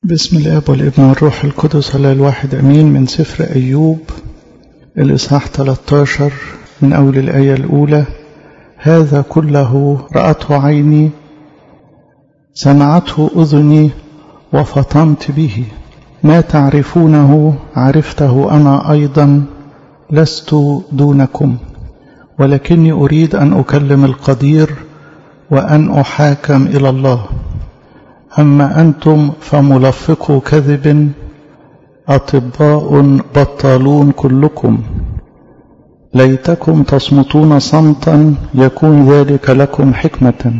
بسم الاب والابن والروح القدس على الواحد امين من سفر ايوب الاصحاح 13 من اول الايه الاولى هذا كله راته عيني سمعته اذني وفطنت به ما تعرفونه عرفته انا ايضا لست دونكم ولكني اريد ان اكلم القدير وان احاكم الى الله أما أنتم فملفقوا كذب أطباء بطالون كلكم ليتكم تصمتون صمتا يكون ذلك لكم حكمة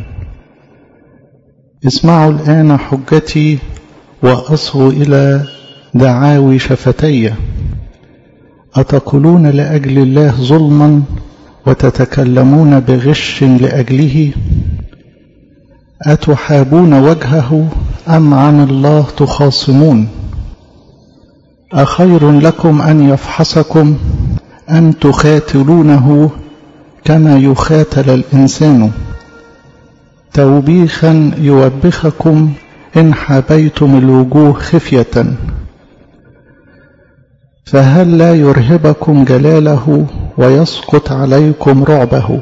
اسمعوا الآن حجتي وأصغوا إلى دعاوي شفتي أتقولون لأجل الله ظلما وتتكلمون بغش لأجله أتحابون وجهه أم عن الله تخاصمون أخير لكم أن يفحصكم أن تخاتلونه كما يخاتل الإنسان توبيخا يوبخكم إن حبيتم الوجوه خفية فهل لا يرهبكم جلاله ويسقط عليكم رعبه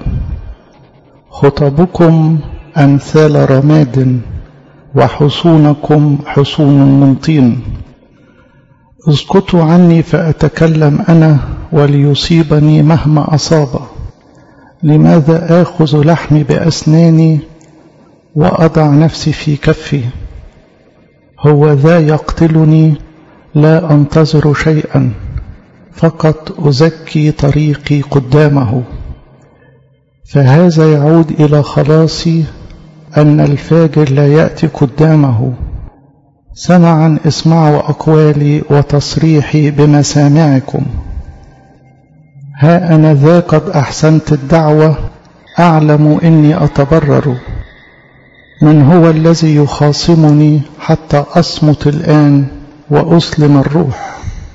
خطبكم أمثال رماد وحصونكم حصون من طين اسقطوا عني فأتكلم أنا وليصيبني مهما أصاب لماذا آخذ لحمي بأسناني وأضع نفسي في كفي هو ذا يقتلني لا أنتظر شيئا فقط أزكي طريقي قدامه فهذا يعود إلى خلاصي أن الفاجر لا يأتي قدامه سمعا اسمعوا أقوالي وتصريحي بمسامعكم ها أنا ذا قد أحسنت الدعوة أعلم إني أتبرر من هو الذي يخاصمني حتى أصمت الآن وأسلم الروح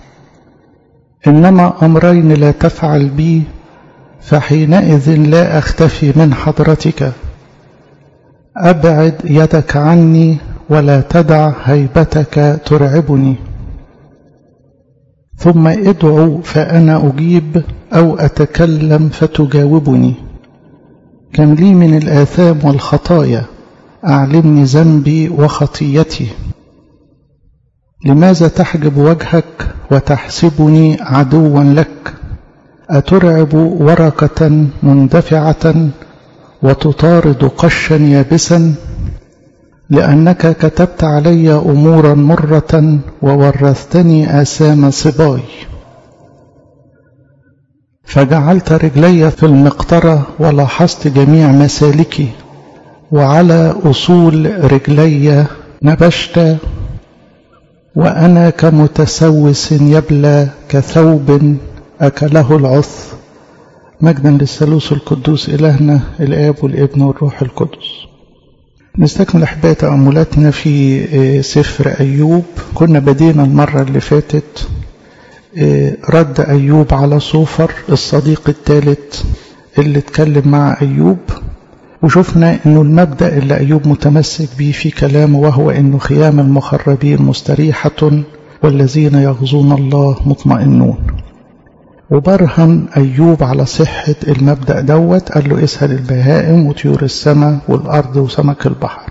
إنما أمرين لا تفعل بي فحينئذ لا أختفي من حضرتك أبعد يدك عني ولا تدع هيبتك ترعبني ثم ادعو فأنا أجيب أو أتكلم فتجاوبني كم لي من الآثام والخطايا أعلمني ذنبي وخطيتي لماذا تحجب وجهك وتحسبني عدوا لك أترعب ورقة مندفعة وتطارد قشا يابسا لأنك كتبت علي أمورا مرة وورثتني آثام صباي فجعلت رجلي في المقطرة ولاحظت جميع مسالكي وعلى أصول رجلي نبشت وأنا كمتسوس يبلى كثوب أكله العث مجدا للثالوث القدوس إلهنا الآب والابن والروح القدس نستكمل أحباء تأملاتنا في سفر أيوب كنا بدينا المرة اللي فاتت رد أيوب على صوفر الصديق الثالث اللي اتكلم مع أيوب وشفنا أنه المبدأ اللي أيوب متمسك به في كلامه وهو أنه خيام المخربين مستريحة والذين يغزون الله مطمئنون وبرهن أيوب على صحة المبدأ دوت قال له اسهل البهائم وطيور السماء والأرض وسمك البحر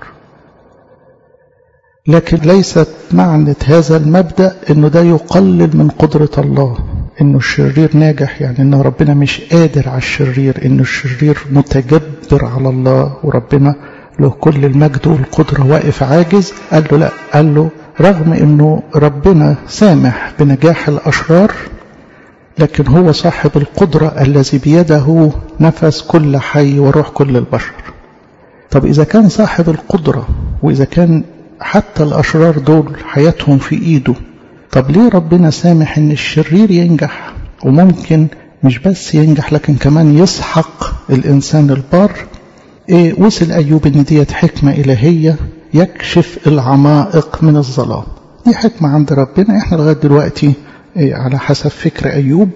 لكن ليست معنى هذا المبدأ أنه ده يقلل من قدرة الله أنه الشرير ناجح يعني أنه ربنا مش قادر على الشرير أنه الشرير متجبر على الله وربنا له كل المجد والقدرة واقف عاجز قال له لا قال له رغم أنه ربنا سامح بنجاح الأشرار لكن هو صاحب القدرة الذي بيده نفس كل حي وروح كل البشر طب إذا كان صاحب القدرة وإذا كان حتى الأشرار دول حياتهم في إيده طب ليه ربنا سامح إن الشرير ينجح وممكن مش بس ينجح لكن كمان يسحق الإنسان البار إيه وصل أيوب إن ديت حكمة إلهية يكشف العمائق من الظلام دي حكمة عند ربنا إحنا لغاية دلوقتي على حسب فكر أيوب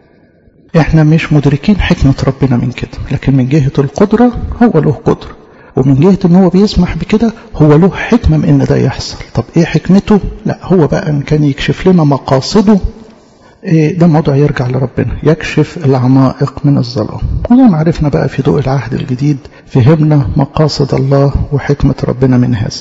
احنا مش مدركين حكمة ربنا من كده لكن من جهة القدرة هو له قدرة ومن جهة ان هو بيسمح بكده هو له حكمة من ان ده يحصل طب ايه حكمته لا هو بقى ان كان يكشف لنا مقاصده إيه ده موضوع يرجع لربنا يكشف العمائق من الظلام وزي ما عرفنا بقى في ضوء العهد الجديد فهمنا مقاصد الله وحكمة ربنا من هذا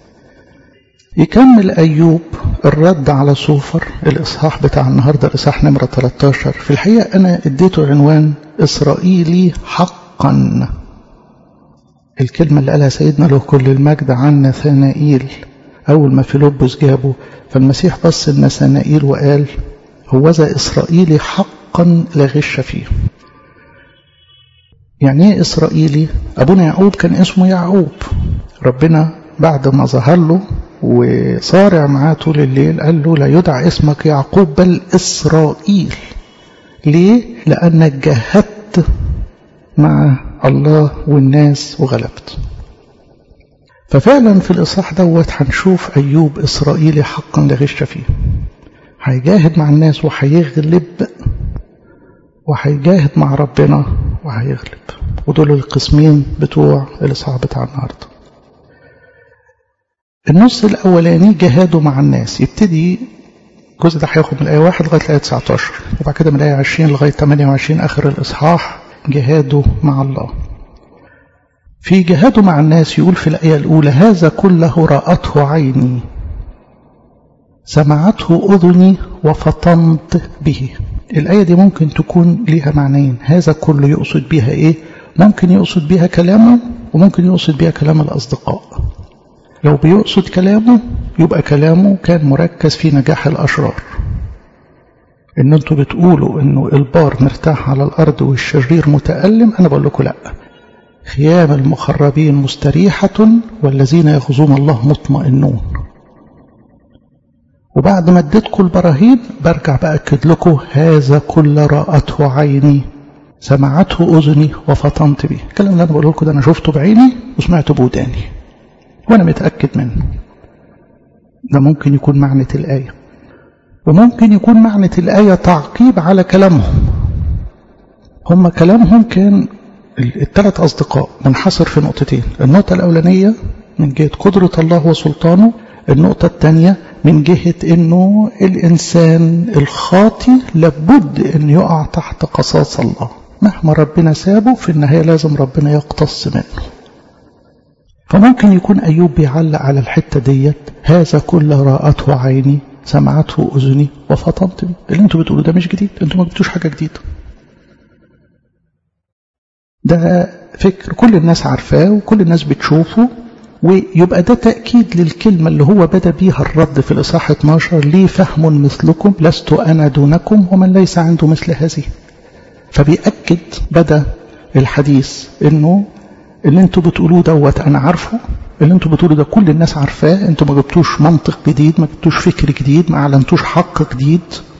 يكمل أيوب الرد على صوفر الإصحاح بتاع النهاردة الإصحاح نمرة 13 في الحقيقة أنا اديته عنوان إسرائيلي حقا الكلمة اللي قالها سيدنا له كل المجد عن نثانائيل أول ما فيلبس جابه فالمسيح بص لنثانائيل وقال هوذا إسرائيلي حقا لا غش فيه يعني ايه إسرائيلي أبونا يعقوب كان اسمه يعقوب ربنا بعد ما ظهر له وصارع معاه طول الليل قال له لا يدعى اسمك يعقوب بل إسرائيل ليه؟ لأنك جاهدت مع الله والناس وغلبت ففعلا في الإصحاح دوت هنشوف أيوب إسرائيلي حقا لا غش فيه هيجاهد مع الناس وهيغلب وهيجاهد مع ربنا وهيغلب ودول القسمين بتوع الإصحاح بتاع النهارده النص الأولاني جهاده مع الناس يبتدي الجزء ده هياخد من الآية 1 لغاية الآية 19 وبعد كده من الآية 20 لغاية 28 آخر الإصحاح جهاده مع الله في جهاده مع الناس يقول في الآية الأولى هذا كله رأته عيني سمعته أذني وفطنت به الآية دي ممكن تكون ليها معنيين هذا كله يقصد بها إيه ممكن يقصد بها كلامه وممكن يقصد بها كلام الأصدقاء لو بيقصد كلامه يبقى كلامه كان مركز في نجاح الأشرار ان انتوا بتقولوا انه البار مرتاح على الارض والشرير متألم انا بقول لكم لا خيام المخربين مستريحة والذين يغزون الله مطمئنون وبعد ما اديتكم البراهين برجع بأكد لكم هذا كل رأته عيني سمعته أذني وفطنت به الكلام اللي أنا بقوله لكم ده أنا شفته بعيني وسمعته بوداني وأنا متأكد منه ده ممكن يكون معنى الآية وممكن يكون معنى الآية تعقيب على كلامهم هم كلامهم كان الثلاث أصدقاء منحصر في نقطتين النقطة الأولانية من جهة قدرة الله وسلطانه النقطة الثانية من جهة أنه الإنسان الخاطي لابد أن يقع تحت قصاص الله مهما ربنا سابه في النهاية لازم ربنا يقتص منه فممكن يكون أيوب بيعلق على الحتة ديت هذا كل رأته عيني سمعته أذني وفطنت بي اللي انتوا بتقولوا ده مش جديد انتوا ما جبتوش حاجة جديدة ده فكر كل الناس عارفاه وكل الناس بتشوفه ويبقى ده تأكيد للكلمة اللي هو بدأ بيها الرد في الإصحاح 12 لي فهم مثلكم لست أنا دونكم ومن ليس عنده مثل هذه فبيأكد بدأ الحديث انه اللي انتوا بتقولوه دوت انا عارفه اللي انتوا بتقولوا ده كل الناس عارفاه انتوا ما جبتوش منطق جديد ما جبتوش فكر جديد ما اعلنتوش حق جديد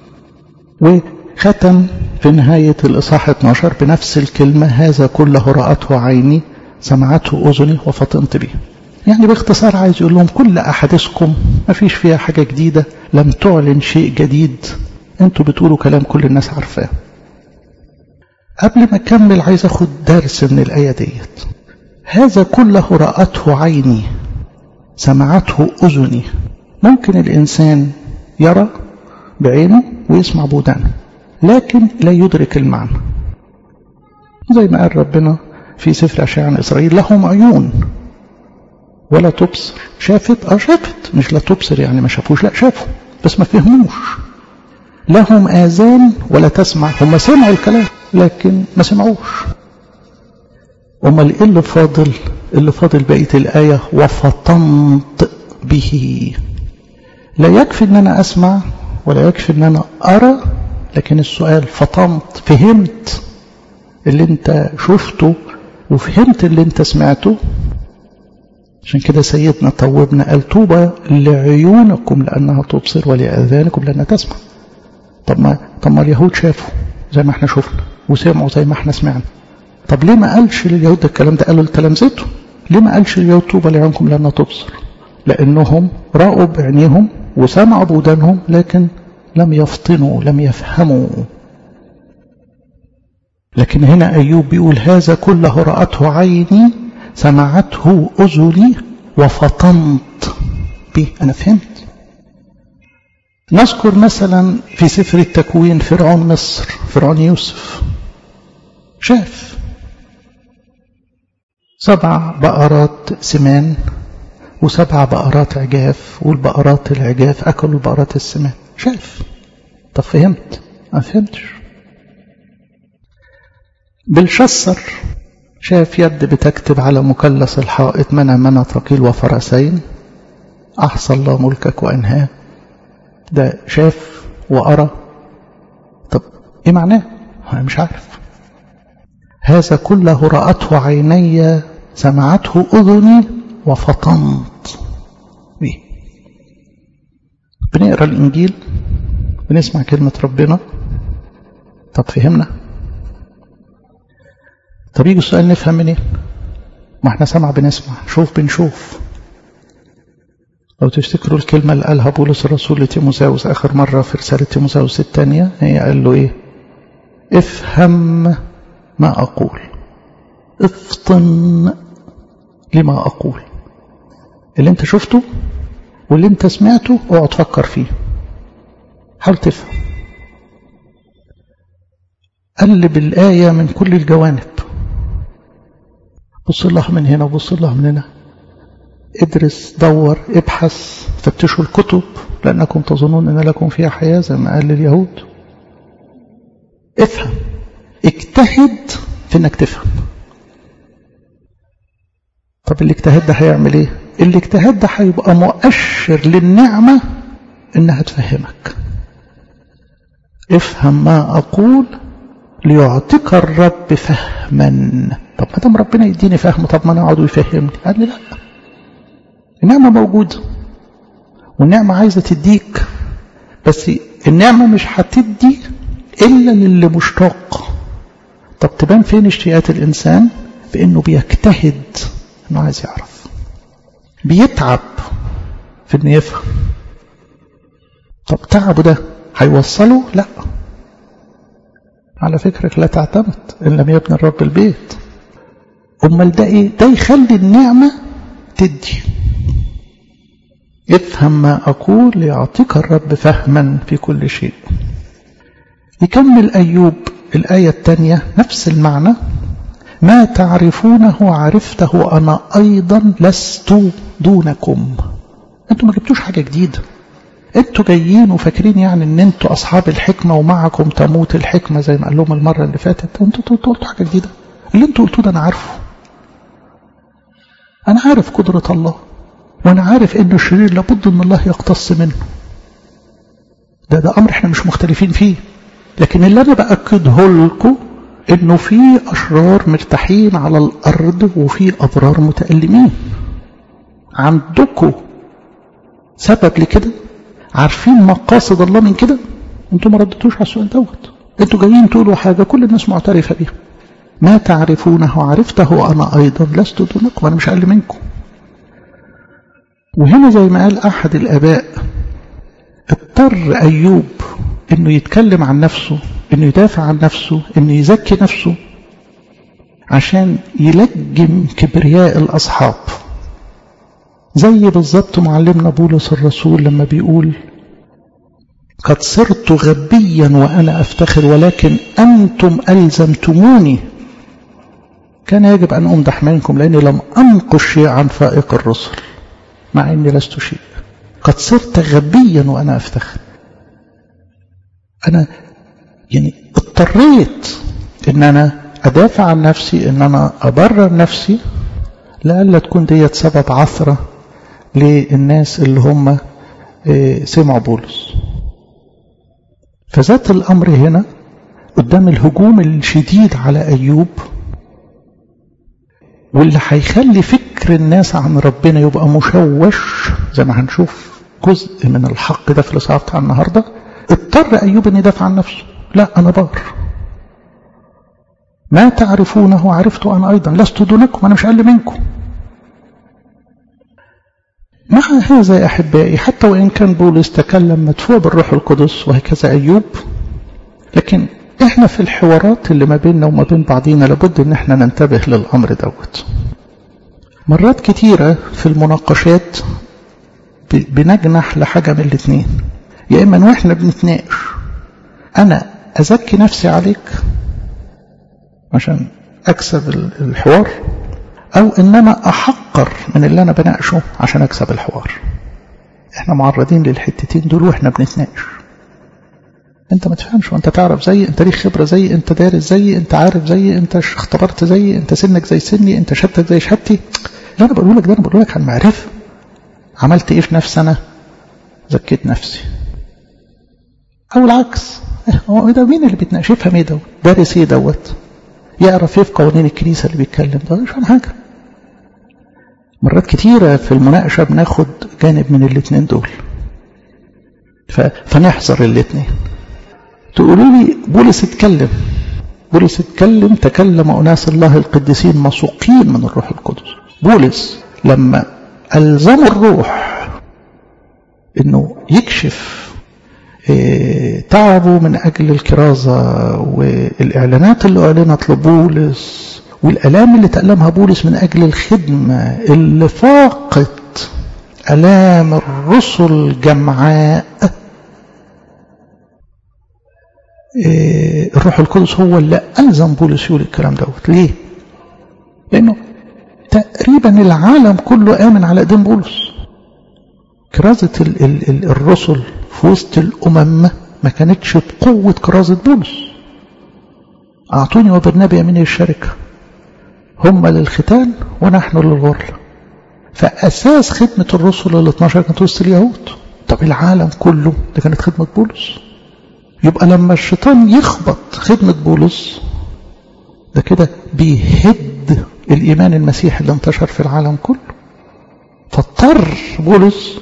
وختم في نهاية الإصحاح 12 بنفس الكلمة هذا كله رأته عيني سمعته أذني وفطنت به يعني باختصار عايز يقول لهم كل أحاديثكم ما فيش فيها حاجة جديدة لم تعلن شيء جديد انتوا بتقولوا كلام كل الناس عارفاه قبل ما أكمل عايز أخد درس من الآية ديت هذا كله رأته عيني سمعته أذني ممكن الإنسان يرى بعينه ويسمع بودانه لكن لا يدرك المعنى زي ما قال ربنا في سفر أشعة عن إسرائيل لهم عيون ولا تبصر شافت اه شافت مش لا تبصر يعني ما شافوش لا شافوا بس ما فهموش لهم آذان ولا تسمع هم سمعوا الكلام لكن ما سمعوش امال ايه اللي فاضل اللي فاضل بقيه الايه وفطنت به لا يكفي ان انا اسمع ولا يكفي ان انا ارى لكن السؤال فطنت فهمت اللي انت شفته وفهمت اللي انت سمعته عشان كده سيدنا طوبنا قال طوبى لعيونكم لانها تبصر ولاذانكم لانها تسمع طب ما طب ما اليهود شافوا زي ما احنا شفنا وسمعوا زي ما احنا سمعنا طب ليه ما قالش لليهود ده الكلام ده قالوا لتلامذته ليه ما قالش لليهود طوبى لعيونكم لانها تبصر لانهم راوا بعينيهم وسمعوا بودانهم لكن لم يفطنوا لم يفهموا لكن هنا ايوب بيقول هذا كله راته عيني سمعته أذني وفطنت به أنا فهمت نذكر مثلا في سفر التكوين فرعون مصر فرعون يوسف شاف سبع بقرات سمان وسبع بقرات عجاف والبقرات العجاف أكلوا البقرات السمان شاف طب فهمت ما فهمتش بالشصر شاف يد بتكتب على مثلث الحائط منى منى ثقيل وفرسين أحصى الله ملكك وأنهاه ده شاف وأرى طب إيه معناه أنا مش عارف هذا كله رأته عيني سمعته أذني وفطنت بيه بنقرأ الإنجيل بنسمع كلمة ربنا طب فهمنا طب يجي السؤال نفهم منين ما احنا سمع بنسمع شوف بنشوف لو تفتكروا الكلمة اللي قالها بولس الرسول لتيموساوس آخر مرة في رسالة تيموساوس الثانية هي قال له إيه افهم ما أقول افطن لما أقول اللي انت شفته واللي انت سمعته اقعد تفكر فيه حاول تفهم قلب الآية من كل الجوانب بص الله من هنا وبص الله من هنا ادرس دور ابحث فتشوا الكتب لأنكم تظنون أن لكم فيها حياة زي ما قال لليهود افهم اجتهد في انك تفهم طب الاجتهاد ده هيعمل ايه الاجتهاد ده هيبقى مؤشر للنعمة انها تفهمك افهم ما اقول ليعطيك الرب فهما طب ما دام ربنا يديني فهم طب ما انا اقعد ويفهمني قال لي لا النعمة موجودة والنعمة عايزة تديك بس النعمة مش هتدي إلا للي مشتاق طب تبان فين اشتياقات الإنسان في إنه بيجتهد إنه عايز يعرف بيتعب في إنه يفهم طب تعبه ده هيوصله لا على فكرك لا تعتمد إن لم يبني الرب البيت أمال ده إيه ده يخلي النعمة تدي افهم ما أقول ليعطيك الرب فهما في كل شيء يكمل أيوب الآية الثانية نفس المعنى ما تعرفونه عرفته أنا أيضا لست دونكم أنتم ما جبتوش حاجة جديدة أنتوا جايين وفاكرين يعني أن أنتوا أصحاب الحكمة ومعكم تموت الحكمة زي ما قال لهم المرة اللي فاتت أنتوا قلتوا حاجة جديدة اللي أنتوا قلتوه ده أنا عارفه أنا عارف قدرة الله وأنا عارف أنه الشرير لابد أن الله يقتص منه ده ده أمر احنا مش مختلفين فيه لكن اللي أنا بأكده لكم أنه في أشرار مرتاحين على الأرض وفي أبرار متألمين عندكم سبب لكده عارفين مقاصد الله من كده انتوا ما ردتوش على السؤال دوت انتوا جايين تقولوا حاجة كل الناس معترفة بيها ما تعرفونه عرفته أنا أيضا لست دونكم أنا مش أقل منكم وهنا زي ما قال أحد الآباء اضطر أيوب انه يتكلم عن نفسه انه يدافع عن نفسه انه يزكي نفسه عشان يلجم كبرياء الأصحاب زي بالظبط معلمنا بولس الرسول لما بيقول قد صرت غبيا وأنا أفتخر ولكن أنتم ألزمتموني كان يجب أن أمدح منكم لأني لم أنقش شيء عن فائق الرسل مع أني لست شيء قد صرت غبيا وأنا أفتخر أنا يعني اضطريت أن أنا أدافع عن نفسي أن أنا أبرر نفسي لألا تكون ديت سبب عثرة للناس اللي هم سمعوا بولس فذات الأمر هنا قدام الهجوم الشديد على أيوب واللي هيخلي فكر الناس عن ربنا يبقى مشوش زي ما هنشوف جزء من الحق ده في الإصحاح بتاع النهارده اضطر أيوب أن يدافع عن نفسه لا أنا بار ما تعرفونه عرفت أنا أيضا لست دونكم أنا مش أقل منكم مع هذا يا أحبائي حتى وإن كان بولس تكلم مدفوع بالروح القدس وهكذا أيوب لكن إحنا في الحوارات اللي ما بيننا وما بين بعضينا لابد إن إحنا ننتبه للأمر دوت مرات كتيرة في المناقشات بنجنح لحاجة من الاتنين يا إما وإحنا بنتناقش أنا أزكي نفسي عليك عشان أكسب الحوار أو إنما أحقر من اللي أنا بناقشه عشان أكسب الحوار إحنا معرضين للحتتين دول وإحنا بنتناقش انت ما تفهمش وانت تعرف زي انت ليك خبرة زي انت دارس زي انت عارف زي انت اختبرت زي انت سنك زي سني انت شهادتك زي شهادتي لا انا بقول لك ده انا بقول لك عن معرفة عملت ايه في نفسي انا زكيت نفسي او العكس هو ده مين اللي بيتناقش يفهم ايه دوت دارس ايه دوت يعرف ايه في قوانين الكنيسة اللي بيتكلم ده مش فاهم حاجة مرات كتيرة في المناقشة بناخد جانب من الاتنين دول فنحذر الاتنين تقولوا لي بولس اتكلم بولس اتكلم تكلم أناس الله القديسين مسوقين من الروح القدس بولس لما ألزم الروح انه يكشف اه تعبه من أجل الكرازة والإعلانات اللي أعلنت لبولس والألام اللي تألمها بولس من أجل الخدمة اللي فاقت ألام الرسل جمعاء الروح القدس هو اللي ألزم بولس يقول الكلام دوت ليه؟ لأنه تقريبا العالم كله آمن على إيدين بولس كرازة ال ال ال الرسل في وسط الأمم ما كانتش بقوة كرازة بولس أعطوني وبرنابي يمين الشركة هم للختان ونحن للغرل فأساس خدمة الرسل ال 12 كانت وسط اليهود طب العالم كله ده كانت خدمة بولس يبقى لما الشيطان يخبط خدمة بولس ده كده بيهد الإيمان المسيحي اللي انتشر في العالم كله فاضطر بولس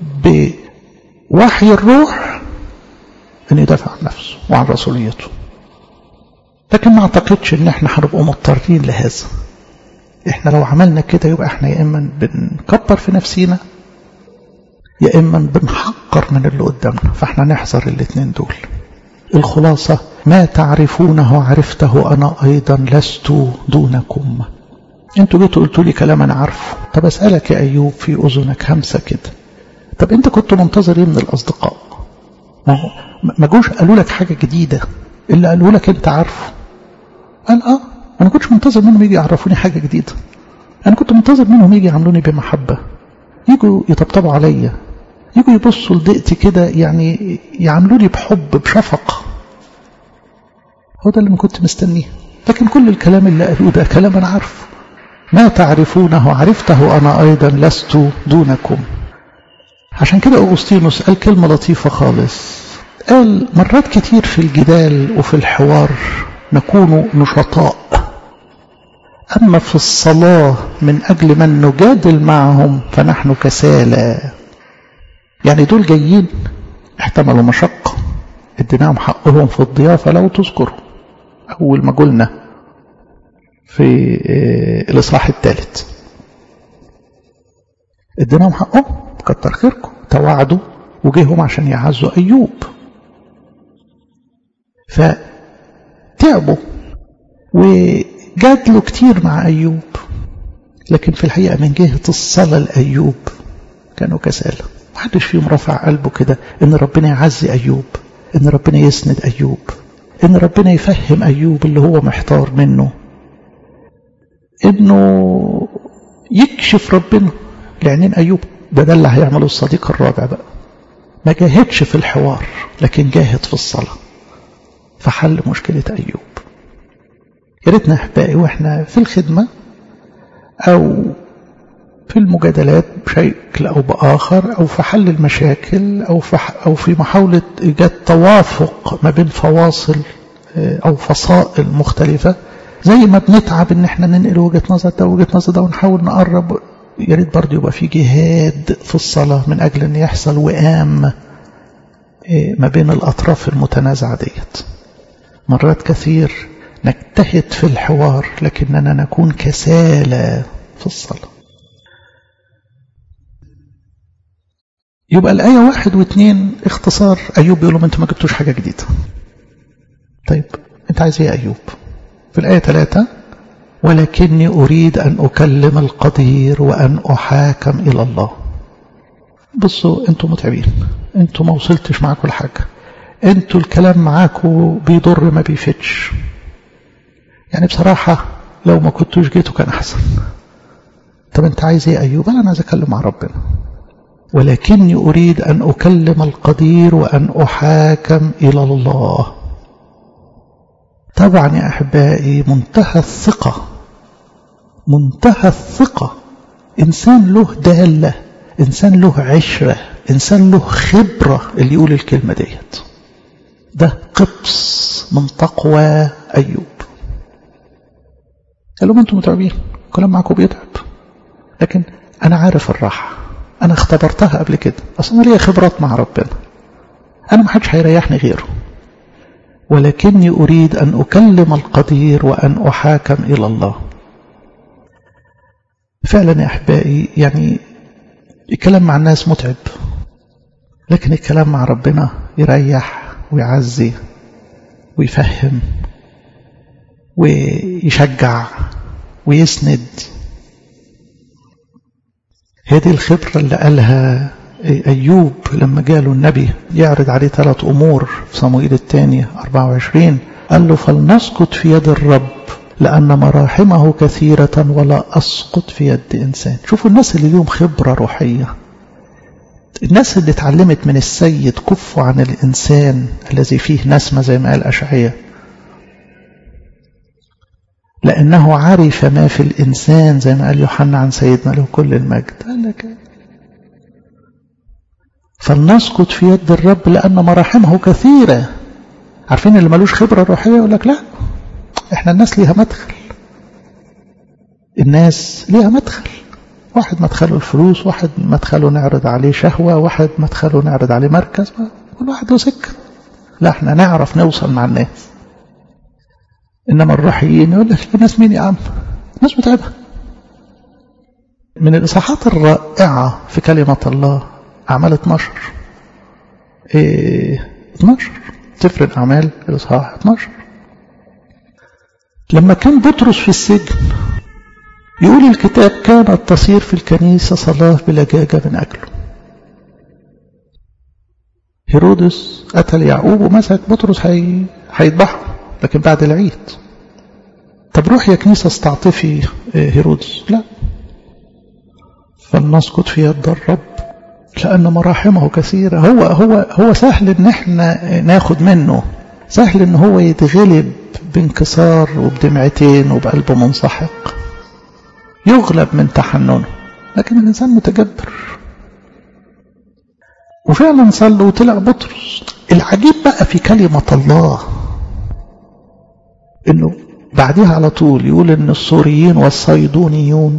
بوحي الروح أن يدافع عن نفسه وعن رسوليته لكن ما اعتقدش ان احنا هنبقى مضطرين لهذا احنا لو عملنا كده يبقى احنا يا اما بنكبر في نفسينا يا اما بنحقر من اللي قدامنا فاحنا نحذر الاثنين دول الخلاصة ما تعرفونه عرفته أنا أيضا لست دونكم انتوا جيتوا قلتوا لي كلام أنا عارفه طب أسألك يا أيوب في أذنك همسة كده طب أنت كنت منتظر إيه من الأصدقاء ما هو ما جوش قالوا لك حاجة جديدة اللي قالوا لك أنت عارفه قال آه أنا كنتش منتظر منهم يجي يعرفوني حاجة جديدة أنا كنت منتظر منهم يجي يعاملوني بمحبة يجوا يطبطبوا عليا يجوا يبصوا لضيقتي كده يعني يعاملوني بحب بشفقة هو ده اللي ما كنت مستنيه لكن كل الكلام اللي قالوه ده كلام أنا عارفه ما تعرفونه عرفته أنا أيضا لست دونكم عشان كده أغسطينوس قال كلمة لطيفة خالص قال مرات كتير في الجدال وفي الحوار نكون نشطاء أما في الصلاة من أجل من نجادل معهم فنحن كسالى يعني دول جايين احتملوا مشقة اديناهم حقهم في الضيافة لو تذكروا أول ما قلنا في الإصحاح الثالث اديناهم حقهم كتر خيركم توعدوا وجيهم عشان يعزوا أيوب فتعبوا وجادلوا كتير مع أيوب لكن في الحقيقة من جهة الصلاة لأيوب كانوا كسالى محدش فيهم رفع قلبه كده ان ربنا يعزي أيوب ان ربنا يسند أيوب ان ربنا يفهم أيوب اللي هو محتار منه انه يكشف ربنا لعينين أيوب ده ده اللي هيعمله الصديق الرابع بقى ما جاهدش في الحوار لكن جاهد في الصلاة فحل مشكلة أيوب يا ريتنا أحبائي وإحنا في الخدمة أو في المجادلات بشكل أو بآخر أو في حل المشاكل أو في, أو في محاولة إيجاد توافق ما بين فواصل أو فصائل مختلفة زي ما بنتعب إن إحنا ننقل وجهة نظر ده وجهة نظر ده ونحاول نقرب يا ريت برضه يبقى في جهاد في الصلاة من أجل أن يحصل وئام ما بين الأطراف المتنازعة ديت مرات كثير نجتهد في الحوار لكننا نكون كسالى في الصلاة يبقى الآية واحد واثنين اختصار أيوب بيقول لهم أنتم ما جبتوش حاجة جديدة طيب أنت عايز إيه يا أيوب في الآية ثلاثة ولكني أريد أن أكلم القدير وأن أحاكم إلى الله بصوا أنتم متعبين أنتم ما وصلتش معاكم الحاجة أنتوا الكلام معاكم بيضر ما بيفتش يعني بصراحة لو ما كنتوش جيتوا كان أحسن طب أنت عايز إيه أيوب أنا عايز أكلم مع ربنا ولكني أريد أن أكلم القدير وأن أحاكم إلى الله طبعا يا أحبائي منتهى الثقة منتهى الثقة إنسان له دالة إنسان له عشرة إنسان له خبرة اللي يقول الكلمة ديت ده قبس من تقوى أيوب قال لهم أنتم متعبين الكلام معكم بيتعب لكن أنا عارف الراحة أنا اختبرتها قبل كده أصلا أنا ليا خبرات مع ربنا أنا ما حدش هيريحني غيره ولكني أريد أن أكلم القدير وأن أحاكم إلى الله فعلا يا أحبائي يعني الكلام مع الناس متعب لكن الكلام مع ربنا يريح ويعزي ويفهم ويشجع ويسند هذه الخبرة اللي قالها أيوب لما جاله النبي يعرض عليه ثلاث أمور في صموئيل الثاني 24 قال له فلنسقط في يد الرب لأن مراحمه كثيرة ولا أسقط في يد إنسان شوفوا الناس اللي لهم خبرة روحية الناس اللي اتعلمت من السيد كفوا عن الإنسان الذي فيه نسمة زي ما قال أشعية لأنه عرف ما في الإنسان زي ما قال يوحنا عن سيدنا له كل المجد قال لك فلنسقط في يد الرب لأن مراحمه كثيرة عارفين اللي ملوش خبرة روحية يقول لك لا احنا الناس ليها مدخل الناس ليها مدخل واحد مدخله الفلوس واحد مدخله نعرض عليه شهوة واحد مدخله نعرض عليه مركز كل واحد له سكة لا احنا نعرف نوصل مع الناس إنما الروحيين يقول لك الناس مين يا عم الناس متعبة من الإصحاحات الرائعة في كلمة الله أعمال 12 إيه 12 سفر الأعمال الإصحاح 12 لما كان بطرس في السجن يقول الكتاب كانت تصير في الكنيسة صلاة بلجاجة من أجله هيرودس قتل يعقوب ومسك بطرس هي... هيذبحه لكن بعد العيد طب روح يا كنيسة استعطفي هيرودس لا فلنسقط في يد الرب لأن مراحمه كثيرة هو هو هو سهل إن احنا ناخد منه سهل إن هو يتغلب بانكسار وبدمعتين وبقلب منسحق يغلب من تحننه لكن الإنسان متجبر وفعلا صلى وطلع بطرس العجيب بقى في كلمة الله انه بعدها على طول يقول ان السوريين والصيدونيون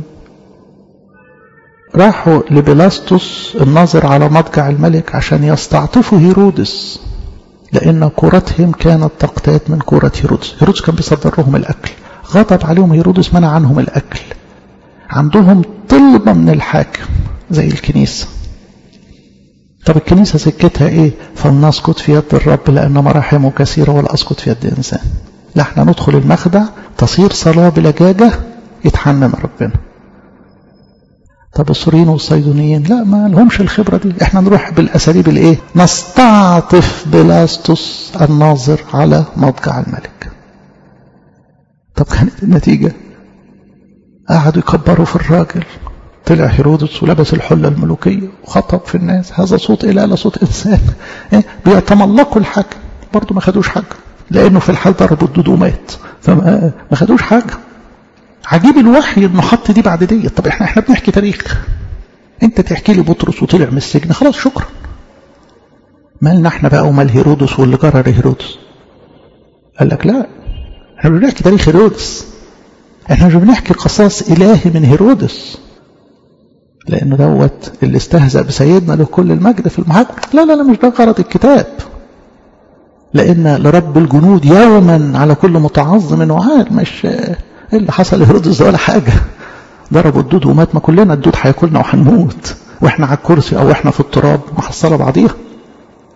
راحوا لبلاستوس الناظر على مضجع الملك عشان يستعطفوا هيرودس لأن كورتهم كانت تقتات من كورة هيرودس هيرودس كان بيصدر لهم الأكل غضب عليهم هيرودس منع عنهم الأكل عندهم طلبة من الحاكم زي الكنيسة طب الكنيسة سكتها ايه فلنسقط في يد الرب لأن مراحمه كثيرة ولا أسقط في يد إنسان لا احنا ندخل المخدع تصير صلاة بلجاجة يتحنم ربنا طب السوريين والصيدونيين لا ما لهمش الخبرة دي احنا نروح بالأساليب الايه نستعطف بلاستوس الناظر على مضجع الملك طب كانت النتيجة قعدوا يكبروا في الراجل طلع هيرودس ولبس الحلة الملوكية وخطب في الناس هذا صوت إله لا صوت إنسان ايه بيتملقوا الحاكم برضه ما خدوش حاجة لأنه في الحال ضربوا الدود ومات فما ما خدوش حاجة عجيب الوحي انه حط دي بعد دي طب احنا احنا بنحكي تاريخ انت تحكي لي بطرس وطلع من السجن خلاص شكرا مالنا احنا بقى ومال هيرودس واللي جرى هيرودس قال لك لا احنا مش بنحكي تاريخ هيرودس احنا مش بنحكي قصاص الهي من هيرودس لانه دوت اللي استهزأ بسيدنا له كل المجد في المحاكمة لا لا لا مش ده غرض الكتاب لان لرب الجنود يوما على كل متعظم وعال مش اللي حصل لهيرودس ده ولا حاجة ضربوا الدود ومات ما كلنا الدود هياكلنا وهنموت واحنا على الكرسي او احنا في التراب محصلة بعضيها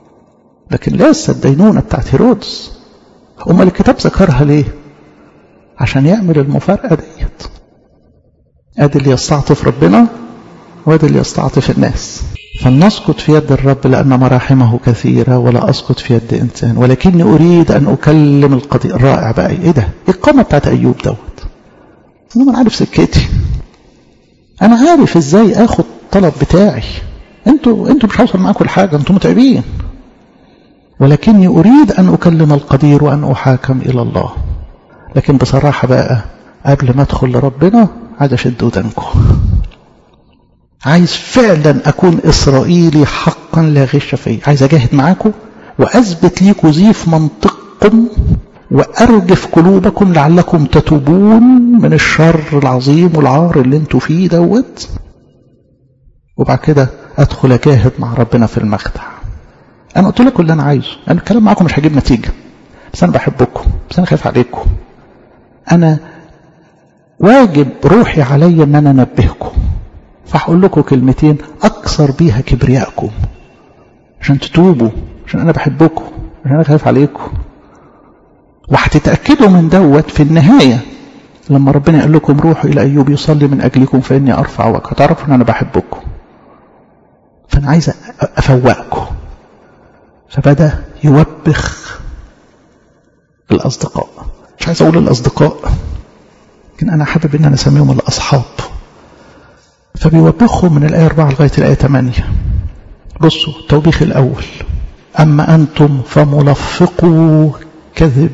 لكن لسه الدينونة بتاعت هيرودس امال الكتاب ذكرها ليه عشان يعمل المفارقة ديت ادي اللي يستعطف ربنا وادي اللي يستعطف الناس فلنسقط في يد الرب لأن مراحمه كثيرة ولا أسقط في يد إنسان ولكني أريد أن أكلم القضية الرائع بقى إيه ده إيه القامة بتاعت أيوب دوت أنا عارف سكتي أنا عارف إزاي آخد الطلب بتاعي أنتوا أنتوا مش هوصل معاكم لحاجة أنتوا متعبين ولكني أريد أن أكلم القدير وأن أحاكم إلى الله لكن بصراحة بقى قبل ما أدخل لربنا عايز أشد ودانكم عايز فعلا أكون إسرائيلي حقا لا غش فيه عايز أجاهد معاكم وأثبت ليكم زيف منطقكم وأرجف قلوبكم لعلكم تتوبون من الشر العظيم والعار اللي انتوا فيه دوت وبعد كده أدخل أجاهد مع ربنا في المخدع أنا قلت لكم اللي أنا عايزه أنا الكلام معاكم مش هجيب نتيجة بس أنا بحبكم بس أنا خايف عليكم أنا واجب روحي علي أن أنا أنبهكم فهقول لكم كلمتين أكثر بيها كبريائكم عشان تتوبوا عشان أنا بحبكم عشان أنا خايف عليكم وهتتأكدوا من دوت في النهاية لما ربنا يقول لكم روحوا إلى أيوب يصلي من أجلكم فإني أرفع وجهه هتعرفوا أن أنا بحبكم فأنا عايز أفوقكم فبدأ يوبخ الأصدقاء مش عايز أقول الأصدقاء لكن أنا حابب أن أنا أسميهم الأصحاب فبيوبخهم من الآية 4 لغاية الآية 8 بصوا التوبيخ الأول أما أنتم فملفقوا كذب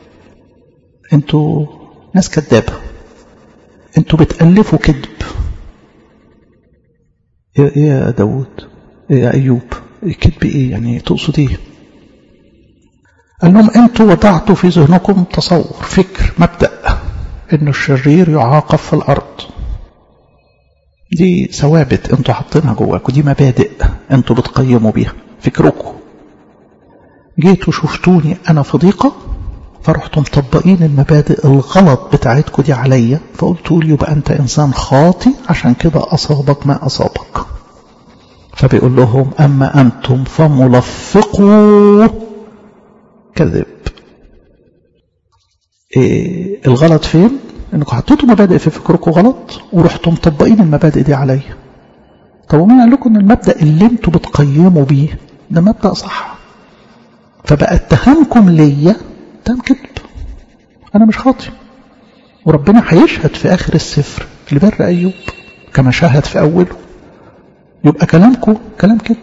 أنتوا ناس كذابة أنتوا بتألفوا كذب إيه يا داود إيه يا أيوب كذب إيه يعني تقصد إيه قال لهم أنتوا وضعتوا في ذهنكم تصور فكر مبدأ إنه الشرير يعاقب في الأرض دي ثوابت انتوا حاطينها جواكم دي مبادئ انتوا بتقيموا بيها فكركم جيتوا شفتوني انا في ضيقه فرحتم مطبقين المبادئ الغلط بتاعتكم دي عليا فقلتوا لي يبقى انت انسان خاطي عشان كده اصابك ما اصابك فبيقول لهم اما انتم فملفقوا كذب إيه الغلط فين انكم حطيتوا مبادئ في فكركم غلط ورحتوا مطبقين المبادئ دي عليا طب ومين قال لكم ان المبدا اللي انتوا بتقيموا بيه ده مبدا صح فبقى اتهامكم ليا اتهام كذب انا مش خاطي وربنا هيشهد في اخر السفر لبر ايوب كما شهد في اوله يبقى كلامكم كلام كذب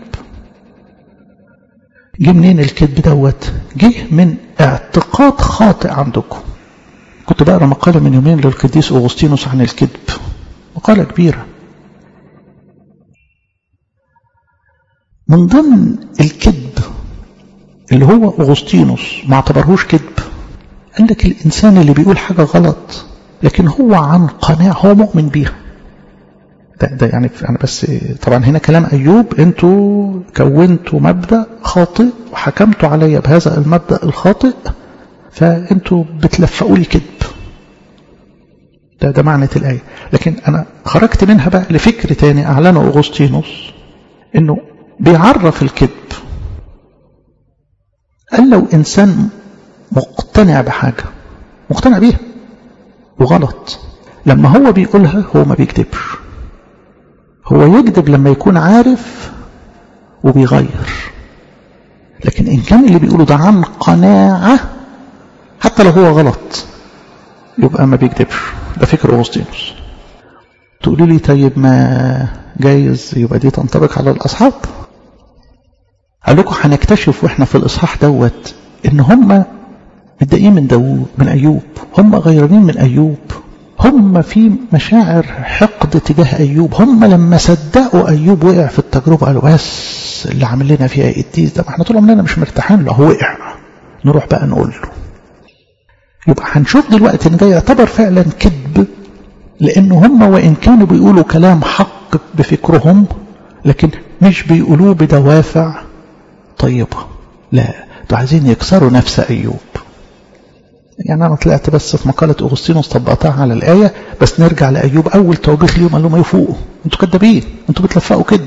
جه منين الكذب دوت جه من اعتقاد خاطئ عندكم كنت بقرا مقاله من يومين للقديس اغسطينوس عن الكذب مقاله كبيره من ضمن الكذب اللي هو اغسطينوس ما اعتبرهوش كذب قال لك الانسان اللي بيقول حاجه غلط لكن هو عن قناعه هو مؤمن بيها ده, ده يعني انا بس طبعا هنا كلام ايوب انتوا كونتوا مبدا خاطئ وحكمتوا عليا بهذا المبدا الخاطئ فانتوا بتلفقوا لي كذب ده ده معنى الآية لكن أنا خرجت منها بقى لفكر تاني أعلنه أغسطينوس إنه بيعرف الكذب قال لو إنسان مقتنع بحاجة مقتنع بيها وغلط لما هو بيقولها هو ما بيكذبش هو يكذب لما يكون عارف وبيغير لكن إن كان اللي بيقوله ده عن قناعة حتى لو هو غلط يبقى ما بيكذبش ده فكر أغسطينوس تقولوا لي طيب ما جايز يبقى دي تنطبق على الأصحاب قال لكم هنكتشف واحنا في الإصحاح دوت إن هم متضايقين من داوود من أيوب هم غيرانين من أيوب هم في مشاعر حقد تجاه أيوب هم لما صدقوا أيوب وقع في التجربة قالوا بس اللي عامل لنا فيها إديس ده ما احنا طول عمرنا مش مرتاحين له هو وقع نروح بقى نقول له يبقى هنشوف دلوقتي ان ده يعتبر فعلا كذب لان هم وان كانوا بيقولوا كلام حق بفكرهم لكن مش بيقولوه بدوافع طيبة لا دول عايزين يكسروا نفس أيوب يعني أنا طلعت بس في مقالة أغسطينوس طبقتها على الآية بس نرجع لأيوب أول توبيخ ليهم قال لهم يفوقوا أنتوا كدابين أنتوا بتلفقوا كذب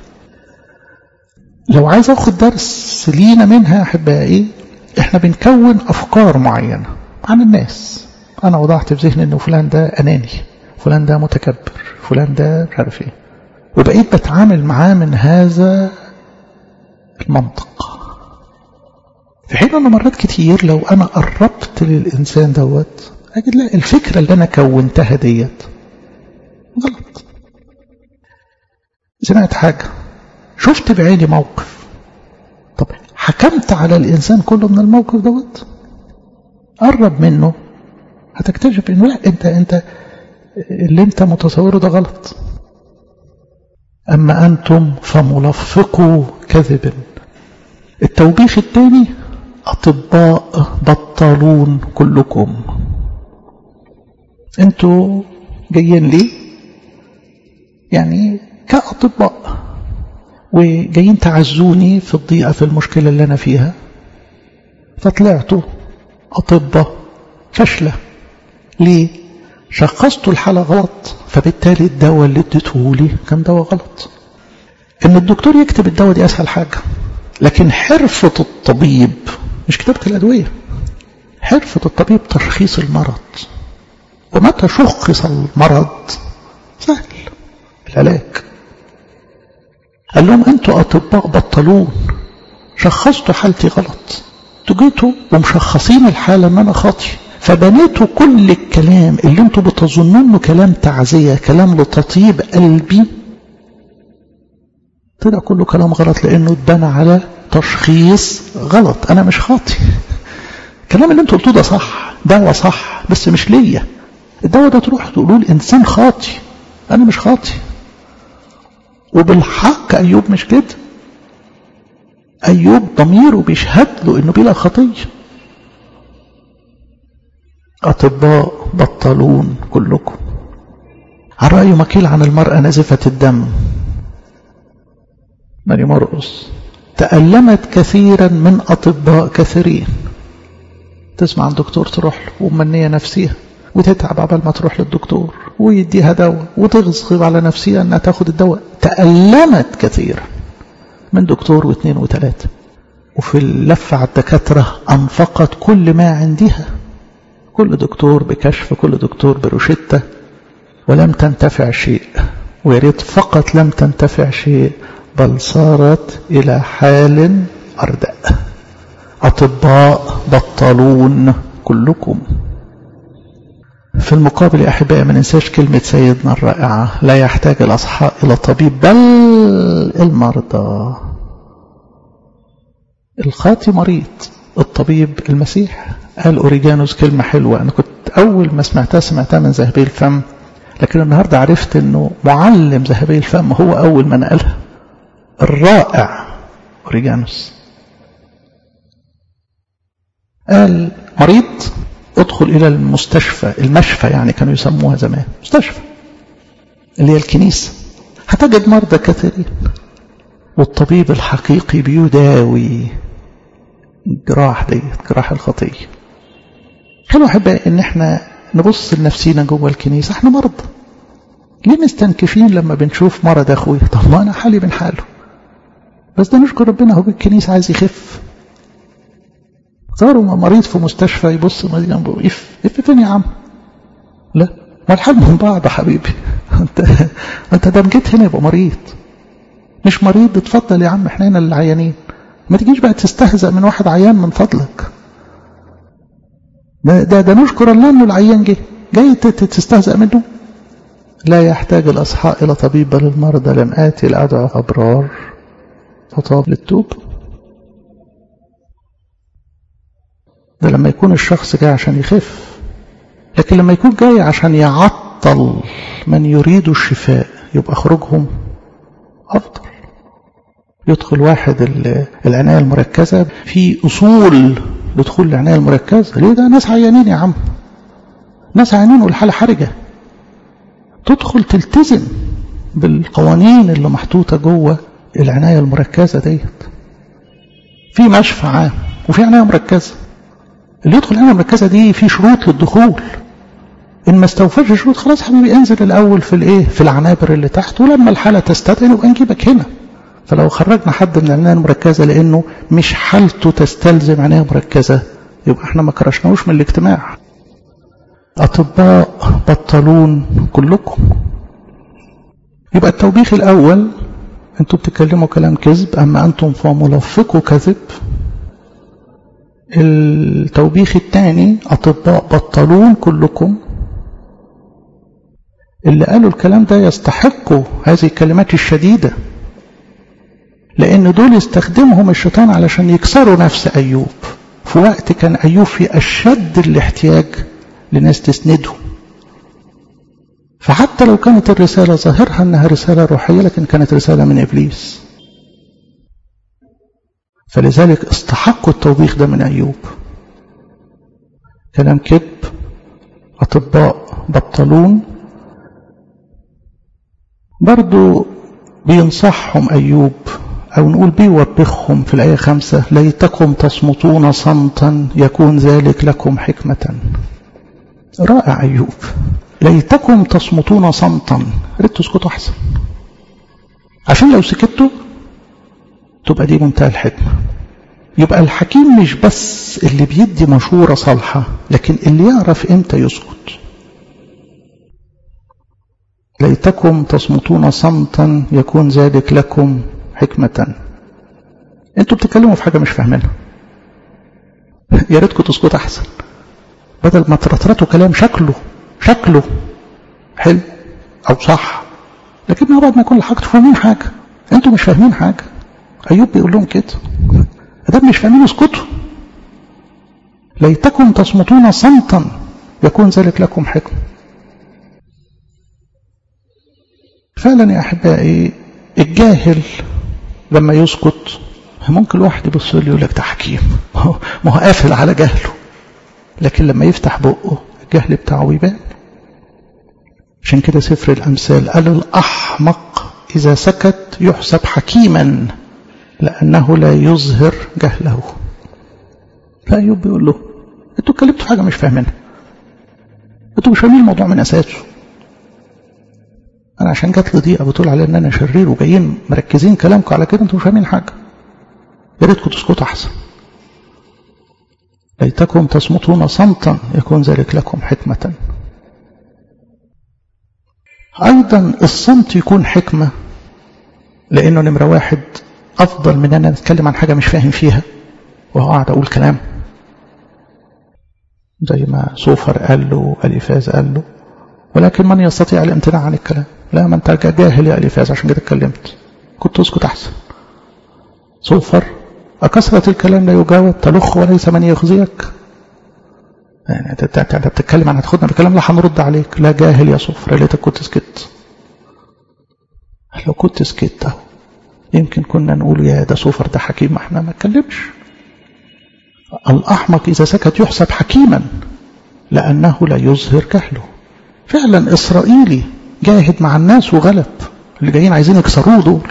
لو عايز أخد درس لينا منها أحبائي إحنا بنكون أفكار معينة عن الناس أنا وضعت في ذهني إنه فلان ده أناني فلان ده متكبر فلان ده مش عارف إيه وبقيت بتعامل معاه من هذا المنطق في حين أن مرات كتير لو أنا قربت للإنسان دوت أجد لا الفكرة اللي أنا كونتها ديت غلط سمعت حاجة شفت بعيني موقف طب حكمت على الإنسان كله من الموقف دوت قرب منه هتكتشف انه لا انت انت اللي انت متصوره ده غلط اما انتم فملفقوا كذب التوبيخ الثاني اطباء بطلون كلكم انتوا جايين لي يعني كاطباء وجايين تعزوني في الضيقه في المشكله اللي انا فيها فطلعتوا اطباء فاشله ليه شخصتوا الحالة غلط فبالتالي الدواء اللي اديته لي كان دواء غلط ان الدكتور يكتب الدواء دي اسهل حاجة لكن حرفة الطبيب مش كتابة الأدوية حرفة الطبيب تشخيص المرض ومتى شخص المرض سهل العلاج قال لهم انتوا اطباء بطلون شخصتوا حالتي غلط انتوا جيتوا ومشخصين الحالة ان انا خاطي فبنيتوا كل الكلام اللي انتوا بتظنوا انه كلام تعزية كلام لتطيب قلبي طلع كله كلام غلط لانه اتبنى على تشخيص غلط انا مش خاطي الكلام اللي انتوا قلتوه ده صح دواء صح بس مش ليا الدواء ده تروح تقولوا الانسان خاطي انا مش خاطي وبالحق ايوب مش كده ايوب ضميره بيشهد له انه بلا خطيه أطباء بطلون كلكم الرأي مكيل عن المرأة نزفة الدم ماري مرقص تألمت كثيرا من أطباء كثيرين تسمع عن دكتور تروح له ومنية نفسيها وتتعب عبال ما تروح للدكتور ويديها دواء وتغصب على نفسها انها تاخد الدواء تألمت كثيرا من دكتور واثنين وثلاثة وفي اللفة على الدكاترة أنفقت كل ما عندها كل دكتور بكشف كل دكتور بروشتة ولم تنتفع شيء ويريد فقط لم تنتفع شيء بل صارت إلى حال أردأ أطباء بطلون كلكم في المقابل يا أحبائي ما ننساش كلمة سيدنا الرائعة لا يحتاج الأصحاء إلى طبيب بل المرضى الخاطي مريض الطبيب المسيح قال أوريجانوس كلمة حلوة أنا كنت أول ما سمعتها سمعتها من ذهبي الفم لكن النهاردة عرفت أنه معلم ذهبي الفم هو أول من قالها الرائع أوريجانوس قال مريض ادخل إلى المستشفى المشفى يعني كانوا يسموها زمان مستشفى اللي هي الكنيسة هتجد مرضى كثيرين والطبيب الحقيقي بيداوي جراح ديت جراح الخطية حلو أحبائي إن إحنا نبص لنفسينا جوه الكنيسة إحنا مرضى ليه مستنكفين لما بنشوف مرض أخويا طب ما أنا حالي من حاله بس ده نشكر ربنا هو الكنيسة عايز يخف صاروا مريض في مستشفى يبص ما جنبه اف اف فين يا عم لا ما الحال من بعض يا حبيبي انت انت دام جيت هنا يبقى مريض مش مريض اتفضل يا عم احنا هنا اللي عيانين ما تجيش بقى تستهزأ من واحد عيان من فضلك ده ده, ده نشكر الله انه العيان جه جاي تستهزأ منه لا يحتاج الأصحاء إلى طبيب بل المرضى لم آتي لأدعو أبرار فطاب للتوب ده لما يكون الشخص جاي عشان يخف لكن لما يكون جاي عشان يعطل من يريد الشفاء يبقى خروجهم أفضل يدخل واحد العناية المركزة في أصول لدخول العناية المركزة ليه ده ناس عيانين يا عم ناس عيانين والحالة حرجة تدخل تلتزم بالقوانين اللي محطوطة جوه العناية المركزة ديت في مشفى عام وفي عناية مركزة اللي يدخل العناية المركزة دي في شروط للدخول إن ما استوفاش الشروط خلاص حبيبي انزل الأول في الإيه في العنابر اللي تحت ولما الحالة تستدعي نبقى نجيبك هنا فلو خرجنا حد من العناية المركزة لأنه مش حالته تستلزم عناية مركزة يبقى احنا ما كرشناهوش من الاجتماع أطباء بطلون كلكم يبقى التوبيخ الأول أنتم بتتكلموا كلام كذب أما أنتم فملفقوا كذب التوبيخ الثاني أطباء بطلون كلكم اللي قالوا الكلام ده يستحقوا هذه الكلمات الشديدة لأن دول استخدمهم الشيطان علشان يكسروا نفس أيوب في وقت كان أيوب في أشد الاحتياج لناس تسنده فحتى لو كانت الرسالة ظاهرها أنها رسالة روحية لكن كانت رسالة من إبليس فلذلك استحقوا التوبيخ ده من أيوب كلام كذب أطباء بطلون برضو بينصحهم أيوب أو نقول بيوبخهم في الآية خمسة ليتكم تصمتون صمتا يكون ذلك لكم حكمة رائع أيوب ليتكم تصمتون صمتا ريت تسكتوا أحسن عشان لو سكتوا تبقى دي منتهى الحكمة يبقى الحكيم مش بس اللي بيدي مشورة صالحة لكن اللي يعرف امتى يسكت ليتكم تصمتون صمتا يكون ذلك لكم حكمة انتوا بتتكلموا في حاجة مش فاهمينها يا ريتكم تسكتوا احسن بدل ما ترطرطوا كلام شكله شكله حلو او صح لكن بعد ما يكون حاجة فاهمين حاجة انتوا مش فاهمين حاجة ايوب بيقول لهم كده ده مش فاهمين اسكتوا ليتكم تصمتون صمتا يكون ذلك لكم حكمة فعلا يا احبائي الجاهل لما يسكت ممكن الواحد يبص له يقول لك ده حكيم ما هو قافل على جهله لكن لما يفتح بقه الجهل بتاعه يبان عشان كده سفر الامثال قال الاحمق اذا سكت يحسب حكيما لانه لا يظهر جهله فايوب بيقول له انتوا اتكلمتوا في حاجه مش فاهمينها انتوا مش فاهمين الموضوع من اساسه انا عشان جات لي ضيقه بتقول على ان انا شرير وجايين مركزين كلامكم على كده انتوا مش فاهمين حاجه يا ريتكم تسكتوا احسن ليتكم تصمتون صمتا يكون ذلك لكم حكمة أيضا الصمت يكون حكمة لأنه نمرة واحد أفضل من أن نتكلم عن حاجة مش فاهم فيها وهو قاعد أقول كلام زي ما سوفر قال له أليفاز قال له ولكن من يستطيع الامتناع عن الكلام لا ما انت جاهل يا أليفاز عشان كده اتكلمت كنت اسكت أحسن سوفر أكثرة الكلام لا يجاوب تلخ وليس من يخزيك يعني انت بتتكلم عن هتاخدنا بكلام لا هنرد عليك لا جاهل يا صفر ليتك كنت سكت لو كنت سكت اهو يمكن كنا نقول يا ده صفر ده حكيم ما احنا ما اتكلمش الأحمق إذا سكت يحسب حكيما لأنه لا يظهر جهله فعلا إسرائيلي جاهد مع الناس وغلب اللي جايين عايزين يكسروه دول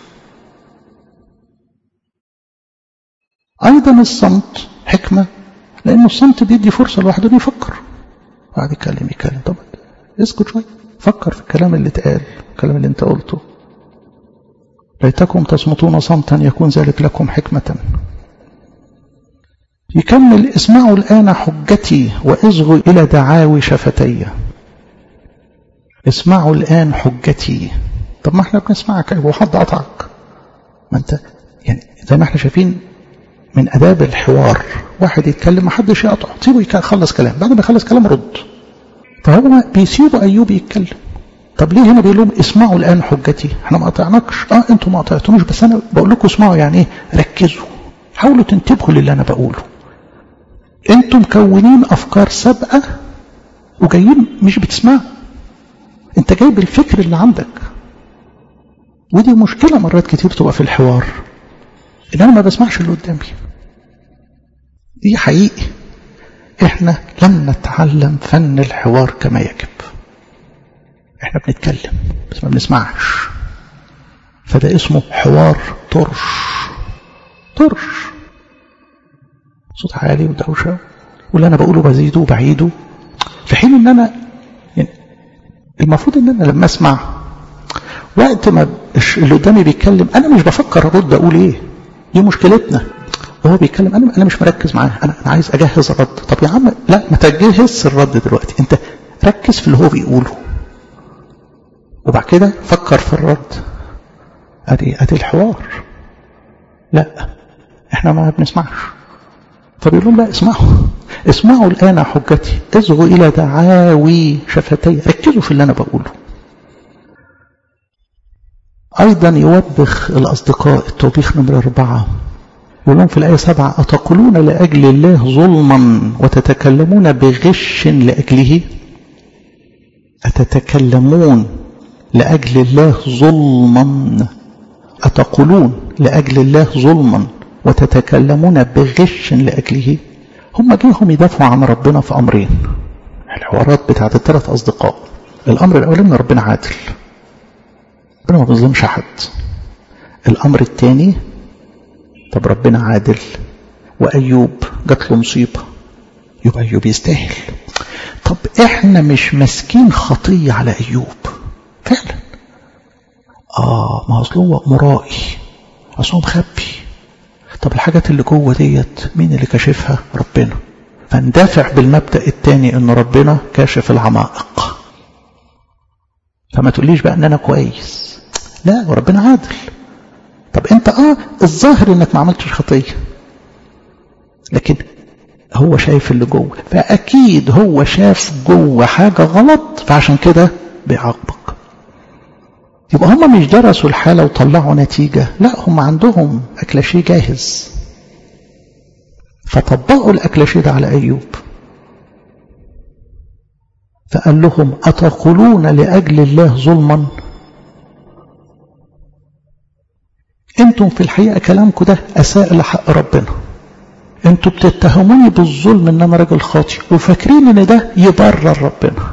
أيضا الصمت حكمة لأنه الصمت بيدي فرصة لواحد انه يفكر بعد يتكلم يتكلم طب اسكت شوية فكر في الكلام اللي اتقال الكلام اللي انت قلته ليتكم تصمتون صمتا يكون ذلك لكم حكمة يكمل اسمعوا الآن حجتي واصغوا إلى دعاوي شفتي اسمعوا الآن حجتي طب ما احنا بنسمعك هو حد قطعك ما انت يعني زي ما احنا شايفين من أداب الحوار واحد يتكلم ما حدش يقطع سيبه يخلص كلام بعد ما يخلص كلام رد فهو بيسيبوا أيوب يتكلم طب ليه هنا بيقول لهم اسمعوا الآن حجتي احنا ما قطعناكش اه انتوا ما قطعتونيش بس انا بقول لكم اسمعوا يعني ايه ركزوا حاولوا تنتبهوا للي انا بقوله انتوا مكونين افكار سابقه وجايين مش بتسمعوا انت جايب الفكر اللي عندك ودي مشكله مرات كتير تبقى في الحوار ان انا ما بسمعش اللي قدامي دي حقيقي احنا لم نتعلم فن الحوار كما يجب احنا بنتكلم بس ما بنسمعش فده اسمه حوار طرش طرش صوت عالي ودوشة واللي انا بقوله بزيده وبعيده في حين ان انا يعني المفروض ان انا لما اسمع وقت ما اللي قدامي بيتكلم انا مش بفكر ارد اقول ايه دي مشكلتنا وهو بيتكلم انا انا مش مركز معاه انا انا عايز اجهز الرد طب يا عم لا ما تجهز الرد دلوقتي انت ركز في اللي هو بيقوله وبعد كده فكر في الرد ادي ادي الحوار لا احنا ما بنسمعش فبيقول لهم لا اسمعوا اسمعوا الان حجتي اصغوا الى دعاوي شفتي ركزوا في اللي انا بقوله ايضا يوبخ الاصدقاء التوبيخ نمرة اربعة يقول لهم في الآية سبعة أتقولون لأجل الله ظلما وتتكلمون بغش لأجله أتتكلمون لأجل الله ظلما أتقولون لأجل الله ظلما وتتكلمون بغش لأجله هم جيهم يدافعوا عن ربنا في أمرين الحوارات بتاعت الثلاث أصدقاء الأمر الأولاني ربنا عادل ربنا ما بيظلمش حد الأمر الثاني طب ربنا عادل وأيوب جات له مصيبة يبقى أيوب يستاهل طب إحنا مش ماسكين خطية على أيوب فعلا آه ما أصله هو مرائي أصله مخبي طب الحاجات اللي جوه ديت مين اللي كاشفها ربنا فندافع بالمبدأ الثاني ان ربنا كاشف العمائق فما تقوليش بقى ان انا كويس لا وربنا عادل طب انت اه الظاهر انك ما عملتش خطيه لكن هو شايف اللي جوه فاكيد هو شاف جوه حاجه غلط فعشان كده بيعاقبك يبقى هم مش درسوا الحالة وطلعوا نتيجة لا هم عندهم أكلاشيه جاهز فطبقوا الأكلاشيه ده على أيوب فقال لهم أتقولون لأجل الله ظلما انتم في الحقيقة كلامكم ده أساء لحق ربنا انتم بتتهموني بالظلم ان انا راجل خاطئ وفاكرين ان ده يبرر ربنا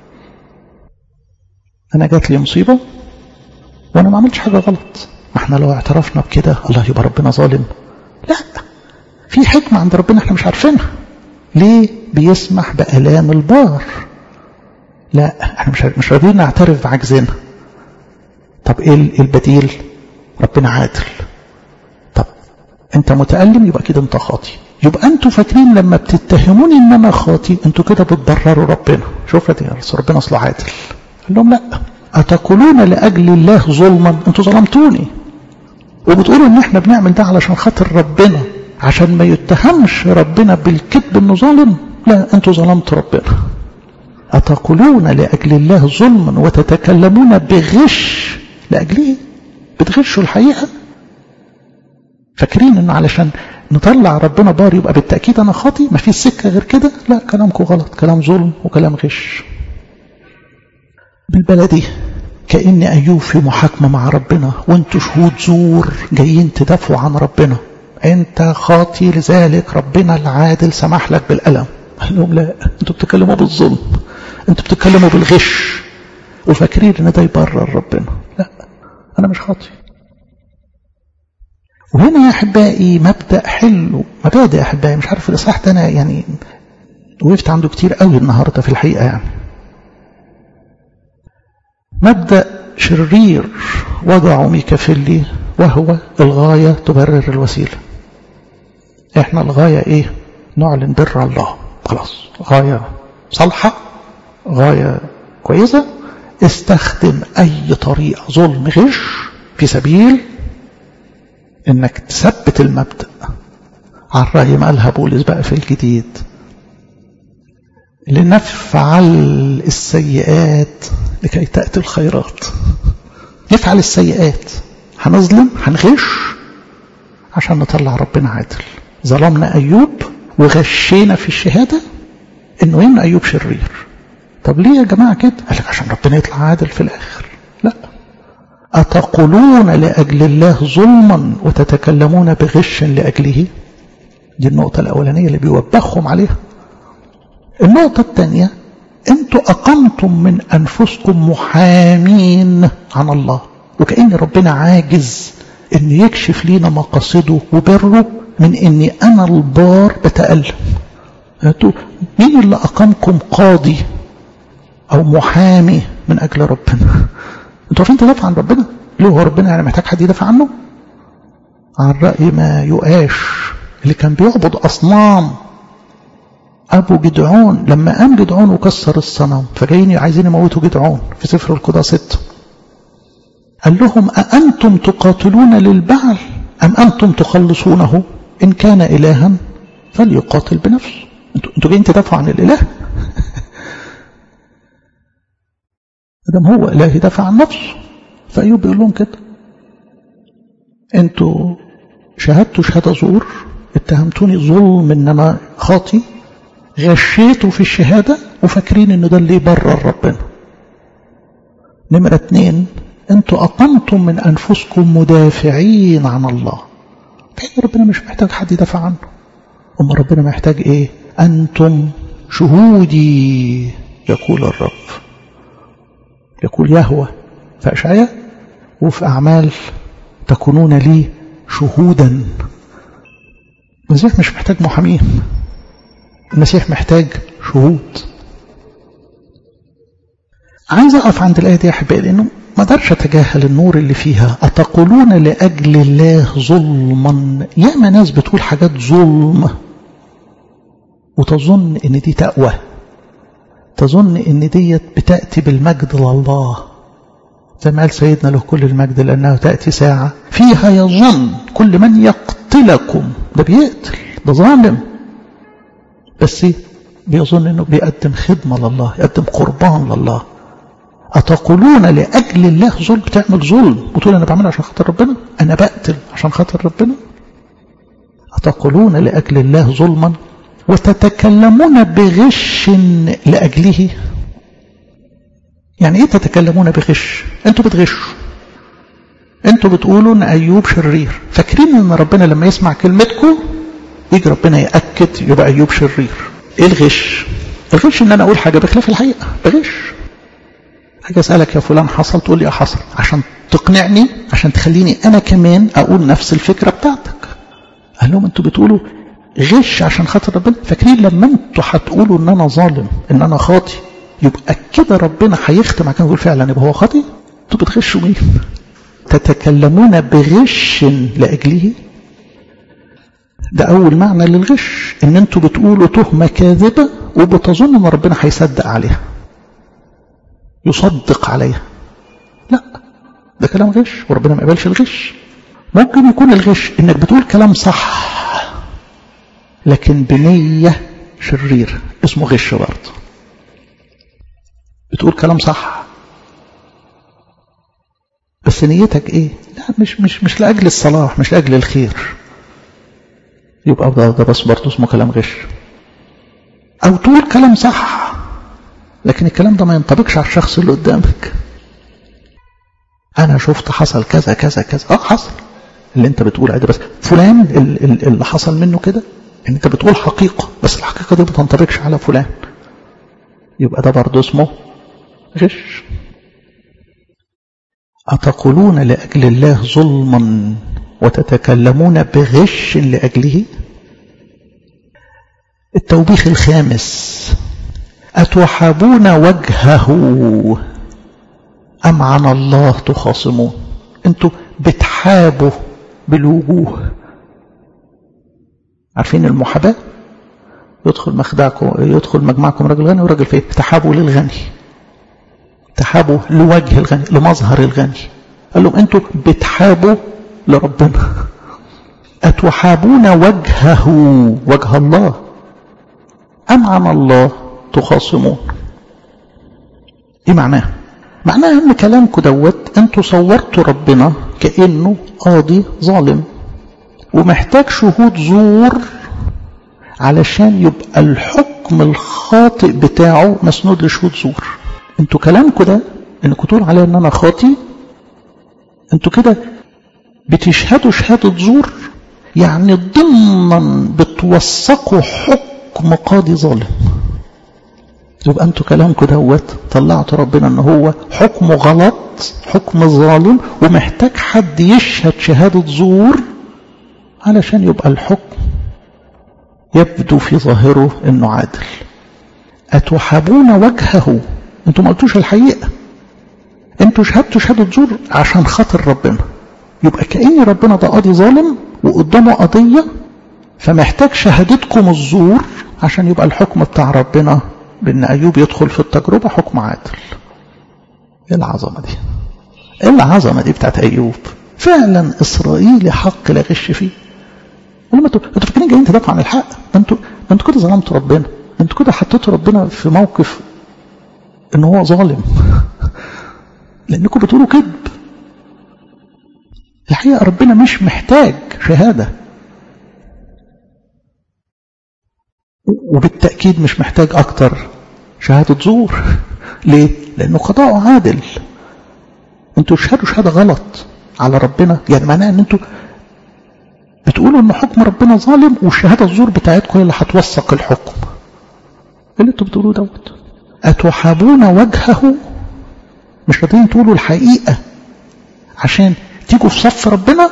انا جات لي مصيبه وانا ما عملتش حاجه غلط ما احنا لو اعترفنا بكده الله يبقى ربنا ظالم لا في حكمه عند ربنا احنا مش عارفينها ليه بيسمح بالام البار لا احنا مش مش راضيين نعترف بعجزنا طب ايه البديل ربنا عادل طب انت متألم يبقى كده انت خاطي يبقى انتوا فاكرين لما بتتهموني ان انا خاطي انتوا كده بتبرروا ربنا شوف يا ربنا اصله عادل قال لهم لا أتقولون لأجل الله ظلما أنتوا ظلمتوني وبتقولوا إن إحنا بنعمل ده علشان خاطر ربنا عشان ما يتهمش ربنا بالكذب إنه ظالم لا أنتوا ظلمتوا ربنا أتقولون لأجل الله ظلما وتتكلمون بغش لأجله بتغشوا الحقيقة فاكرين إن علشان نطلع ربنا بار يبقى بالتأكيد أنا خاطي ما فيش سكة غير كده لا كلامكم غلط كلام ظلم وكلام غش بالبلدي كأن أيوب في محاكمة مع ربنا وانتوا شهود زور جايين تدافعوا عن ربنا انت خاطي لذلك ربنا العادل سمح لك بالألم قال لهم لا انتوا بتتكلموا بالظلم انتوا بتتكلموا بالغش وفاكرين ان ده يبرر ربنا لا انا مش خاطي وهنا يا احبائي مبدا حلو مبادئ يا احبائي مش عارف الاصحاح ده انا يعني وقفت عنده كتير قوي النهارده في الحقيقه يعني مبدأ شرير وضعه ميكافيلي وهو الغاية تبرر الوسيلة احنا الغاية ايه نعلن بر الله خلاص غاية صالحة غاية كويسة استخدم اي طريقة ظلم غش في سبيل انك تثبت المبدأ على الرأي ما قالها بولس بقى في الجديد لنفعل السيئات لكي تأتي الخيرات نفعل السيئات هنظلم هنغش عشان نطلع ربنا عادل ظلمنا أيوب وغشينا في الشهادة إنه إن أيوب شرير طب ليه يا جماعة كده قال لك عشان ربنا يطلع عادل في الآخر لا أتقولون لأجل الله ظلما وتتكلمون بغش لأجله دي النقطة الأولانية اللي بيوبخهم عليها النقطة الثانية انتوا أقمتم من أنفسكم محامين عن الله وكأن ربنا عاجز أن يكشف لينا مقاصده وبره من أني أنا البار بتألم انتوا مين اللي أقامكم قاضي أو محامي من أجل ربنا انتوا عارفين تدافع عن ربنا ليه هو ربنا يعني محتاج حد يدافع عنه عن رأي ما يقاش اللي كان بيعبد أصنام أبو جدعون لما قام جدعون وكسر الصنم فجايين عايزين يموتوا جدعون في سفر القضاء ستة قال لهم أأنتم تقاتلون للبعل أم أنتم تخلصونه إن كان إلها فليقاتل بنفسه انتوا انتوا جايين تدافعوا عن الإله ادم هو إله يدافع عن نفسه فأيوب بيقول لهم كده انتوا شهدتوا شهادة زور اتهمتوني ظلم ان انا خاطي غشيتوا في الشهادة وفاكرين ان ده اللي يبرر ربنا نمرة اتنين انتوا اقمتم من انفسكم مدافعين عن الله ربنا مش محتاج حد يدافع عنه اما ربنا محتاج ايه انتم شهودي يقول الرب يقول يهوى في اشعياء وفي اعمال تكونون لي شهودا المسيح مش محتاج محامين المسيح محتاج شهود عايز اقف عند الايه دي يا احبائي لانه ما اقدرش اتجاهل النور اللي فيها اتقولون لاجل الله ظلما ياما ناس بتقول حاجات ظلم وتظن ان دي تقوى تظن ان ديت بتاتي بالمجد لله زي ما قال سيدنا له كل المجد لانه تاتي ساعه فيها يظن كل من يقتلكم ده بيقتل ده ظالم بس بيظن انه بيقدم خدمه لله يقدم قربان لله أتقولون لأجل الله ظلم بتعمل ظلم وتقول أنا بعمل عشان خاطر ربنا أنا بقتل عشان خاطر ربنا أتقولون لأجل الله ظلما وتتكلمون بغش لأجله يعني إيه تتكلمون بغش أنتوا بتغشوا أنتوا بتقولوا أن أيوب شرير فاكرين أن ربنا لما يسمع كلمتكم يجي ربنا يأكد يبقى أيوب شرير إيه الغش الغش أن أنا أقول حاجة بخلاف الحقيقة بغش حاجة أسألك يا فلان حصل تقول لي حصل عشان تقنعني عشان تخليني أنا كمان أقول نفس الفكرة بتاعتك قال لهم أنتوا بتقولوا غش عشان خاطر ربنا فاكرين لما أنتوا هتقولوا إن أنا ظالم إن أنا خاطي يبقى كده ربنا هيختم عشان يقول فعلا يبقى هو خاطي أنتوا بتغشوا مين تتكلمون بغش لأجله ده أول معنى للغش إن أنتوا بتقولوا تهمة كاذبة وبتظن إن ربنا هيصدق عليها يصدق عليها لا ده كلام غش وربنا ما يقبلش الغش ممكن يكون الغش انك بتقول كلام صح لكن بنية شرير اسمه غش برضه بتقول كلام صح بس نيتك ايه لا مش مش مش لاجل الصلاح مش لاجل الخير يبقى ده, ده بس برضه اسمه كلام غش او تقول كلام صح لكن الكلام ده ما ينطبقش على الشخص اللي قدامك انا شفت حصل كذا كذا كذا اه حصل اللي انت بتقول عادي بس فلان اللي حصل منه كده ان انت بتقول حقيقة بس الحقيقة دي ما تنطبقش على فلان يبقى ده برضه اسمه غش أتقولون لأجل الله ظلما وتتكلمون بغش لأجله التوبيخ الخامس أتوحبون وجهه أم عن الله تخاصمون أنتوا بتحابوا بالوجوه عارفين المحاباة يدخل مخدعكم يدخل مجمعكم راجل غني وراجل فقير تحابوا للغني تحابوا لوجه الغني لمظهر الغني قال لهم أنتوا بتحابوا لربنا أتوحابون وجهه وجه الله أم عن الله تخاصمون ايه معناه معناه ان كلامكم دوت انتوا صورتوا ربنا كانه قاضي ظالم ومحتاج شهود زور علشان يبقى الحكم الخاطئ بتاعه مسنود لشهود زور انتوا كلامكم ده انكم تقولوا عليه ان انا خاطي انتوا كده بتشهدوا شهادة زور يعني ضمنا بتوثقوا حكم قاضي ظالم يبقى انتوا كلامكم دوت طلعتوا ربنا ان هو حكمه غلط حكم ظالم ومحتاج حد يشهد شهادة زور علشان يبقى الحكم يبدو في ظاهره انه عادل اتحابون وجهه انتوا ما قلتوش الحقيقة انتوا شهدتوا شهادة زور عشان خاطر ربنا يبقى كأن ربنا ده قاضي ظالم وقدامه قضية فمحتاج شهادتكم الزور عشان يبقى الحكم بتاع ربنا بأن أيوب يدخل في التجربة حكم عادل ايه العظمة دي ايه العظمة دي بتاعت أيوب فعلا إسرائيلي حق لا غش فيه لما انتوا انتوا فاكرين جايين تدافعوا عن الحق ده انتوا ده انتوا كده ظلمتوا ربنا ده انتوا كده حطيتوا ربنا في موقف ان هو ظالم لانكم بتقولوا كذب الحقيقه ربنا مش محتاج شهاده وبالتاكيد مش محتاج اكتر شهاده زور ليه لانه قضاءه عادل انتوا تشهدوا شهاده غلط على ربنا يعني معناها ان انتوا بتقولوا ان حكم ربنا ظالم والشهاده الزور بتاعتكم هي اللي هتوثق الحكم ايه اللي انتوا بتقولوه دوت اتحابون وجهه مش راضيين تقولوا الحقيقه عشان تيجوا في صف ربنا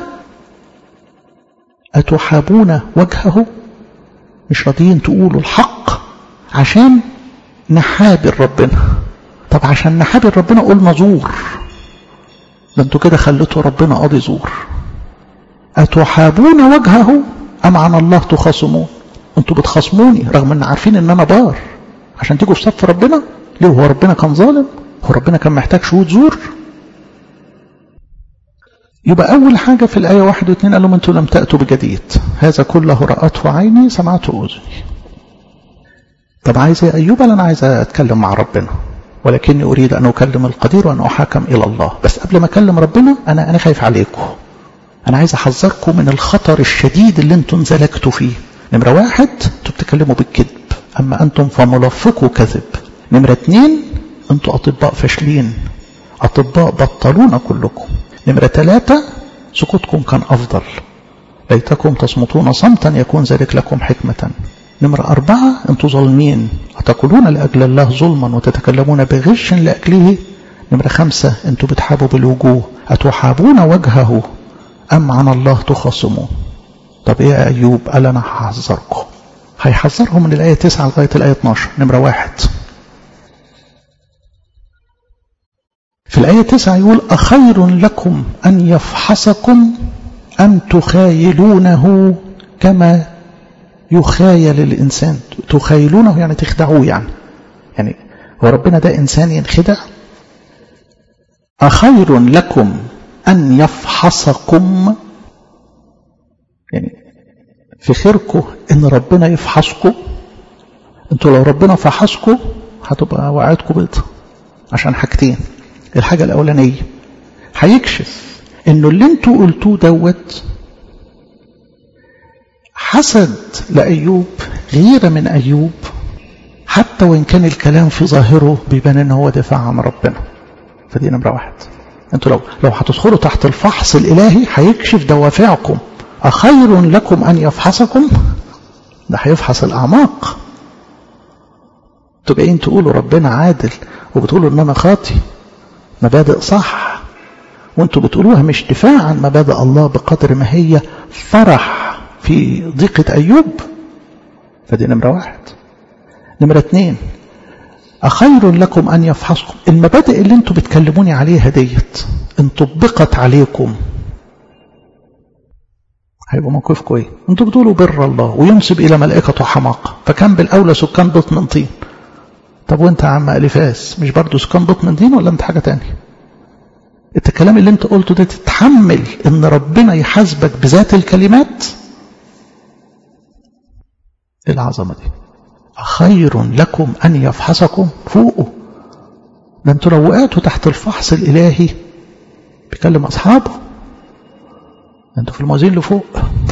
اتحابون وجهه مش راضيين تقولوا الحق عشان نحابر ربنا طب عشان نحابر ربنا قلنا زور ده انتوا كده خليتوا ربنا قاضي زور أتحابون وجهه أم عن الله تخاصمون أنتوا بتخاصموني رغم أن عارفين أن أنا بار عشان تيجوا في صف ربنا ليه هو ربنا كان ظالم هو ربنا كان محتاج شهود زور يبقى أول حاجة في الآية واحد واثنين قال لهم أنتوا لم تأتوا بجديد هذا كله رأته عيني سمعته أذني طب عايز يا أيوب أنا عايز أتكلم مع ربنا ولكني أريد أن أكلم القدير وأن أحاكم إلى الله بس قبل ما أكلم ربنا أنا أنا خايف عليكم أنا عايز أحذركم من الخطر الشديد اللي أنتم انزلقتوا فيه نمرة واحد أنتم بتتكلموا بالكذب أما أنتم فملفقوا كذب نمرة اتنين أنتم أطباء فاشلين أطباء بطلون كلكم نمرة ثلاثة سكوتكم كان أفضل ليتكم تصمتون صمتا يكون ذلك لكم حكمة نمرة أربعة أنتم ظالمين أتقولون لأجل الله ظلما وتتكلمون بغش لأجله نمرة خمسة أنتم بتحابوا بالوجوه أتحابون وجهه أم عن الله تخاصمون طب إيه يا أيوب قال أنا هحذركم هيحذرهم من الآية 9 لغاية الآية 12 نمرة واحد في الآية 9 يقول أخير لكم أن يفحصكم أم تخايلونه كما يخايل الإنسان تخايلونه يعني تخدعوه يعني يعني هو ربنا ده إنسان ينخدع أخير لكم أن يفحصكم يعني في خيركم إن ربنا يفحصكم انتوا لو ربنا فحصكم هتبقى وقعتكم بيضة عشان حاجتين الحاجة الأولانية هيكشف إنه اللي انتوا قلتوه دوت حسد لأيوب غيرة من أيوب حتى وإن كان الكلام في ظاهره بيبان إن هو دفاع عن ربنا فدي نمرة واحد انتوا لو لو هتدخلوا تحت الفحص الالهي هيكشف دوافعكم اخير لكم ان يفحصكم ده هيفحص الاعماق انتوا جايين تقولوا ربنا عادل وبتقولوا ان انا خاطي مبادئ صح وانتوا بتقولوها مش دفاع عن مبادئ الله بقدر ما هي فرح في ضيقة أيوب فدي نمرة واحد نمرة اتنين أخير لكم أن يفحصكم المبادئ اللي انتوا بتكلموني عليها ديت ان طبقت عليكم هيبقى موقفكم ايه انتوا بتقولوا بر الله وينسب الى ملائكته حماقه فكان بالاولى سكان بيت من طين طب وانت يا عم الفاس مش برضه سكان بيت من طين ولا انت حاجه تانية انت الكلام اللي انت قلته ده تتحمل ان ربنا يحاسبك بذات الكلمات ايه العظمه دي خير لكم أن يفحصكم فوقه ده انتوا لو وقعتوا تحت الفحص الإلهي بيكلم أصحابه ده انتوا في الموازين اللي فوق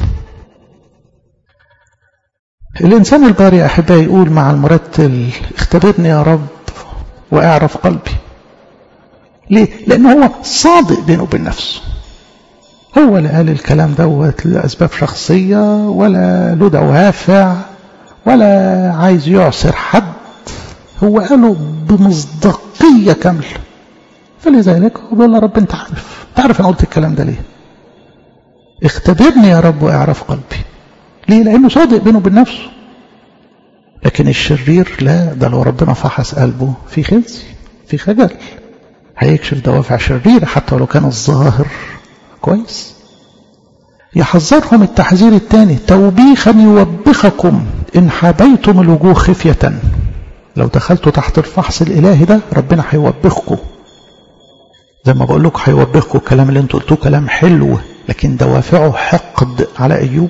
الإنسان الباري يا أحبائي يقول مع المرتل اختبرني يا رب وأعرف قلبي ليه؟ لأن هو صادق بينه وبين نفسه هو لا قال الكلام دوت لأسباب شخصية ولا له دوافع ولا عايز يعسر حد هو قاله بمصداقية كاملة فلذلك هو بيقول يا رب انت عارف تعرف انا قلت الكلام ده ليه اختبرني يا رب واعرف قلبي ليه لانه صادق بينه وبين نفسه لكن الشرير لا ده لو ربنا فحص قلبه في خزي في خجل هيكشف دوافع شريرة حتى ولو كان الظاهر كويس يحذرهم التحذير الثاني توبيخا يوبخكم إن حبيتم الوجوه خفية لو دخلتوا تحت الفحص الإلهي ده ربنا هيوبخكم زي ما بقول لكم هيوبخكم الكلام اللي انتوا قلتوه كلام حلو لكن دوافعه حقد على أيوب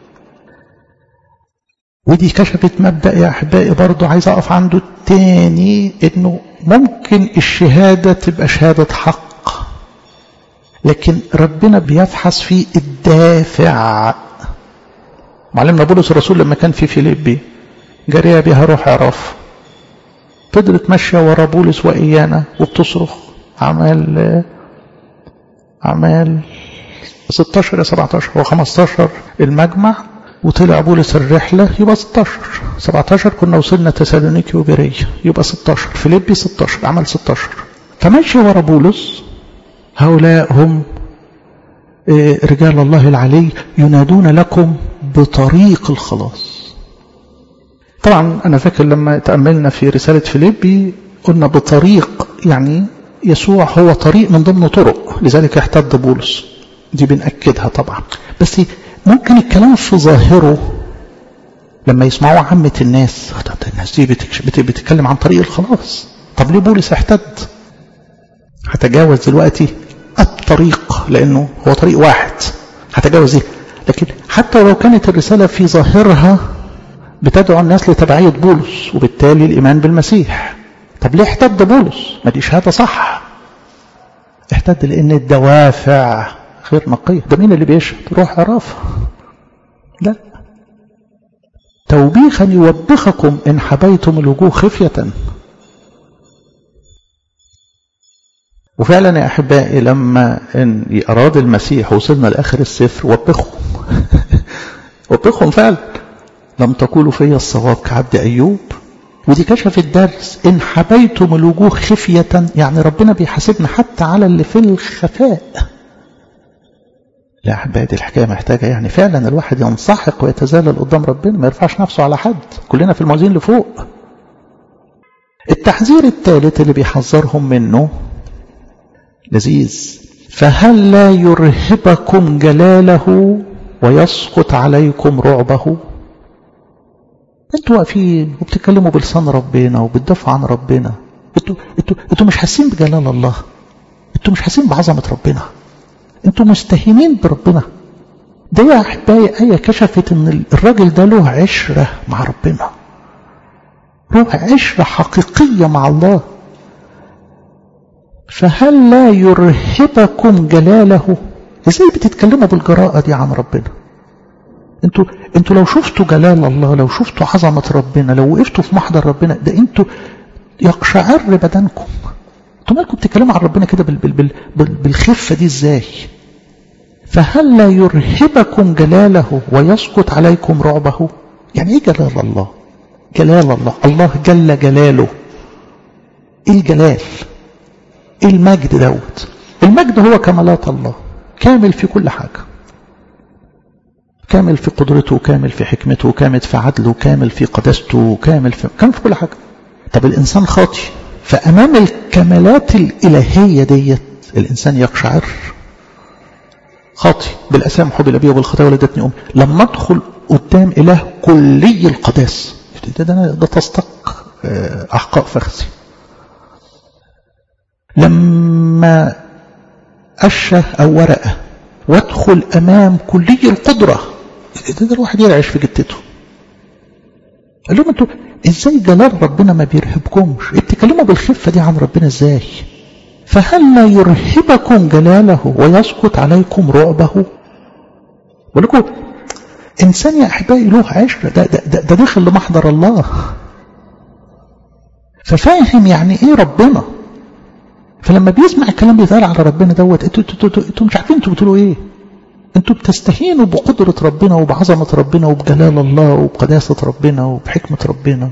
ودي كشفت مبدأ يا أحبائي برضو عايز أقف عنده التاني إنه ممكن الشهادة تبقى شهادة حق لكن ربنا بيفحص في الدافع معلمنا بولس الرسول لما كان في فيليبي جارية بها روح عرف فضلت ماشية ورا بولس وإيانا وبتصرخ أعمال أعمال 16 يا 17 هو 15 المجمع وطلع بولس الرحلة يبقى 16 17 كنا وصلنا تسالونيكي وبرية يبقى 16 فيليبي 16 عمل 16 فماشي ورا بولس هؤلاء هم رجال الله العلي ينادون لكم بطريق الخلاص طبعا أنا فاكر لما تأملنا في رسالة فيليبي قلنا بطريق يعني يسوع هو طريق من ضمن طرق لذلك احتد بولس دي بنأكدها طبعا بس ممكن الكلام في ظاهره لما يسمعوه عامة الناس الناس دي بتتكلم عن طريق الخلاص طب ليه بولس احتد هتجاوز دلوقتي الطريق لأنه هو طريق واحد هتجاوز ايه لكن حتى لو كانت الرسالة في ظاهرها بتدعو الناس لتبعية بولس وبالتالي الإيمان بالمسيح طب ليه احتد بولس ما دي شهادة صح احتد لأن الدوافع غير نقية ده مين اللي بيشهد روح عرافة لا توبيخا يوبخكم إن حبيتم الوجوه خفية وفعلا يا أحبائي لما إن أراد المسيح وصلنا لآخر السفر وبخهم وبخهم فعلا لم تقولوا في الصواب كعبد أيوب ودي كشفت درس إن حبيتم الوجوه خفية يعني ربنا بيحاسبنا حتى على اللي في الخفاء لا أحبائي دي الحكاية محتاجة يعني فعلا الواحد ينسحق ويتذلل قدام ربنا ما يرفعش نفسه على حد كلنا في الموازين لفوق التحذير الثالث اللي بيحذرهم منه لذيذ فهل لا يرهبكم جلاله ويسقط عليكم رعبه انتوا واقفين وبتتكلموا بلسان ربنا وبتدافعوا عن ربنا انتوا انتوا انتوا مش حاسين بجلال الله انتوا مش حاسين بعظمه ربنا انتوا مستهينين بربنا ده يا احبائي ايه كشفت ان الراجل ده له عشره مع ربنا له عشره حقيقيه مع الله فهل لا يرهبكم جلاله ازاي بتتكلموا بالجراءه دي عن ربنا انتوا انتوا لو شفتوا جلال الله لو شفتوا عظمه ربنا لو وقفتوا في محضر ربنا ده انتوا يقشعر بدنكم انتوا مالكم بتتكلموا عن ربنا كده بال بال بال بالخفه دي ازاي فهل لا يرهبكم جلاله ويسقط عليكم رعبه يعني ايه جلال الله جلال الله الله جل جلاله ايه الجلال ايه المجد دوت المجد هو كمالات الله كامل في كل حاجه كامل في قدرته كامل في حكمته كامل في عدله كامل في قداسته كامل في كامل في كل حاجه طب الانسان خاطي فامام الكمالات الالهيه ديت الانسان يقشعر خاطي بالاسامح بالابي وبالخطايا ولدتني امي لما ادخل قدام اله كلي القداس ده, ده, ده تصدق احقاء فخذي لما أشة أو ورقة وادخل أمام كلي القدرة ده, ده الواحد يرعش في جتته قال لهم انتوا ازاي جلال ربنا ما بيرهبكمش بتتكلموا بالخفة دي عن ربنا ازاي فهل لا يرهبكم جلاله ويسقط عليكم رعبه ولكم انسان يا احبائي له عشره ده, ده, ده, ده داخل لمحضر الله ففاهم يعني ايه ربنا فلما بيسمع الكلام بيتقال على ربنا دوت انتوا انتوا انتوا انتوا مش عارفين انتوا بتقولوا ايه انتوا بتستهينوا بقدرة ربنا وبعظمة ربنا وبجلال الله وبقداسة ربنا وبحكمة ربنا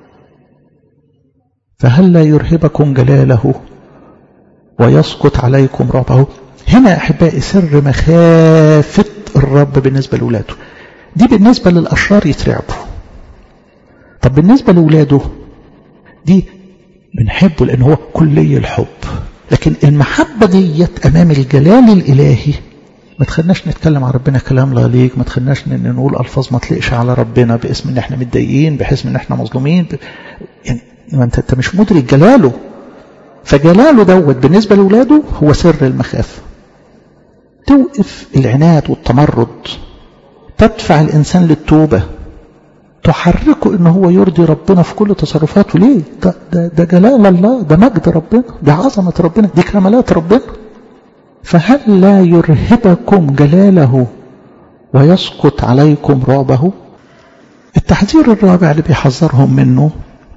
فهل لا يرهبكم جلاله ويسقط عليكم رعبه هنا يا أحبائي سر مخافة الرب بالنسبة لأولاده دي بالنسبة للأشرار يترعبوا طب بالنسبة لأولاده دي بنحبه لأن هو كلي الحب لكن المحبة ديت أمام الجلال الإلهي ما تخلناش نتكلم عن ربنا كلام لا يليق ما تخلناش نقول الفاظ ما تليقش على ربنا باسم ان احنا متضايقين بحيث ان احنا مظلومين ب... يعني ما انت انت مش مدرك جلاله فجلاله دوت بالنسبه لاولاده هو سر المخافه توقف العناد والتمرد تدفع الانسان للتوبه تحركه ان هو يرضي ربنا في كل تصرفاته ليه ده, ده, ده جلال الله ده مجد ربنا ده عظمه ربنا دي كمالات ربنا فهل لا يرهبكم جلاله ويسقط عليكم رعبه التحذير الرابع اللي بيحذرهم منه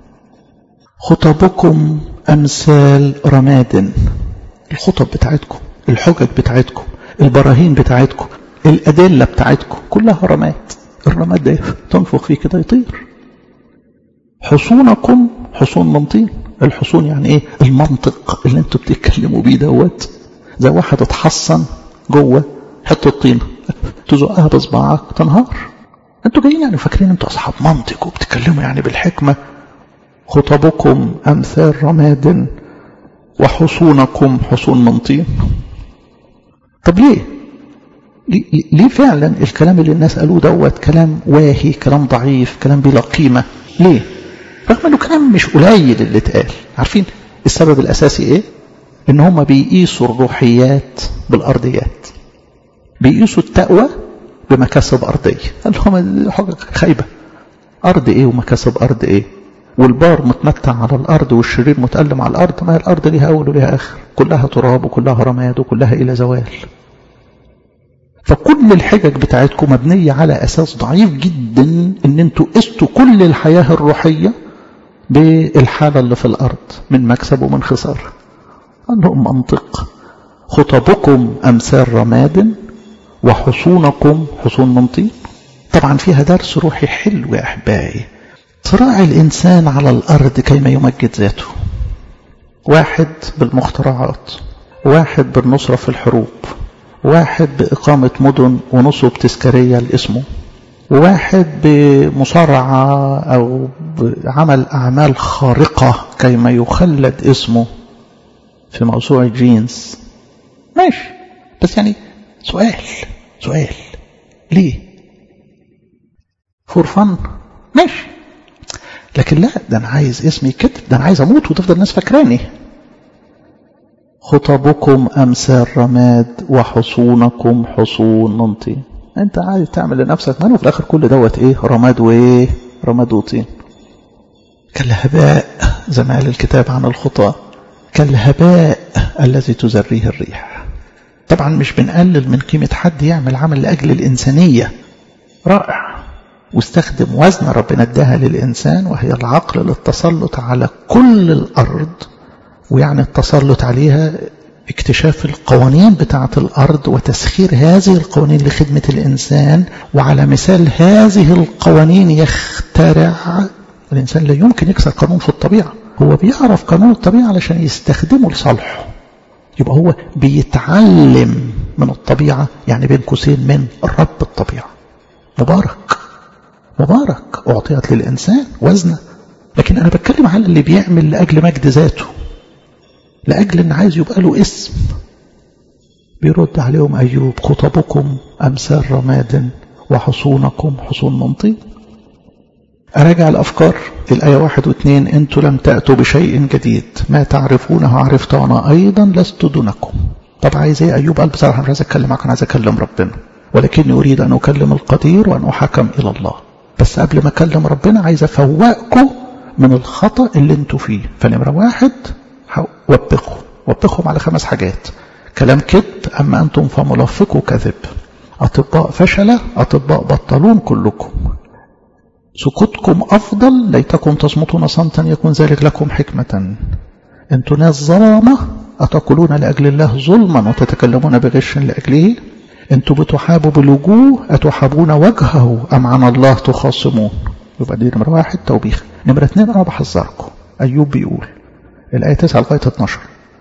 خطبكم أمثال رماد الخطب بتاعتكم الحجج بتاعتكم البراهين بتاعتكم الأدلة بتاعتكم كلها رماد الرماد ده تنفخ فيه كده يطير حصونكم حصون من طين الحصون يعني ايه المنطق اللي انتوا بتتكلموا بيه دوت زي واحد اتحصن جوه حته طينه تزقها بصباعك تنهار انتوا جايين يعني فاكرين انتوا اصحاب منطق وبتتكلموا يعني بالحكمه خطبكم امثال رماد وحصونكم حصون من طين طب ليه ليه فعلا الكلام اللي الناس قالوه دوت كلام واهي كلام ضعيف كلام بلا قيمه ليه رغم انه كلام مش قليل اللي اتقال عارفين السبب الاساسي ايه ان هم بيقيسوا الروحيات بالارضيات بيقيسوا التقوى بمكاسب ارضيه قال لهم حاجه خايبه ارض ايه ومكاسب ارض ايه والبار متمتع على الارض والشرير متألم على الارض ما هي الارض ليها اول وليها اخر كلها تراب وكلها رماد وكلها الى زوال فكل الحجج بتاعتكم مبنية على أساس ضعيف جدا إن أنتوا قستوا كل الحياة الروحية بالحالة اللي في الأرض من مكسب ومن خسارة قال لهم منطق خطبكم أمثال رماد وحصونكم حصون من طين طبعا فيها درس روحي حلو يا أحبائي صراع الإنسان على الأرض كيما يمجد ذاته واحد بالمخترعات واحد بالنصرة في الحروب واحد بإقامة مدن ونصب تذكارية لاسمه واحد بمصارعة أو بعمل أعمال خارقة كيما يخلد اسمه في موسوعة جينز ماشي بس يعني سؤال سؤال ليه فور فن ماشي لكن لا ده أنا عايز اسمي كده ده أنا عايز أموت وتفضل الناس فاكراني خطبكم أمثال رماد وحصونكم حصون من طين أنت عايز تعمل لنفسك من وفي الآخر كل دوت إيه رماد وإيه رماد وطين كالهباء زي ما قال الكتاب عن الخطى كالهباء الذي تزريه الريح طبعا مش بنقلل من قيمة حد يعمل عمل لأجل الإنسانية رائع واستخدم وزن ربنا اداها للإنسان وهي العقل للتسلط على كل الأرض ويعني التسلط عليها اكتشاف القوانين بتاعة الأرض وتسخير هذه القوانين لخدمة الإنسان وعلى مثال هذه القوانين يخترع الإنسان لا يمكن يكسر قانون في الطبيعة هو بيعرف قانون الطبيعة علشان يستخدمه لصالحه يبقى هو بيتعلم من الطبيعة يعني بين قوسين من رب الطبيعة مبارك مبارك أعطيت للإنسان وزنه لكن أنا بتكلم على اللي بيعمل لأجل مجد ذاته لأجل أن عايز يبقى له اسم بيرد عليهم أيوب خطبكم أمثال رماد وحصونكم حصون من طين أراجع الأفكار الآية واحد واثنين أنتوا لم تأتوا بشيء جديد ما تعرفونه عرفت أنا أيضا لست دونكم طب عايز ايه أيوب قال بصراحة مش عايز أتكلم معاكم عايز أكلم ربنا ولكني أريد أن أكلم القدير وأن أحكم إلى الله بس قبل ما أكلم ربنا عايز أفوقكم من الخطأ اللي انتوا فيه فنمرة واحد وبخوا وبخهم على خمس حاجات كلام كذب أما أنتم فملفقوا كذب أطباء فشلة أطباء بطلون كلكم سكوتكم أفضل ليتكم تصمتون صمتا يكون ذلك لكم حكمة أنتم ناس ظلامة أتقولون لأجل الله ظلما وتتكلمون بغش لأجله أنتم بتحابوا بالوجوه أتحابون وجهه أم عن الله تخاصمون يبقى دي نمرة واحد توبيخ نمرة اثنين أنا بحذركم أيوب بيقول الآية 9 لغاية 12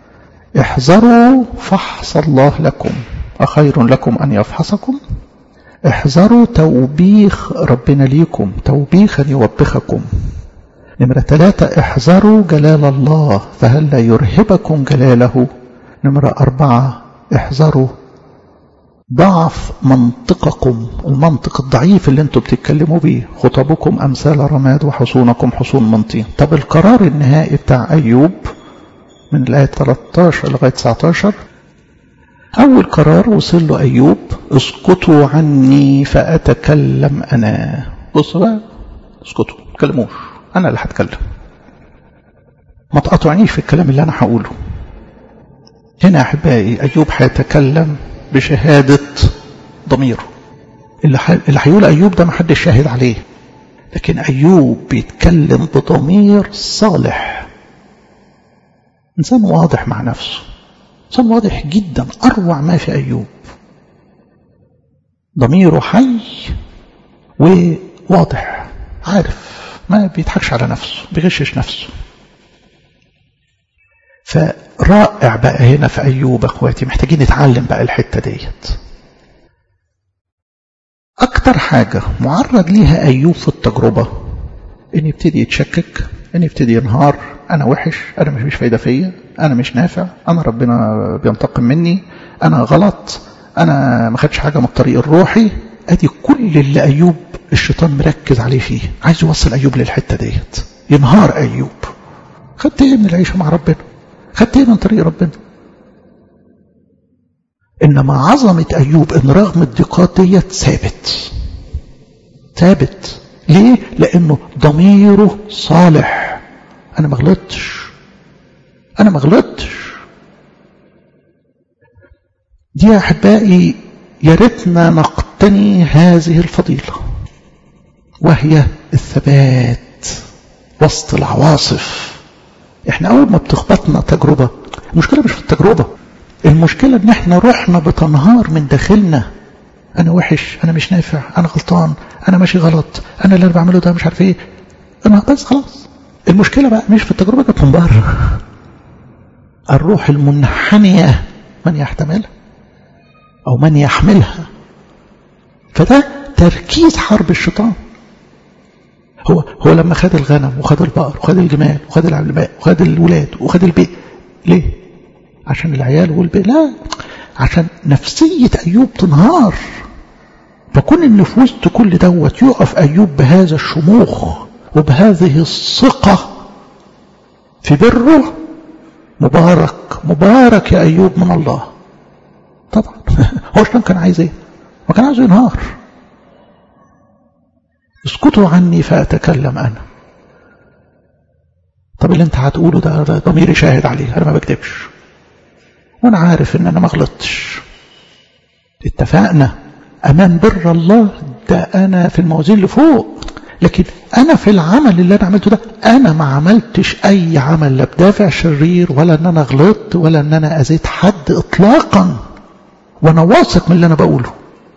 احذروا فحص الله لكم أخير لكم أن يفحصكم احذروا توبيخ ربنا ليكم توبيخا يوبخكم نمرة ثلاثة احذروا جلال الله فهل لا يرهبكم جلاله نمرة أربعة احذروا ضعف منطقكم المنطق الضعيف اللي انتوا بتتكلموا بيه خطبكم أمثال رماد وحصونكم حصون من طين طب القرار النهائي بتاع أيوب من الآية 13 لغاية 19 أول قرار وصل له أيوب اسكتوا عني فأتكلم أنا بصوا بقى اسكتوا ما تكلموش أنا اللي هتكلم ما تقاطعنيش في الكلام اللي أنا هقوله هنا أحبائي أيوب هيتكلم بشهادة ضميره اللي اللي هيقول أيوب ده ما حدش شاهد عليه لكن أيوب بيتكلم بضمير صالح إنسان واضح مع نفسه إنسان واضح جدا أروع ما في أيوب ضميره حي وواضح عارف ما بيضحكش على نفسه بيغشش نفسه فرائع بقى هنا في أيوب أخواتي محتاجين نتعلم بقى الحتة ديت أكتر حاجة معرض ليها أيوب في التجربة إن يبتدي يتشكك إن يبتدي ينهار أنا وحش أنا مش فايدة فيا أنا مش نافع أنا ربنا بينتقم مني أنا غلط أنا ما خدش حاجة من الطريق الروحي أدي كل اللي أيوب الشيطان مركز عليه فيه عايز يوصل أيوب للحتة ديت ينهار أيوب خدت إيه من العيشة مع ربنا خدت ايه من طريق ربنا انما عظمة ايوب ان رغم الضيقات ديت ثابت ثابت ليه لانه ضميره صالح انا ما غلطتش انا ما غلطتش دي يا احبائي يا ريتنا نقتني هذه الفضيله وهي الثبات وسط العواصف احنا اول ما بتخبطنا تجربة المشكلة مش في التجربة المشكلة ان احنا روحنا بتنهار من داخلنا انا وحش انا مش نافع انا غلطان انا ماشي غلط انا اللي انا بعمله ده مش عارف ايه انا بس خلاص المشكلة بقى مش في التجربة جت من بره الروح المنحنية من يحتملها او من يحملها فده تركيز حرب الشيطان هو هو لما خد الغنم وخد البقر وخد الجمال وخد العلماء وخد الولاد وخد البيت ليه عشان العيال والبيت لا عشان نفسية أيوب تنهار فكون ان في وسط كل دوت يقف أيوب بهذا الشموخ وبهذه الثقة في بره مبارك مبارك يا أيوب من الله طبعا هو شلون كان عايز ايه ما كان عايز ينهار اسكتوا عني فأتكلم أنا طب اللي انت هتقوله ده, ده ضميري شاهد عليه أنا ما بكتبش وأنا عارف إن أنا ما غلطتش اتفقنا أمام بر الله ده أنا في الموازين اللي فوق لكن أنا في العمل اللي أنا عملته ده أنا ما عملتش أي عمل لا بدافع شرير ولا إن أنا غلطت ولا إن أنا أذيت حد إطلاقا وأنا واثق من اللي أنا بقوله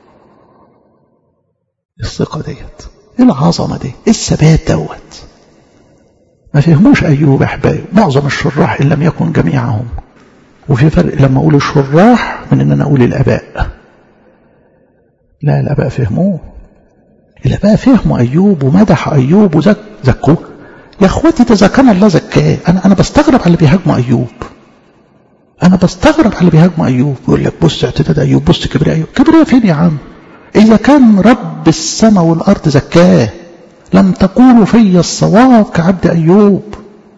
الثقة ديت ايه العظمة دي ايه الثبات دوت ما فهموش أيوب أحبائي معظم الشراح إن لم يكن جميعهم وفي فرق لما أقول الشراح من إن أنا أقول الآباء لا الآباء فهموه الآباء فهموا أيوب ومدح أيوب وزكوه يا اخواتي إذا كان الله زكاه أنا أنا بستغرب على اللي بيهاجموا أيوب أنا بستغرب على اللي بيهاجموا أيوب يقول لك بص اعتداد أيوب بص كبرياء أيوب كبرياء فين يا عم إذا كان رب السماء والأرض زكاه لم تقولوا في الصواب كعبد أيوب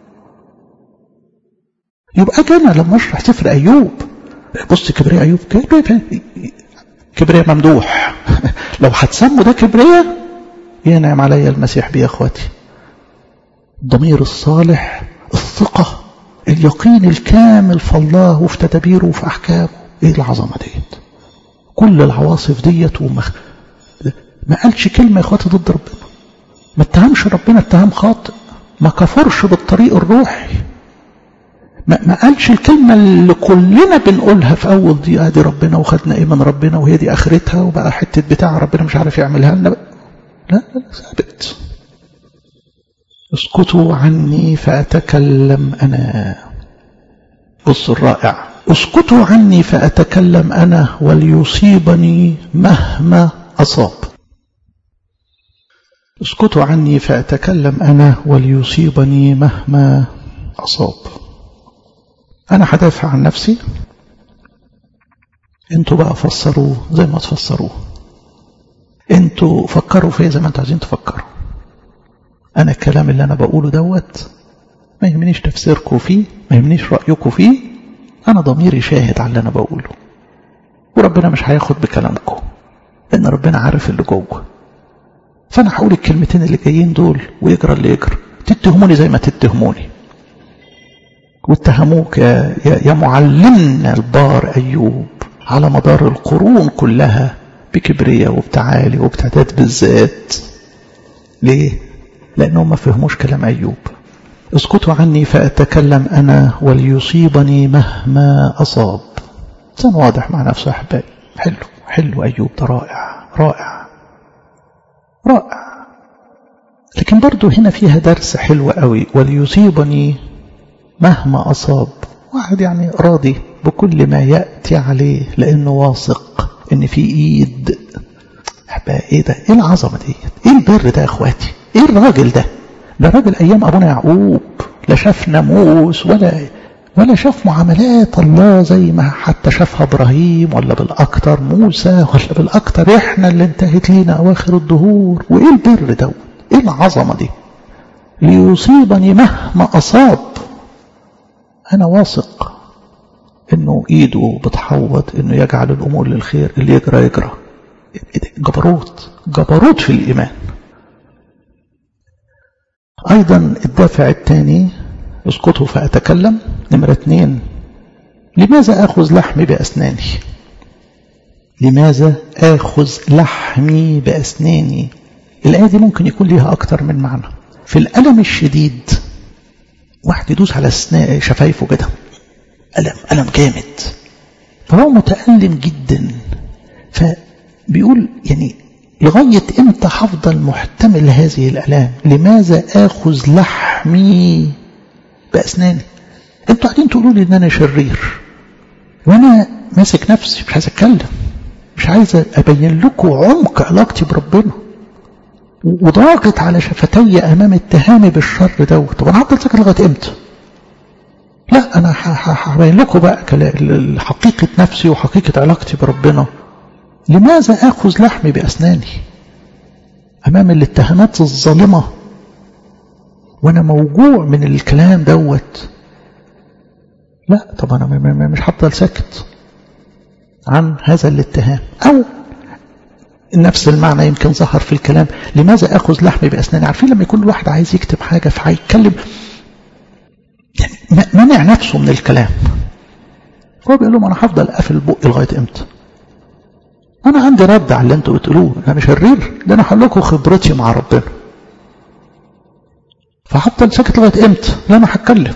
يبقى أنا لما أشرح سفر أيوب بص كبرياء أيوب كبرياء كبرياء ممدوح لو هتسموا ده كبرياء ينعم علي المسيح بيه يا اخواتي الضمير الصالح الثقة اليقين الكامل في الله وفي تدابيره وفي أحكامه ايه العظمة ديت كل العواصف ديت ومخ... ما قالش كلمة يا اخواتي ضد ربنا ما اتهمش ربنا اتهام خاطئ ما كفرش بالطريق الروحي ما, ما قالش الكلمة اللي كلنا بنقولها في أول دي دي ربنا وخدنا إيه من ربنا وهي دي آخرتها وبقى حتة بتاع ربنا مش عارف يعملها لنا لا لا ثابت اسكتوا عني فأتكلم أنا بص الرائع اسكتوا عني فأتكلم أنا وليصيبني مهما أصاب اسكتوا عني فأتكلم أنا وليصيبني مهما أصاب أنا هدافع عن نفسي انتوا بقى فسروه زي ما تفسروه انتوا فكروا فيه زي ما انتوا عايزين تفكروا انا الكلام اللي انا بقوله دوت ما يهمنيش تفسيركم فيه ما يهمنيش رأيكم فيه انا ضميري شاهد على اللي انا بقوله وربنا مش هياخد بكلامكم لان ربنا عارف اللي جوه فانا هقول الكلمتين اللي جايين دول ويجرى اللي يجرى تتهموني زي ما تتهموني واتهموك يا, يا, يا معلمنا البار أيوب على مدار القرون كلها بكبرية وبتعالي وبتعداد بالذات ليه؟ لأنهم ما فهموش كلام أيوب اسكتوا عني فأتكلم أنا وليصيبني مهما أصاب كان واضح مع نفسه أحبائي حلو حلو أيوب ده رائع رائع رائع لكن برضو هنا فيها درس حلو قوي وليصيبني مهما أصاب واحد يعني راضي بكل ما يأتي عليه لأنه واثق إن في إيد أحبائي إيه ده إيه العظمة دي إيه البر ده يا إخواتي إيه الراجل ده ده راجل أيام أبونا يعقوب لا شاف ناموس ولا ولا شاف معاملات الله زي ما حتى شافها إبراهيم ولا بالأكتر موسى ولا بالأكتر إحنا اللي انتهت لينا أواخر الدهور وإيه البر ده إيه العظمة دي ليصيبني مهما أصاب أنا واثق إنه إيده بتحوط إنه يجعل الأمور للخير اللي يجرى يجرى جبروت جبروت في الإيمان أيضا الدافع الثاني اسكتوا فأتكلم نمرة اثنين لماذا أخذ لحمي بأسناني لماذا آخذ لحمي بأسناني الآية دي ممكن يكون ليها أكتر من معنى في الألم الشديد واحد يدوس على شفايفه كده ألم ألم جامد فهو متألم جدا فبيقول يعني لغاية امتى هفضل محتمل هذه الألام لماذا آخذ لحمي بأسناني انتوا قاعدين تقولوا لي ان انا شرير وانا ماسك نفسي مش عايز اتكلم مش عايز ابين لكم عمق علاقتي بربنا وضاقت على شفتي امام اتهامي بالشر دوت طب انا هفضل ساكت لغايه امتى لا انا هبين لكم بقى حقيقه نفسي وحقيقه علاقتي بربنا لماذا اخذ لحمي باسناني امام الاتهامات الظالمه وانا موجوع من الكلام دوت لا طب انا مش هفضل ساكت عن هذا الاتهام او نفس المعنى يمكن ظهر في الكلام لماذا اخذ لحمي باسناني عارفين لما يكون الواحد عايز يكتب حاجه فهيتكلم يعني منع نفسه من الكلام هو بيقول لهم انا هفضل قافل بقي لغايه امتى انا عندي رد على اللي انتوا بتقولوه انا شرير ده انا هقول لكم خبرتي مع ربنا فهفضل ساكت لغايه امتى لا انا هتكلم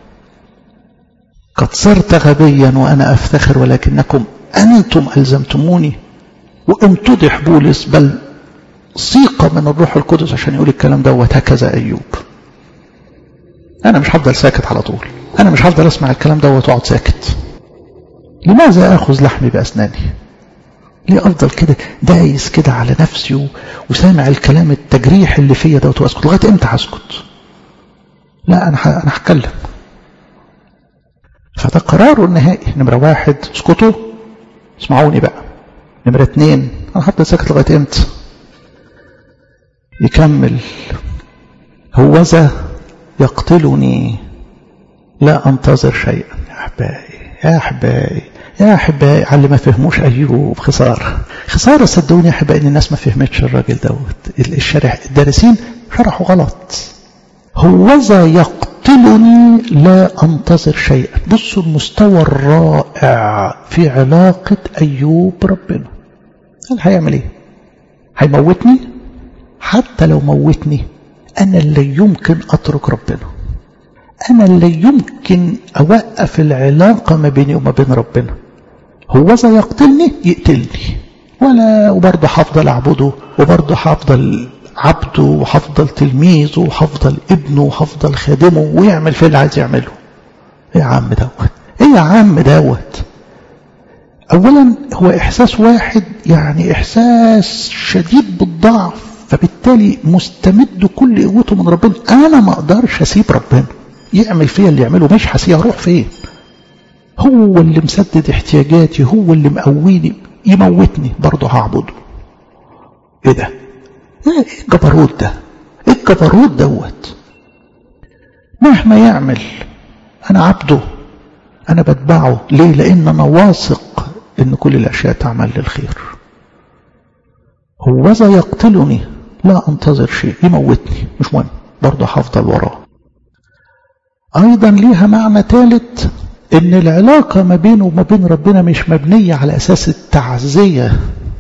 قد صرت غبيا وانا افتخر ولكنكم انتم الزمتموني وامتدح بولس بل صيقة من الروح القدس عشان يقول الكلام دوت هكذا أيوب أنا مش هفضل ساكت على طول أنا مش هفضل أسمع الكلام دوت وأقعد ساكت لماذا أخذ لحمي بأسناني ليه أفضل كده دايس كده على نفسي وسامع الكلام التجريح اللي فيا دوت وأسكت لغاية إمتى هسكت لا أنا أنا هتكلم فده قراره النهائي نمرة واحد اسكتوا اسمعوني بقى نمرة اتنين أنا هفضل ساكت لغاية إمتى يكمل هوذا يقتلني لا أنتظر شيئا يا أحبائي يا أحبائي يا أحبائي على اللي ما فهموش أيوب خسارة خسارة صدقوني يا أحبائي إن الناس ما فهمتش الراجل دوت الشارح الدارسين شرحوا غلط هوذا يقتلني لا أنتظر شيئا بصوا المستوى الرائع في علاقة أيوب ربنا قال هيعمل ايه هيموتني حتى لو موتني أنا اللي يمكن أترك ربنا أنا اللي يمكن أوقف العلاقة ما بيني وما بين ربنا هوذا يقتلني يقتلني ولا وبرضه هفضل أعبده وبرضه هفضل عبده وهفضل تلميذه وهفضل ابنه وهفضل خادمه ويعمل في اللي عايز يعمله ايه يا عم دوت ايه يا عم دوت اولا هو احساس واحد يعني احساس شديد بالضعف فبالتالي مستمد كل قوته من ربنا انا ما اقدرش اسيب ربنا يعمل فيا اللي يعمله مش هسيب اروح فين هو اللي مسدد احتياجاتي هو اللي مقويني يموتني برضه هعبده ايه ده ايه الجبروت ده ايه الجبروت دوت مهما يعمل انا عبده انا بتبعه ليه لان انا واثق ان كل الاشياء تعمل للخير هوذا يقتلني لا انتظر شيء يموتني مش مهم برضه هفضل وراه ايضا ليها معنى ثالث ان العلاقة ما بينه وما بين ربنا مش مبنية على اساس التعزية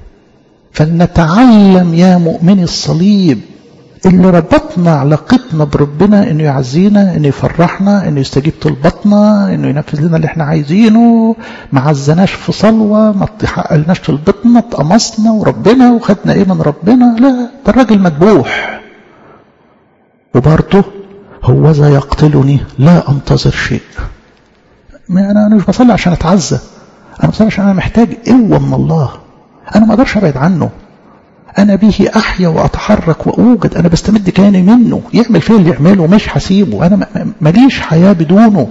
فلنتعلم يا مؤمني الصليب اللي ربطنا علاقتنا بربنا انه يعزينا انه يفرحنا انه يستجيب طلباتنا انه ينفذ لنا اللي احنا عايزينه ما عزناش في صلوة ما تحققلناش طلبتنا اتقمصنا وربنا وخدنا ايه من ربنا لا ده الراجل مذبوح وبرضه هوذا يقتلني لا انتظر شيء انا انا مش بصلي عشان اتعزى انا بصلي عشان انا محتاج قوه من الله انا ما اقدرش ابعد عنه انا به احيا واتحرك واوجد انا بستمد كياني منه يعمل فيه اللي يعمله مش هسيبه انا ماليش حياه بدونه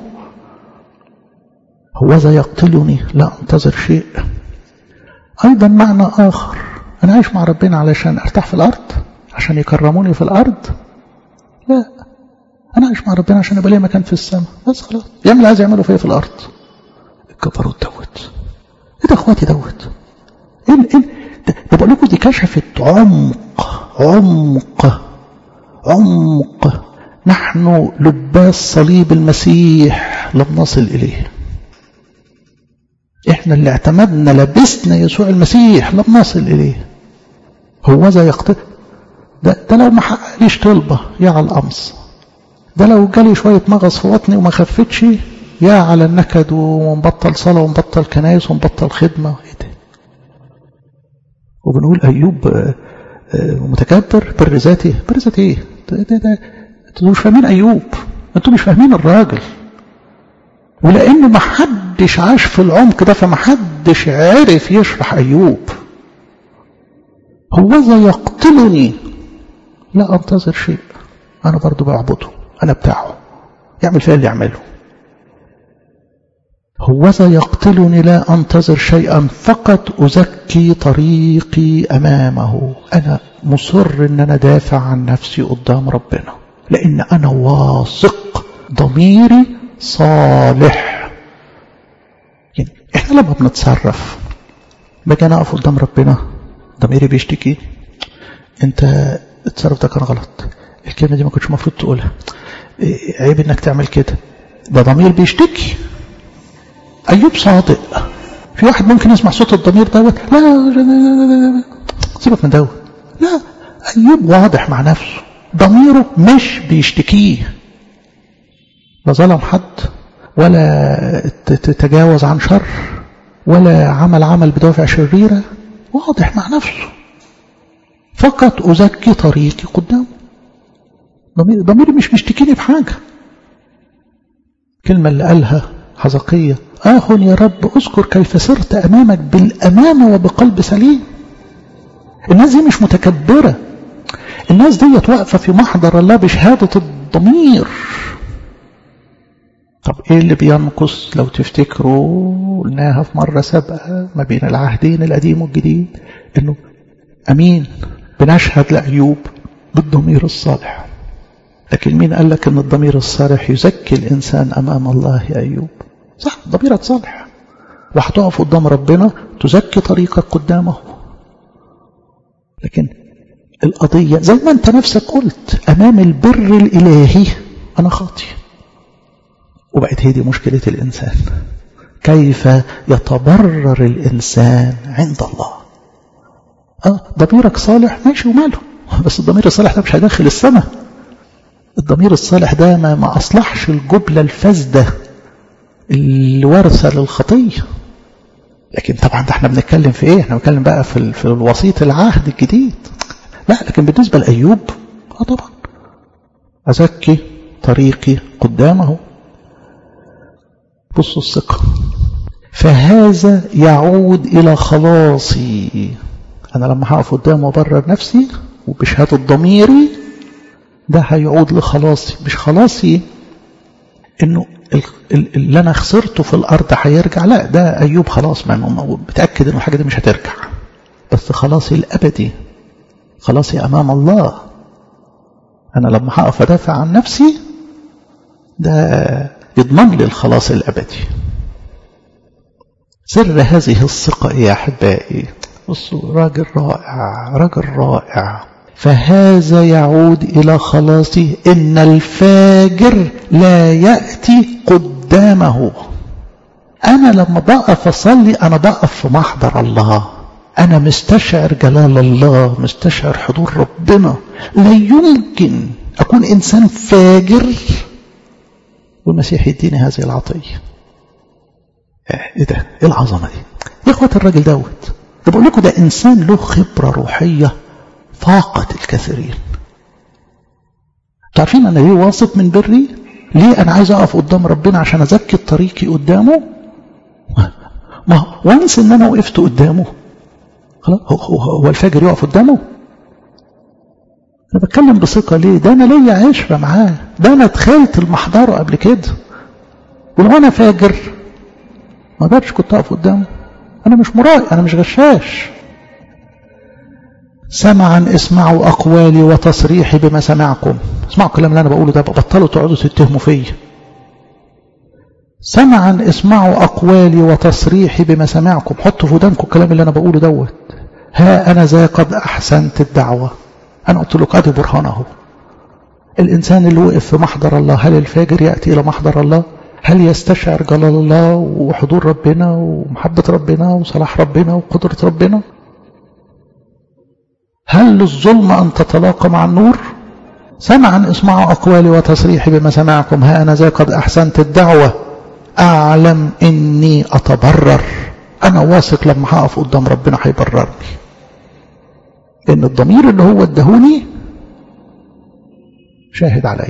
هوذا يقتلني لا انتظر شيء ايضا معنى اخر انا عايش مع ربنا علشان ارتاح في الارض عشان يكرموني في الارض لا انا عايش مع ربنا عشان يبقى لي مكان في السماء بس خلاص يعمل عايز يعمله فيا في الارض الجبروت دوت ايه ده اخواتي دوت ايه ايه ده بقول لكم دي كشفت عمق عمق عمق نحن لباس صليب المسيح لم نصل اليه احنا اللي اعتمدنا لبسنا يسوع المسيح لم نصل اليه هوذا يقتل ده, ده لو ما حققليش طلبه يا على القمص ده لو جالي شوية مغص في بطني وما خفتش يا على النكد ونبطل صلاة ونبطل كنايس ونبطل خدمة ايه ده وبنقول أيوب متكبر بر ذاتي بر ذاتي ايه ده ده ده انتوا مش فاهمين أيوب انتوا مش فاهمين الراجل ولأن ما حدش عاش في العمق ده فما حدش عرف يشرح أيوب هوذا يقتلني لا أنتظر شيء أنا برضو بعبده أنا بتاعه يعمل فيها اللي يعمله هوذا يقتلني لا أنتظر شيئا فقط أزكي طريقي أمامه أنا مصر أن أنا دافع عن نفسي قدام ربنا لأن أنا واثق ضميري صالح يعني إحنا لما بنتصرف باجي أنا أقف قدام ربنا ضميري بيشتكي أنت التصرف ده كان غلط الكلمة دي ما كنتش المفروض تقولها عيب انك تعمل كده ده ضمير بيشتكي ايوب صادق في واحد ممكن يسمع صوت الضمير دوت لا سيبك من دوت لا ايوب واضح مع نفسه ضميره مش بيشتكيه لا ظلم حد ولا تجاوز عن شر ولا عمل عمل بدافع شريرة واضح مع نفسه فقط أزكي طريقي قدامه ضميري, ضميري مش بيشتكيني بحاجة الكلمة اللي قالها حزقية آه يا رب أذكر كيف سرت أمامك بالأمانة وبقلب سليم الناس دي مش متكبرة الناس دي واقفة في محضر الله بشهادة الضمير طب ايه اللي بينقص لو تفتكروا قلناها في مرة سابقة ما بين العهدين القديم والجديد انه امين بنشهد لأيوب بالضمير الصالح لكن مين قال لك ان الضمير الصالح يزكي الانسان امام الله يا ايوب صح ضميرك صالح وهتقف قدام ربنا تزكي طريقك قدامه لكن القضية زي ما انت نفسك قلت امام البر الالهي انا خاطي وبقت هي دي مشكلة الانسان كيف يتبرر الانسان عند الله اه ضميرك صالح ماشي وماله بس الضمير الصالح ده مش هيدخل السماء الضمير الصالح ده ما, ما أصلحش الجبلة الفاسدة اللي ورثة للخطية لكن طبعا ده احنا بنتكلم في ايه احنا بنتكلم بقى في, في الوسيط العهد الجديد لا لكن بالنسبة لأيوب اه طبعا أزكي طريقي قدامه بصوا الثقة فهذا يعود إلى خلاصي أنا لما هقف قدامه وبرر نفسي وبشهادة ضميري ده هيعود لخلاصي مش خلاصي انه اللي انا خسرته في الارض هيرجع لا ده ايوب خلاص ما بتاكد ان الحاجه دي مش هترجع بس خلاصي الابدي خلاصي امام الله انا لما هقف ادافع عن نفسي ده يضمن لي الخلاص الابدي سر هذه الثقه يا احبائي بصوا راجل رائع راجل رائع فهذا يعود إلى خلاصه إن الفاجر لا يأتي قدامه أنا لما بقف أصلي أنا بقف في محضر الله أنا مستشعر جلال الله مستشعر حضور ربنا لا يمكن أكون إنسان فاجر والمسيح يديني هذه العطية إيه ده إيه العظمة دي يا إخوة الراجل دوت ده بقول لكم ده إنسان له خبرة روحية فاقت الكثيرين تعرفين أنا ليه واثق من بري ليه أنا عايز أقف قدام ربنا عشان أزكي طريقي قدامه ما وانس إن أنا وقفت قدامه خلاص هو, هو الفجر يقف قدامه أنا بتكلم بثقة ليه ده أنا ليا عشرة معاه ده أنا دخلت المحضرة قبل كده ولو أنا فاجر ما قدرتش كنت أقف قدامه أنا مش مرائي أنا مش غشاش سمعا اسمعوا أقوالي وتصريحي بما سمعكم اسمعوا الكلام اللي أنا بقوله ده بطلوا تقعدوا تتهموا فيا سمعا اسمعوا أقوالي وتصريحي بما سمعكم حطوا في ودانكم الكلام اللي أنا بقوله دوت ها أنا ذا قد أحسنت الدعوة أنا قلت لك أدي برهانه الإنسان اللي وقف في محضر الله هل الفاجر يأتي إلى محضر الله هل يستشعر جلال الله وحضور ربنا ومحبة ربنا وصلاح ربنا وقدرة ربنا هل للظلم أن تتلاقى مع النور سمعا اسمعوا أقوالي وتصريحي بما سمعكم ها أنا ذا قد أحسنت الدعوة أعلم إني أتبرر أنا واثق لما هقف قدام ربنا هيبررني إن الضمير اللي هو ادهوني شاهد علي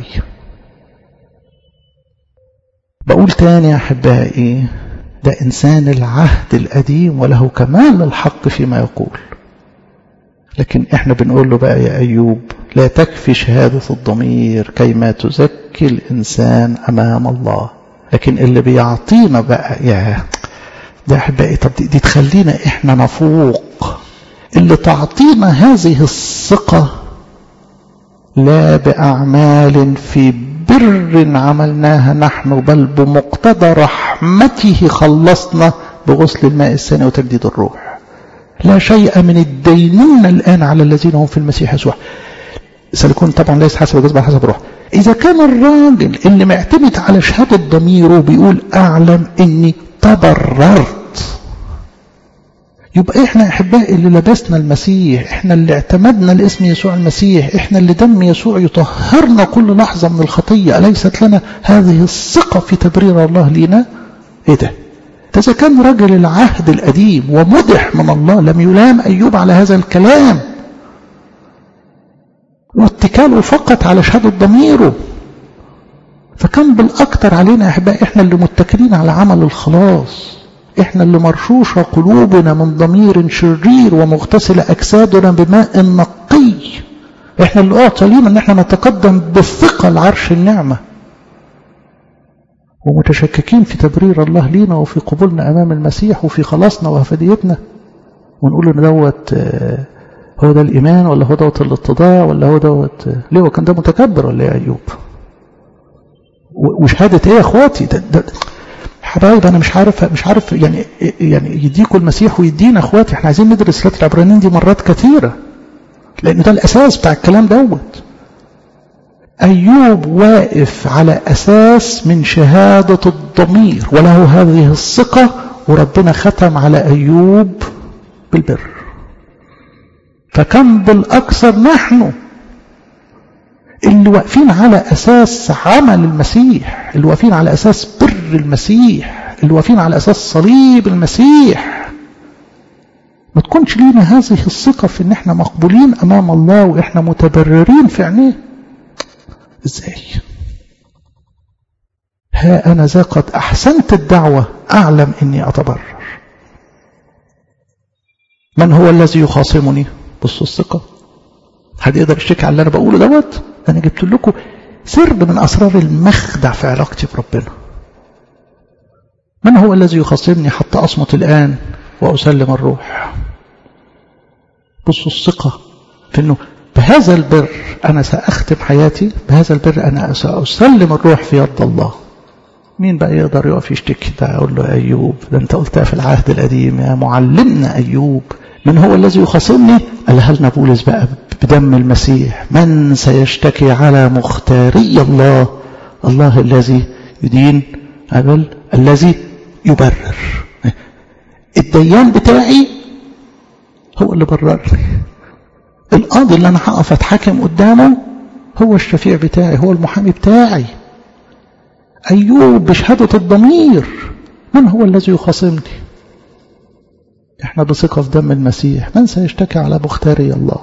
بقول تاني يا أحبائي ده إنسان العهد القديم وله كمال الحق فيما يقول لكن احنا بنقول له بقى يا أيوب لا تكفي شهادة الضمير كيما تزكي الإنسان أمام الله لكن اللي بيعطينا بقى يا ده أحبائي طب دي, دي تخلينا احنا نفوق اللي تعطينا هذه الثقة لا بأعمال في بر عملناها نحن بل بمقتضى رحمته خلصنا بغسل الماء الثاني وتجديد الروح لا شيء من الدينون الآن على الذين هم في المسيح يسوع سيكون طبعا ليس حسب الجزء حسب الروح إذا كان الراجل اللي معتمد على شهادة ضميره بيقول أعلم إني تبررت يبقى احنا احبائي اللي لبسنا المسيح احنا اللي اعتمدنا لاسم يسوع المسيح احنا اللي دم يسوع يطهرنا كل لحظة من الخطية أليست لنا هذه الثقة في تبرير الله لينا ايه ده إذا كان رجل العهد القديم ومدح من الله لم يلام أيوب على هذا الكلام واتكاله فقط على شهادة ضميره فكان بالأكثر علينا يا أحبائي إحنا اللي متكلين على عمل الخلاص إحنا اللي مرشوشة قلوبنا من ضمير شرير ومغتسل أجسادنا بماء نقي إحنا اللي أعطى لينا إن إحنا نتقدم بالثقة لعرش النعمة ومتشككين في تبرير الله لينا وفي قبولنا أمام المسيح وفي خلاصنا وهفديتنا ونقول إن دوت هو ده الإيمان ولا هو دوت الاتضاع ولا هو دوت ليه هو كان ده متكبر ولا يا أيوب وشهادة إيه يا إخواتي ده, ده حبايب أنا مش عارف مش عارف يعني يعني يديكوا المسيح ويدينا إخواتي إحنا عايزين ندرس سورة العبرانيين دي مرات كثيرة لأن ده الأساس بتاع الكلام دوت أيوب واقف على أساس من شهادة الضمير وله هذه الثقة وربنا ختم على أيوب بالبر فكم بالأكثر نحن اللي واقفين على أساس عمل المسيح اللي واقفين على أساس بر المسيح اللي واقفين على أساس صليب المسيح ما تكونش لينا هذه الثقة في ان احنا مقبولين امام الله واحنا متبررين في عينيه ازاي ها انا ذا قد احسنت الدعوة اعلم اني اتبرر من هو الذي يخاصمني بصوا الثقة حد يقدر يشتكي على اللي انا بقوله دوت انا جبت لكم سر من اسرار المخدع في علاقتي بربنا من هو الذي يخاصمني حتى أصمت الآن وأسلم الروح بصوا الثقة في أنه بهذا البر أنا سأختم حياتي بهذا البر أنا سأسلم الروح في يد الله مين بقى يقدر يقف يشتكي ده أقول له أيوب ده أنت قلتها في العهد القديم يا معلمنا أيوب من هو الذي يخاصمني قال هلنا بولس بقى بدم المسيح من سيشتكي على مختاري الله الله الذي يدين قبل الذي يبرر الديان بتاعي هو اللي بررني القاضي اللي انا هقف اتحاكم قدامه هو الشفيع بتاعي هو المحامي بتاعي ايوب بشهاده الضمير من هو الذي يخاصمني احنا بثقه في دم المسيح من سيشتكي على مختاري الله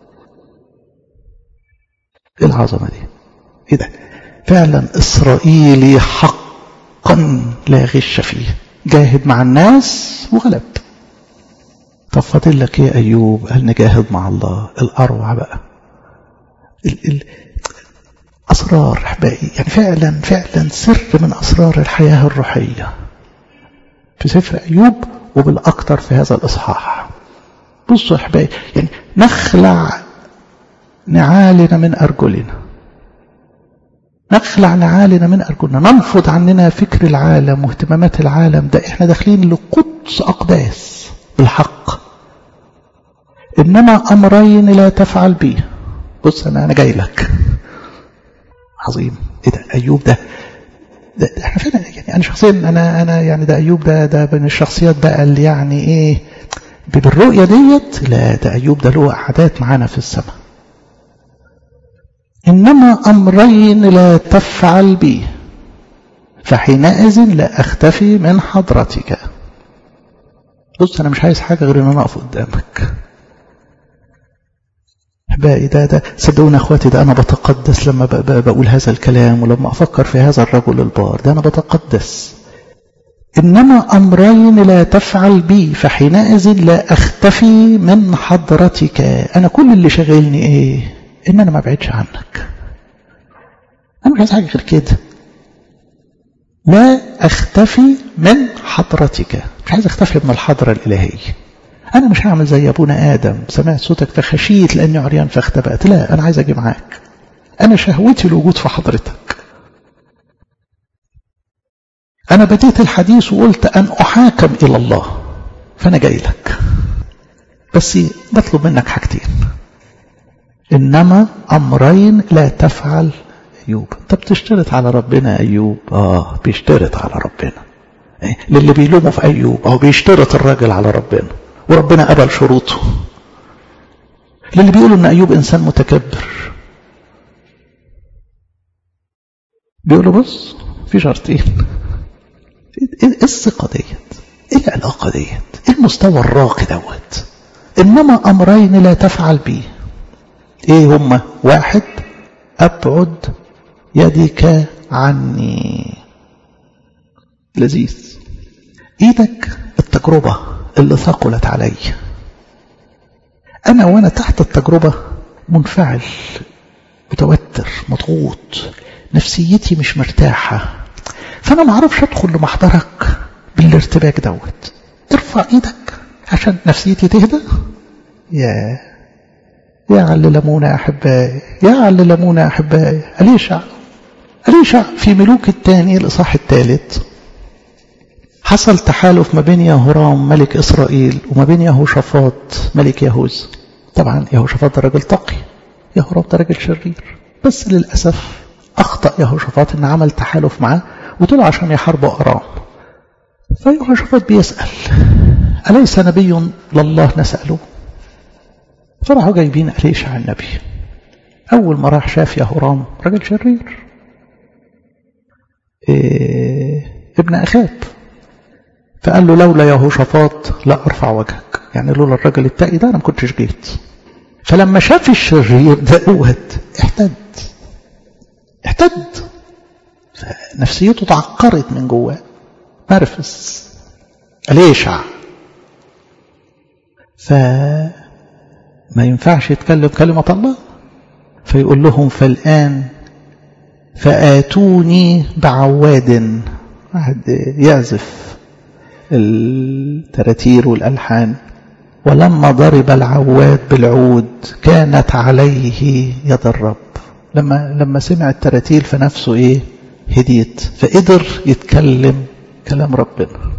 ايه العظمه دي ايه ده فعلا اسرائيلي حقا لا غش فيه جاهد مع الناس وغلب طب فاضل لك ايه ايوب قال نجاهد مع الله الاروع بقى ال ال اسرار احبائي يعني فعلا فعلا سر من اسرار الحياه الروحيه في سفر ايوب وبالاكثر في هذا الاصحاح بصوا احبائي يعني نخلع نعالنا من ارجلنا نخلع نعالنا من أرجلنا ننفض عننا فكر العالم واهتمامات العالم ده احنا داخلين لقدس أقداس بالحق إنما أمرين لا تفعل به بص أنا أنا جاي لك عظيم إيه ده أيوب ده ده, ده احنا فعلا يعني أنا شخصيا أنا أنا يعني ده أيوب ده ده من الشخصيات بقى اللي يعني إيه بالرؤية ديت لا ده أيوب ده له عادات معانا في السماء إنما أمرين لا تفعل بي فحينئذ لا أختفي من حضرتك بص أنا مش عايز حاجة غير أن أنا أقف قدامك أحبائي ده ده صدقوني أخواتي ده أنا بتقدس لما بقول هذا الكلام ولما أفكر في هذا الرجل البار ده أنا بتقدس إنما أمرين لا تفعل بي فحينئذ لا أختفي من حضرتك أنا كل اللي شغلني إيه إن أنا ما بعدش عنك أنا مش عايز حاجة غير كده لا أختفي من حضرتك مش عايز أختفي من الحضرة الإلهية أنا مش هعمل زي أبونا آدم سمعت صوتك فخشيت لأني عريان فاختبأت لا أنا عايز أجي معاك أنا شهوتي الوجود في حضرتك أنا بديت الحديث وقلت أن أحاكم إلى الله فأنا جاي لك بس بطلب منك حاجتين إنما أمرين لا تفعل أيوب أنت بتشترط على ربنا أيوب آه بيشترط على ربنا إيه؟ للي بيلوموا في أيوب أو بيشترط الراجل على ربنا وربنا قبل شروطه للي بيقولوا إن أيوب إنسان متكبر بيقولوا بص في شرطين ايه الثقة ديت ايه العلاقة ديت ايه المستوى الراقي دوت انما امرين لا تفعل به ايه هما واحد ابعد يدك عني لذيذ ايدك التجربة اللي ثقلت علي انا وانا تحت التجربة منفعل متوتر مضغوط نفسيتي مش مرتاحة فانا ما اعرفش ادخل لمحضرك بالارتباك دوت ارفع ايدك عشان نفسيتي تهدى يا يا علمونا احبائي يا علمونا احبائي اليشع اليشع في ملوك الثاني الاصحاح الثالث حصل تحالف ما بين يهورام ملك اسرائيل وما بين يهوشافاط ملك يهوذا طبعا يهوشافاط ده راجل تقي يهورام ده راجل شرير بس للاسف اخطا يهوشافاط ان عمل تحالف معاه وطلع عشان يحاربوا ارام فيهوشافاط بيسال اليس نبي لله نساله فراحوا جايبين أليشع النبي أول ما راح شاف يهورام راجل شرير إيه ابن أخاب فقال له لولا يهوشافاط لا أرفع وجهك يعني لولا الراجل التقي ده أنا ما كنتش جيت فلما شاف الشرير دوت احتد احتد نفسيته تعقرت من جواه نرفز أليشع ف ما ينفعش يتكلم كلمة الله فيقول لهم فالآن فآتوني بعواد واحد يعزف التراتير والألحان ولما ضرب العواد بالعود كانت عليه يد الرب لما لما سمع التراتيل في نفسه ايه هديت فقدر يتكلم كلام ربنا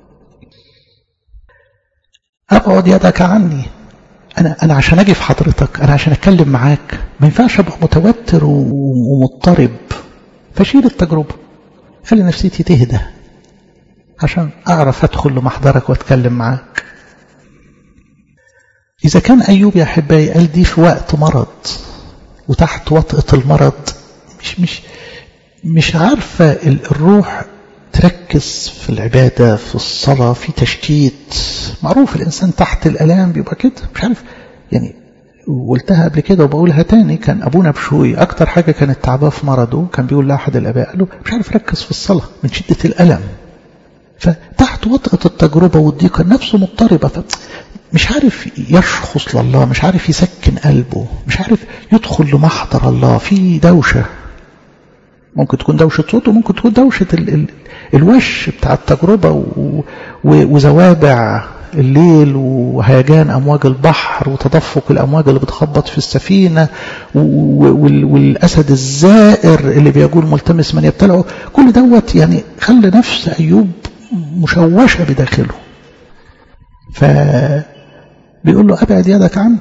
ابعد يدك عني انا انا عشان اجي في حضرتك انا عشان اتكلم معاك ما ينفعش ابقى متوتر ومضطرب فشيل التجربه خلي نفسيتي تهدى عشان اعرف ادخل لمحضرك واتكلم معاك اذا كان ايوب يا احبائي قال دي في وقت مرض وتحت وطأة المرض مش مش مش عارفة الروح تركز في العبادة في الصلاة في تشتيت معروف الإنسان تحت الألام بيبقى كده مش عارف يعني قلتها قبل كده وبقولها تاني كان أبونا بشوي أكتر حاجة كانت تعباه في مرضه كان بيقول لأحد الآباء قال له مش عارف يركز في الصلاة من شدة الألم فتحت وطأة التجربة والضيقة نفسه مضطربة مش عارف يشخص لله مش عارف يسكن قلبه مش عارف يدخل لمحضر الله في دوشة ممكن تكون دوشة صوت وممكن تكون دوشة ال ال الوش بتاع التجربة و وزوابع الليل وهيجان أمواج البحر وتدفق الأمواج اللي بتخبط في السفينة والأسد الزائر اللي بيقول ملتمس من يبتلعه كل دوت يعني خلى نفس أيوب مشوشة بداخله ف بيقول له أبعد يدك عني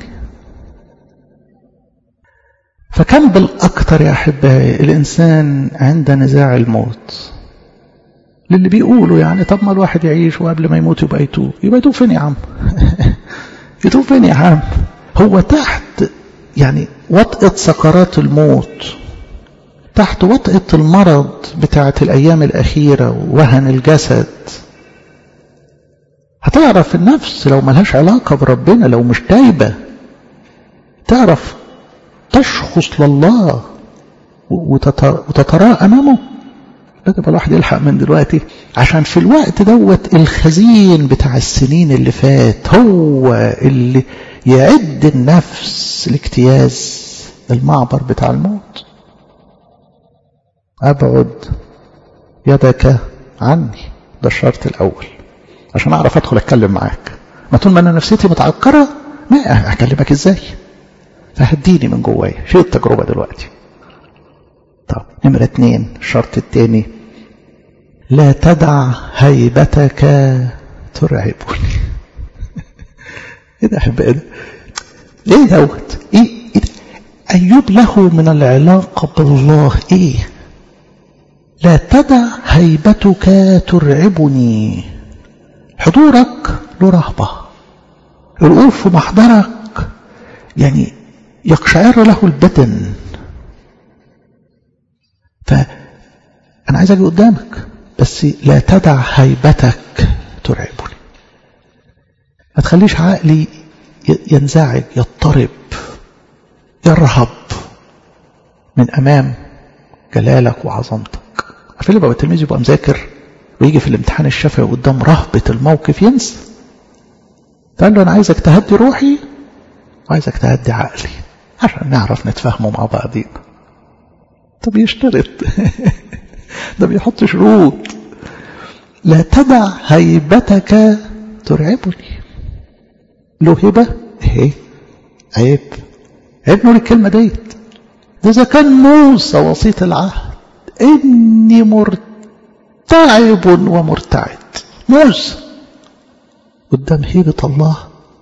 فكم بالأكثر يا أحبائي الإنسان عند نزاع الموت للي بيقولوا يعني طب ما الواحد يعيش وقبل ما يموت يبقى يتوب يبقى يتوب فين يا عم يتوب فين يا عم هو تحت يعني وطئة سكرات الموت تحت وطئة المرض بتاعة الأيام الأخيرة وهن الجسد هتعرف النفس لو ملهاش علاقة بربنا لو مش تايبة تعرف تشخص لله وتتراءى أمامه لازم الواحد يلحق من دلوقتي عشان في الوقت دوت الخزين بتاع السنين اللي فات هو اللي يعد النفس لاجتياز المعبر بتاع الموت أبعد يدك عني ده الشرط الأول عشان أعرف أدخل أتكلم معاك ما طول ما أنا نفسيتي متعكرة ما أكلمك إزاي فهديني من جوايا شيء التجربة دلوقتي طب نمرة اتنين الشرط التاني لا تدع هيبتك ترعبني ايه ده احب ايه ده ايه دوت ايه, إيه ده؟ ايوب له من العلاقة بالله ايه لا تدع هيبتك ترعبني حضورك له رهبة الوقوف في محضرك يعني يقشعر له البدن فأنا عايز أجي قدامك بس لا تدع هيبتك ترعبني ما تخليش عقلي ينزعج يضطرب يرهب من أمام جلالك وعظمتك عارفين لما التلميذ يبقى مذاكر ويجي في الامتحان الشفوي قدام رهبة الموقف ينسى فقال له أنا عايزك تهدي روحي وعايزك تهدي عقلي عشان نعرف نتفاهموا مع بعضين طب يشترط ده بيحط شروط لا تدع هيبتك ترعبني له هبة ايه عيب عيب نقول الكلمة ديت ده إذا كان موسى وسيط العهد إني مرتعب ومرتعد موسى قدام هيبة الله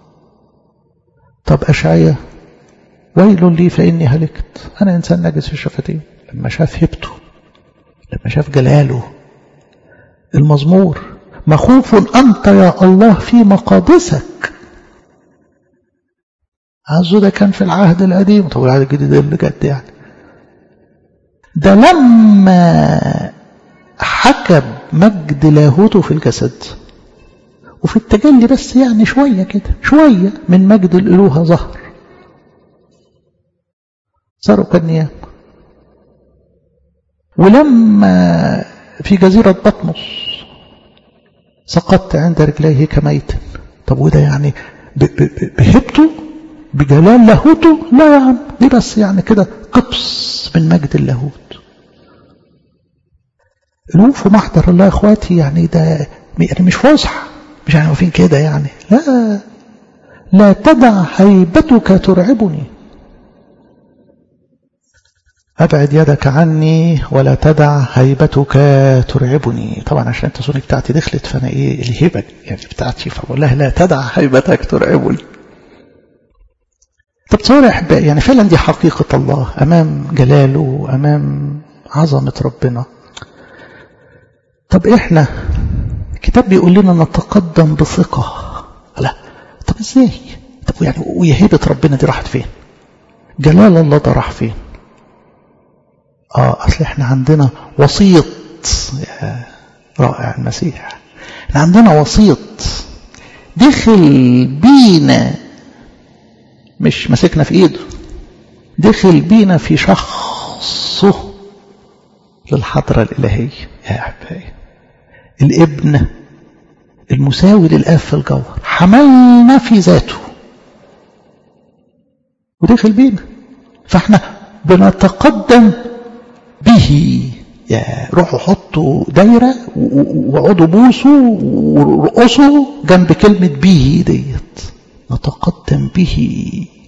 طب أشعية ويل لي فإني هلكت أنا إنسان نجس في الشفتين لما شاف هيبته لما شاف جلاله المزمور مخوف أنت يا الله في مقادسك عزو ده كان في العهد القديم طب العهد الجديد اللي جد يعني ده لما حكم مجد لاهوته في الجسد وفي التجلي بس يعني شوية كده شوية من مجد الإلوهة ظهر صاروا كالنيام ولما في جزيرة بطمس سقطت عند رجليه كميت طب وده يعني بهبته بجلال لاهوته لا يا عم دي بس يعني كده قبس من مجد اللاهوت الوقوف محضر الله يا اخواتي يعني ده يعني مش فصح مش يعني واقفين كده يعني لا لا تدع هيبتك ترعبني أبعد يدك عني ولا تدع هيبتك ترعبني طبعا عشان التصوني بتاعتي دخلت فأنا إيه الهبة يعني بتاعتي فبقول لها لا تدع هيبتك ترعبني طب تصور يا أحبائي يعني فعلا دي حقيقة الله أمام جلاله أمام عظمة ربنا طب إحنا الكتاب بيقول لنا نتقدم بثقة لا طب إزاي طب يعني ويا هيبة ربنا دي راحت فين جلال الله ده راح فين اه اصل احنا عندنا وسيط يا رائع المسيح احنا عندنا وسيط دخل بينا مش ماسكنا في ايده دخل بينا في شخصه للحضرة الإلهية يا أحبائي الابن المساوي للآب في الجوهر حملنا في ذاته ودخل بينا فاحنا بنتقدم به يا روحوا حطوا دايرة وقعدوا بوسوا ورقصوا جنب كلمة به ديت نتقدم به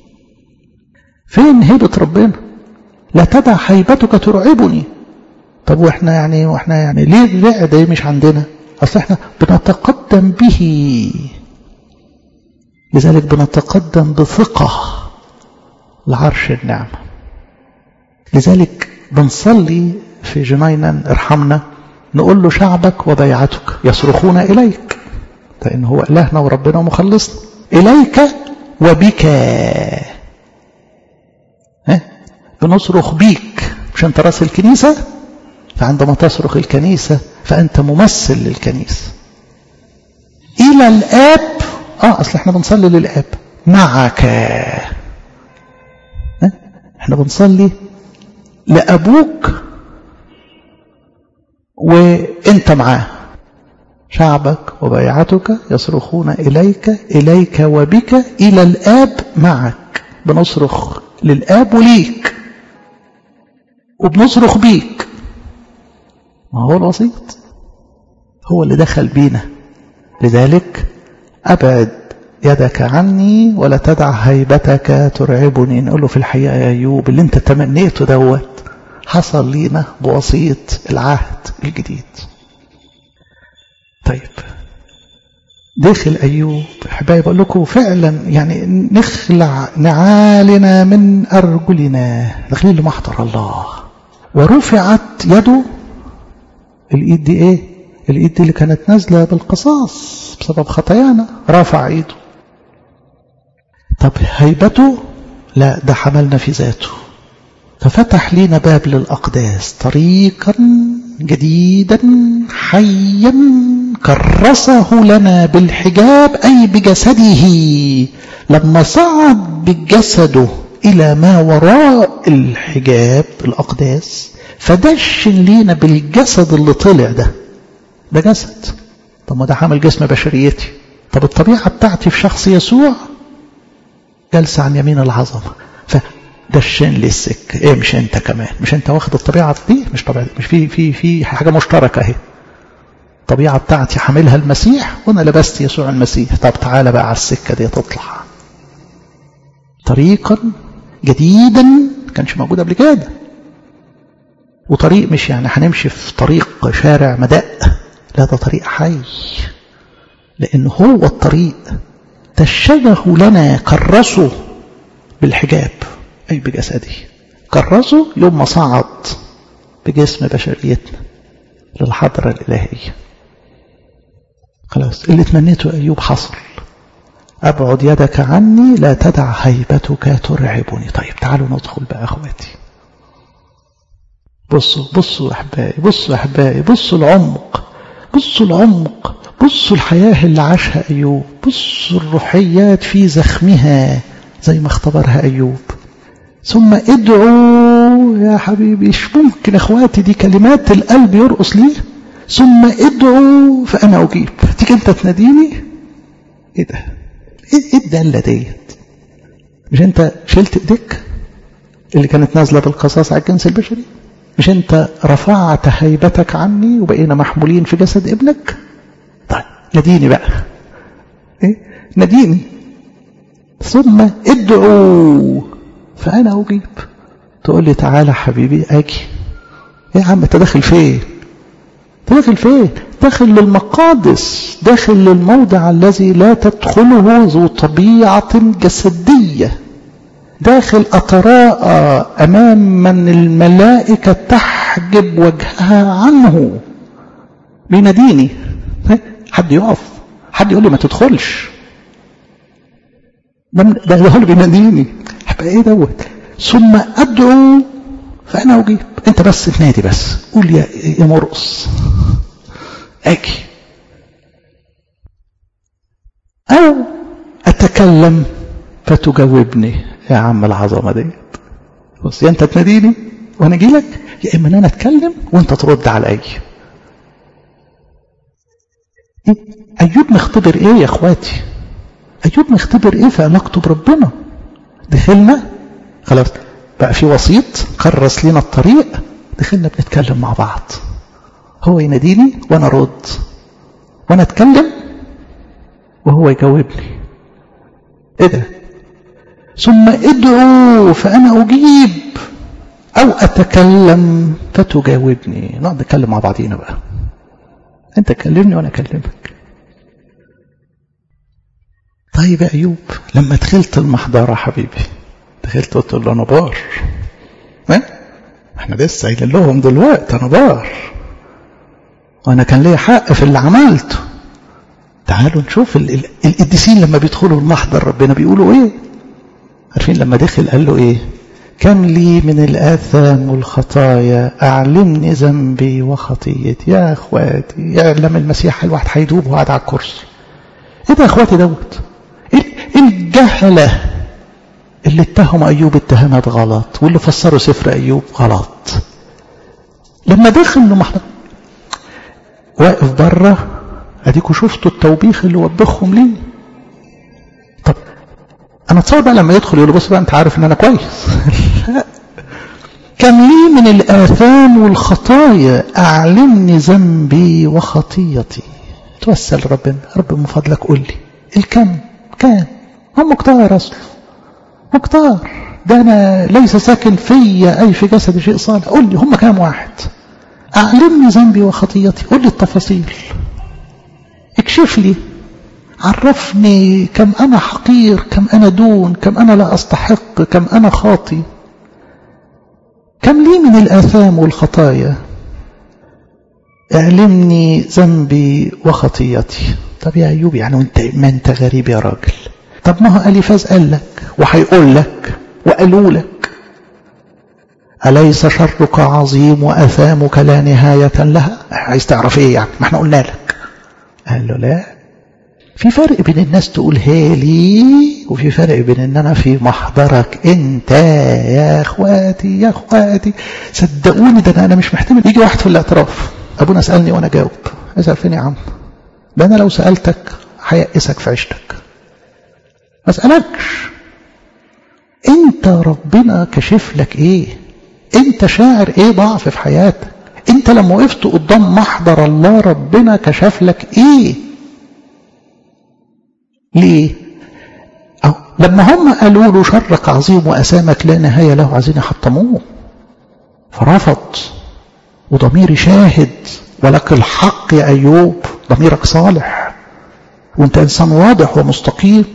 فين هيبة ربنا لا تدع هيبتك ترعبني طب واحنا يعني واحنا يعني ليه الرعب ده مش عندنا اصل احنا بنتقدم به لذلك بنتقدم بثقة لعرش النعمة لذلك بنصلي في جنينا ارحمنا نقول له شعبك وبيعتك يصرخون إليك لأن هو إلهنا وربنا ومخلصنا إليك وبك ها؟ بنصرخ بيك مش أنت راس الكنيسة فعندما تصرخ الكنيسة فأنت ممثل للكنيسة إلى الآب آه أصل إحنا بنصلي للآب معك ها؟ إحنا بنصلي لأبوك وانت معاه شعبك وبيعتك يصرخون إليك إليك وبك إلى الآب معك بنصرخ للآب وليك وبنصرخ بيك ما هو الوسيط هو اللي دخل بينا لذلك أبعد يدك عني ولا تدع هيبتك ترعبني نقول له في الحقيقة يا أيوب اللي انت تمنيته دوت حصل لينا بوسيط العهد الجديد طيب داخل أيوب حبايب بقول لكم فعلا يعني نخلع نعالنا من أرجلنا داخلين لمحضر الله ورفعت يده الإيد دي إيه الإيد دي اللي كانت نازلة بالقصاص بسبب خطايانا رفع إيده طب هيبته لا ده حملنا في ذاته ففتح لنا باب للأقداس طريقا جديدا حيا كرسه لنا بالحجاب أي بجسده لما صعد بجسده إلى ما وراء الحجاب الأقداس فدشن لينا بالجسد اللي طلع ده ده جسد طب ما ده حامل جسم بشريتي طب الطبيعة بتاعتي في شخص يسوع جالسة عن يمين العظمة فدشن لي السكة ايه مش انت كمان مش انت واخد الطبيعة دي مش طبيعة مش في في في حاجة مشتركة اهي الطبيعة بتاعتي حاملها المسيح وانا لبست يسوع المسيح طب تعالى بقى على السكة دي تطلع طريقا جديدا كانش موجود قبل كده وطريق مش يعني هنمشي في طريق شارع مدق لا ده طريق حي لأن هو الطريق تشبه لنا كرسه بالحجاب أي بجسده كرسه يوم ما صعد بجسم بشريتنا للحضرة الإلهية خلاص اللي تمنيته أيوب حصل أبعد يدك عني لا تدع هيبتك ترعبني طيب تعالوا ندخل بقى أخواتي بصوا بصوا أحبائي بصوا أحبائي بصوا العمق بصوا العمق بصوا الحياة اللي عاشها أيوب بصوا الروحيات في زخمها زي ما اختبرها أيوب ثم ادعوا يا حبيبي مش ممكن اخواتي دي كلمات القلب يرقص ليه ثم ادعوا فأنا أجيب تيجي انت تناديني ايه ده ايه الدالة ديت مش انت شلت ايديك اللي كانت نازلة بالقصاص على الجنس البشري مش انت رفعت هيبتك عني وبقينا محمولين في جسد ابنك طيب ناديني بقى إيه؟ ناديني ثم ادعوا فأنا أجيب تقول لي تعالى حبيبي أجي يا عم أنت داخل فين داخل فين داخل للمقادس داخل للموضع الذي لا تدخله ذو طبيعة جسدية داخل أتراءى أمام من الملائكة تحجب وجهها عنه بيناديني حد يقف حد يقول لي ما تدخلش ده ده هو اللي بيناديني هبقى ايه دوت ثم ادعو فانا اجيب انت بس تنادي بس قول يا يا مرقص اجي او اتكلم فتجاوبني يا عم العظمه ديت بص يا انت تناديني وانا اجي لك يا اما انا اتكلم وانت ترد عليا ايوب مختبر ايه يا اخواتي ايوب مختبر ايه في علاقته بربنا دخلنا خلاص بقى في وسيط كرس لنا الطريق دخلنا بنتكلم مع بعض هو يناديني وانا ارد وانا اتكلم وهو يجاوبني ايه ده ثم ادعوا فانا اجيب او اتكلم فتجاوبني نقعد نتكلم مع بعضينا بقى انت كلمني وانا اكلمك طيب يا ايوب لما دخلت المحضرة حبيبي دخلت قلت له انا بار ها احنا لسه قايلين لهم دلوقتي انا بار وانا كان ليا حق في اللي عملته تعالوا نشوف القديسين لما بيدخلوا المحضر ربنا بيقولوا ايه عارفين لما دخل قال له ايه كم لي من الآثام والخطايا أعلمني ذنبي وخطيتي يا أخواتي يا لما المسيح الواحد هيدوب وقعد على الكرسي إيه ده يا أخواتي دوت إيه الجهلة اللي اتهموا أيوب اتهامات غلط واللي فسروا سفر أيوب غلط لما دخل لمحضر واقف بره اديكوا شفتوا التوبيخ اللي وبخهم ليه طب انا اتصور بقى لما يدخل يقول بص بقى انت عارف ان انا كويس كم لي من الاثام والخطايا اعلمني ذنبي وخطيتي توسل ربنا رب من فضلك قول لي الكم كام هم مكتار اصلا مكتار ده انا ليس ساكن فيا اي في جسدي شيء صالح قول لي هم كام واحد اعلمني ذنبي وخطيتي قول لي التفاصيل اكشف لي عرفني كم أنا حقير كم أنا دون كم أنا لا أستحق كم أنا خاطي كم لي من الآثام والخطايا اعلمني ذنبي وخطيتي طب يا أيوب يعني وانت ما انت غريب يا راجل طب ما هو أليفاز قال لك وهيقول لك وقالوا لك أليس شرك عظيم وأثامك لا نهاية لها عايز تعرف ايه يعني ما احنا قلنا لك قال له لا في فرق بين الناس تقولها لي وفي فرق بين ان انا في محضرك انت يا اخواتي يا اخواتي صدقوني ده انا مش محتمل يجي واحد في الاعتراف ابونا سالني وانا جاوب اسال فين يا عم ده انا لو سالتك هيأسك في عيشتك ما اسالكش انت ربنا كشف لك ايه انت شاعر ايه ضعف في حياتك انت لما وقفت قدام محضر الله ربنا كشف لك ايه ليه أو لما هم قالوا له شرك عظيم وأسامك لا نهاية له عايزين يحطموه فرفض وضميري شاهد ولك الحق يا أيوب ضميرك صالح وانت إنسان واضح ومستقيم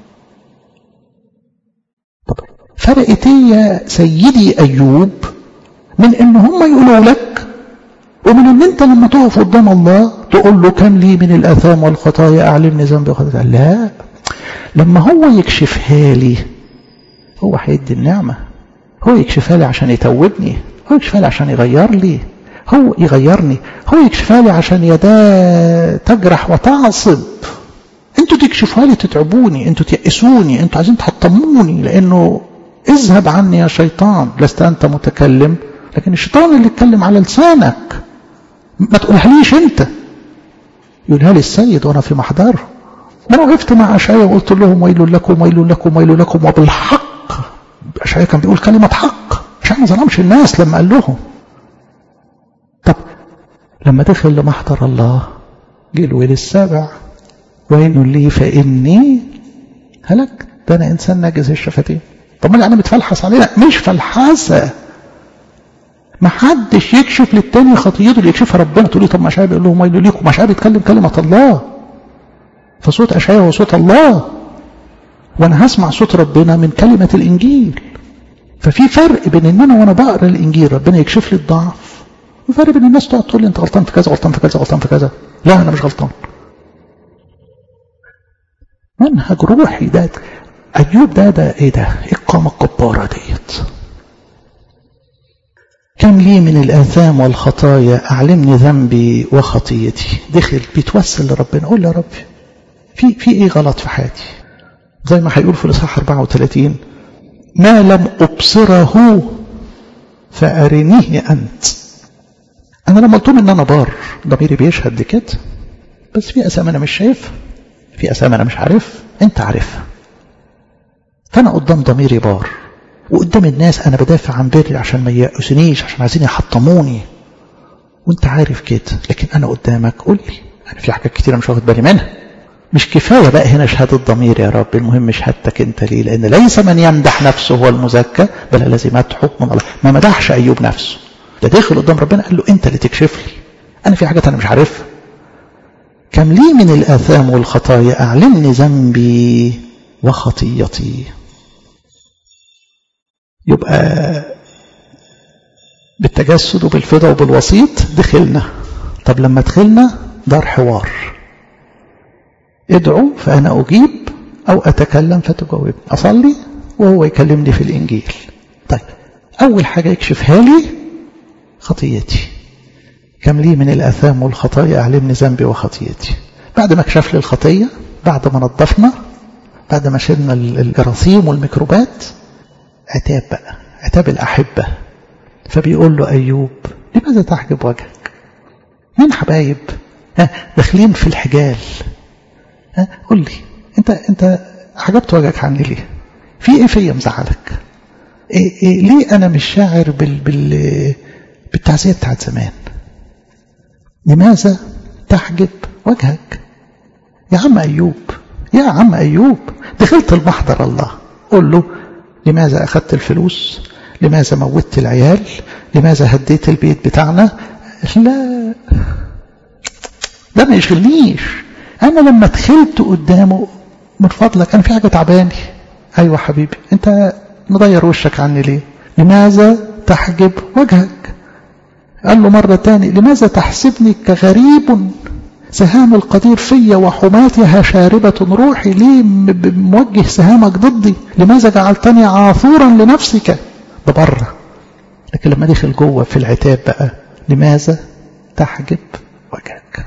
طب فرقت يا سيدي أيوب من ان هم يقولوا لك ومن ان انت لما تقف قدام الله تقول له كم لي من الاثام والخطايا اعلمني ذنبي وخطايا لا لما هو يكشفها لي هو هيدي النعمة هو يكشفها لي عشان يتوبني هو يكشفها لي عشان يغير لي هو يغيرني هو يكشفها لي عشان يدا تجرح وتعصب انتوا تكشفوها لي تتعبوني انتوا تيأسوني انتوا عايزين تحطموني لانه اذهب عني يا شيطان لست انت متكلم لكن الشيطان اللي اتكلم على لسانك ما تقولهاليش انت يقولها لي السيد وانا في محضره ما انا وقفت مع اشعياء وقلت لهم ويل لكم ويل لكم ويل لكم وبالحق اشعياء كان بيقول كلمه حق عشان ما ظلمش الناس لما قال لهم طب لما دخل لمحضر الله جه الويل السابع وين لي فإني هلك ده أنا إنسان ناجز الشفتين طب ما أنا متفلحس علينا مش فلحاسة ما حدش يكشف للتاني خطيته اللي يكشفها ربنا تقول لي طب ما شعب يقول لهم ويل ليكم ما شعب يتكلم كلمة الله فصوت أشعياء هو صوت الله وأنا هسمع صوت ربنا من كلمة الإنجيل ففي فرق بين ان انا وانا بقرا الانجيل ربنا يكشف لي الضعف وفرق بين الناس تقعد تقول لي انت غلطان في كذا غلطان في كذا غلطان في كذا لا انا مش غلطان منهج روحي ده ايوب ده ده ايه ده ايه القامه الجباره ديت كم لي من الآثام والخطايا أعلمني ذنبي وخطيتي دخل بيتوسل لربنا قول يا رب في في ايه غلط في حياتي زي ما هيقول في الإصحاح 34 ما لم أبصره فأرنيه أنت أنا لما قلت إن أنا بار ضميري بيشهد لكده بس في أسامي أنا مش شايف في أسامي أنا مش عارف أنت عارفها فأنا قدام ضميري بار وقدام الناس أنا بدافع عن بري عشان ما يأسنيش عشان عايزين يحطموني وأنت عارف كده لكن أنا قدامك قول لي أنا في حاجات كتيرة مش واخد بالي منها مش كفاية بقى هنا شهادة ضمير يا رب المهم شهادتك انت ليه لان ليس من يمدح نفسه هو المزكى بل الذي مدحه من الله ما مدحش ايوب نفسه ده داخل قدام ربنا قال له انت اللي تكشف لي انا في حاجات انا مش عارفها كم لي من الاثام والخطايا اعلمني ذنبي وخطيتي يبقى بالتجسد وبالفدا وبالوسيط دخلنا طب لما دخلنا دار حوار ادعو فأنا أجيب أو أتكلم فتجاوبني أصلي وهو يكلمني في الإنجيل طيب أول حاجة يكشفها لي خطيتي كم لي من الأثام والخطايا أعلمني ذنبي وخطيتي بعد ما كشف لي الخطية بعد ما نظفنا بعد ما شلنا الجراثيم والميكروبات عتاب بقى عتاب الأحبة فبيقول له أيوب لماذا تحجب وجهك مين حبايب ها داخلين في الحجال ها قول لي انت انت حجبت وجهك عني ليه في ايه فيا مزعلك إيه إيه ليه انا مش شاعر بال بال بالتعزيه بتاعت زمان لماذا تحجب وجهك يا عم ايوب يا عم ايوب دخلت المحضر الله قول له لماذا اخذت الفلوس لماذا موتت العيال لماذا هديت البيت بتاعنا لا ده ما يشغلنيش أنا لما دخلت قدامه من فضلك أنا في حاجة تعباني أيوة حبيبي أنت مضير وشك عني ليه لماذا تحجب وجهك قال له مرة تاني لماذا تحسبني كغريب سهام القدير في وحماتها شاربة روحي ليه موجه سهامك ضدي لماذا جعلتني عاثورا لنفسك ده بره لكن لما دخل جوه في العتاب بقى لماذا تحجب وجهك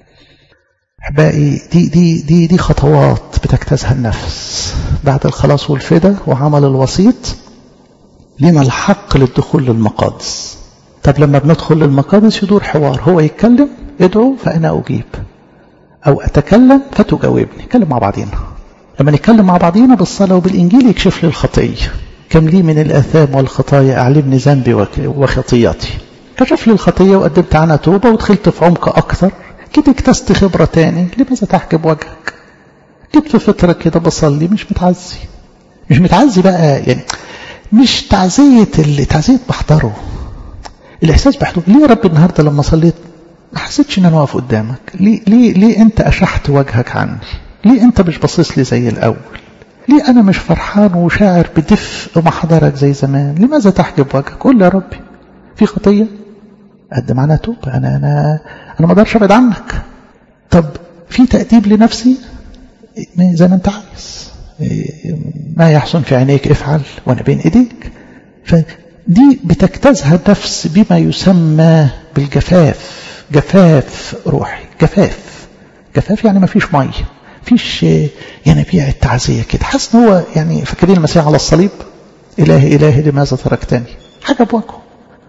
احبائي دي دي دي دي خطوات بتجتازها النفس بعد الخلاص والفدا وعمل الوسيط لنا الحق للدخول للمقادس طب لما بندخل للمقادس يدور حوار هو يتكلم ادعو فانا اجيب او اتكلم فتجاوبني نتكلم مع بعضينا لما نتكلم مع بعضينا بالصلاه وبالانجيل يكشف لي الخطيه كم لي من الاثام والخطايا اعلمني ذنبي وخطياتي كشف لي الخطيه وقدمت عنها توبه ودخلت في عمق اكثر كده اكتست خبرة تاني لماذا تحجب وجهك جيت في فترة كده بصلي مش متعزي مش متعزي بقى يعني مش تعزية اللي تعزية بحضره الإحساس بحضره ليه يا رب النهاردة لما صليت ما حسيتش إن أنا واقف قدامك ليه, ليه, ليه أنت أشحت وجهك عني ليه أنت مش باصص لي زي الأول ليه أنا مش فرحان وشاعر بدفء محضرك زي زمان لماذا تحجب وجهك قول لي يا ربي في خطية قدم عنها توبة أنا أنا أنا ما أقدرش أبعد عنك طب في تأديب لنفسي زي ما أنت عايز ما يحسن في عينيك افعل وأنا بين إيديك فدي بتجتازها النفس بما يسمى بالجفاف جفاف روحي جفاف جفاف يعني ما فيش مية فيش ينابيع التعزية كده حاسس ان هو يعني فاكرين المسيح على الصليب إلهي إلهي لماذا تركتني حاجة بوجهه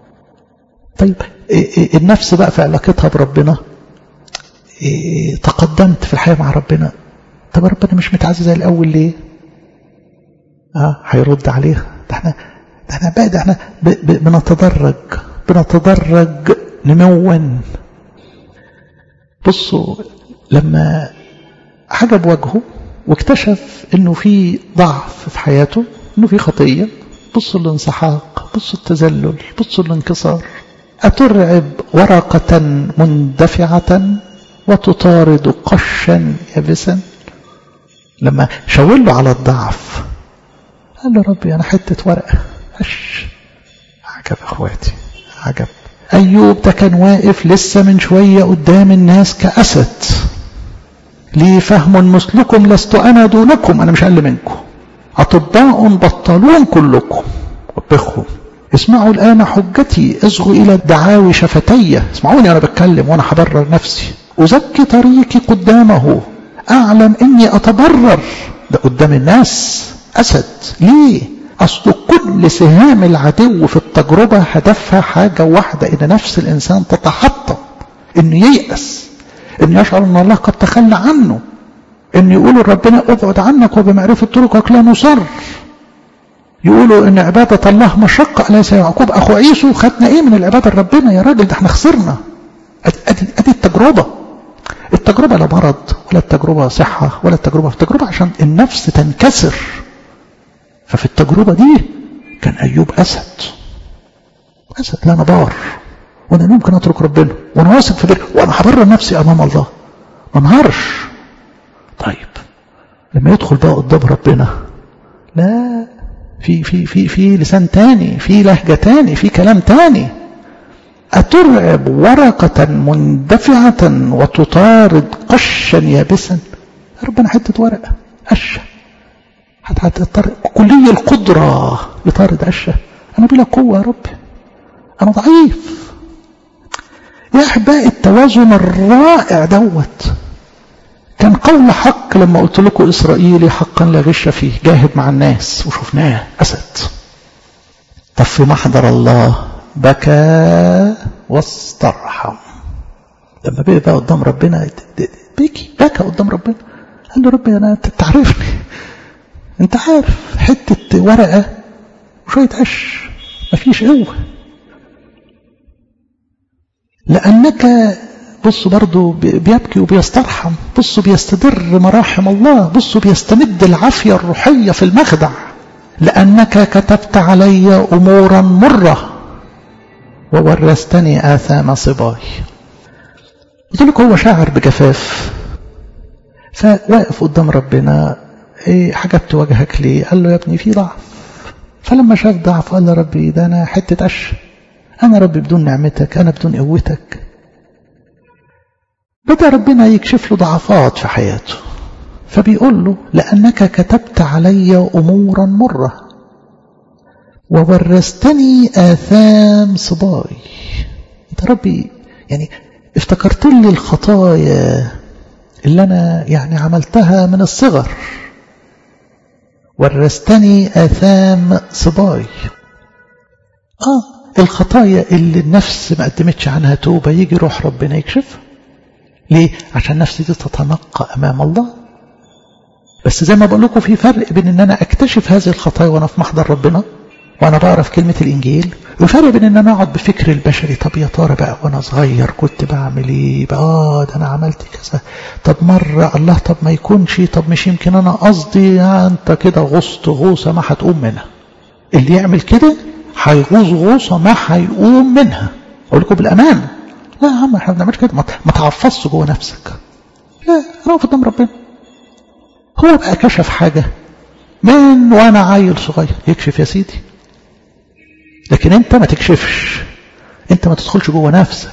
طيب النفس بقى في علاقتها بربنا تقدمت في الحياة مع ربنا طب ربنا مش متعزز زي الأول ليه اه هيرد عليها ده احنا ده احنا بقى ده احنا بنتدرج بنتدرج نمون بصوا لما حجب وجهه واكتشف انه في ضعف في حياته انه في خطية بصوا الانسحاق بصوا التذلل بصوا الانكسار أترعب ورقة مندفعة وتطارد قشا يابسا لما شاور له على الضعف قال له ربي أنا حتة ورقة هش عجب أخواتي عجب أيوب ده كان واقف لسه من شوية قدام الناس كأسد لي فهم مثلكم لست أنا دونكم أنا مش أقل منكم أطباء بطلون كلكم وبخهم اسمعوا الآن حجتي اصغوا إلى دعاوي شفتي اسمعوني أنا بتكلم وأنا حبرر نفسي أزكي طريقي قدامه أعلم إني أتبرر ده قدام الناس أسد ليه أصل كل سهام العدو في التجربة هدفها حاجة واحدة إن نفس الإنسان تتحطم إنه ييأس إنه يشعر إن الله قد تخلى عنه إن يقولوا ربنا ابعد عنك وبمعرفة طرقك لا نصر يقولوا إن عبادة الله مشقة ليس يعقوب أخو عيسو خدنا إيه من العبادة ربنا يا راجل ده احنا خسرنا أدي, أدي التجربة التجربة لا مرض ولا التجربة صحة ولا التجربة في التجربة عشان النفس تنكسر ففي التجربة دي كان أيوب أسد أسد لا أنا بار وأنا ممكن أترك ربنا وأنا واثق في ذلك وأنا هبرر نفسي أمام الله ما انهارش طيب لما يدخل بقى قدام ربنا لا في في في في لسان تاني في لهجة تاني في كلام تاني أترعب ورقة مندفعة وتطارد قشا يابسا ربنا حتة ورقة قشة هتضطر كلية القدرة لطارد قشة أنا بلا قوة يا رب أنا ضعيف يا أحبائي التوازن الرائع دوت كان قول حق لما قلت لكم إسرائيلي حقا لا غش فيه جاهد مع الناس وشفناه أسد طب في محضر الله بكى واسترحم لما بقى بقى قدام ربنا بكي بكى قدام ربنا قال له ربي أنا تعرفني أنت عارف حتة ورقة وشوية قش مفيش قوة لأنك بصوا برضو بيبكي وبيسترحم بصوا بيستدر مراحم الله بصوا بيستمد العافية الروحية في المخدع لأنك كتبت علي أمورا مرة وورثتني آثام صباي قلت لك هو شاعر بجفاف فواقف قدام ربنا ايه حجبت وجهك ليه قال له يا ابني في ضعف فلما شاف ضعف قال له ربي ده انا حتة قش انا ربي بدون نعمتك انا بدون قوتك بدأ ربنا يكشف له ضعفات في حياته فبيقول له لأنك كتبت علي أمورا مرة وورثتني آثام صباي انت ربي يعني افتكرت لي الخطايا اللي أنا يعني عملتها من الصغر ورثتني آثام صباي آه الخطايا اللي النفس ما قدمتش عنها توبة يجي روح ربنا يكشفها ليه؟ عشان نفسي دي تتنقى أمام الله بس زي ما بقول لكم في فرق بين ان انا اكتشف هذه الخطايا وانا في محضر ربنا وانا بعرف كلمة الانجيل وفرق بين ان انا اقعد بفكر البشري طب يا ترى بقى وانا صغير كنت بعمل ايه بقى اه ده انا عملت كذا طب مرة الله طب ما يكونش طب مش يمكن انا قصدي انت كده غصت غوصة ما هتقوم منها اللي يعمل كده هيغوص غوصة ما هيقوم منها اقول لكم بالامان لا يا عم احنا ما بنعملش كده ما تعفصش جوه نفسك لا انا واقف قدام ربنا هو بقى كشف حاجة من وانا عيل صغير يكشف يا سيدي لكن انت ما تكشفش انت ما تدخلش جوه نفسك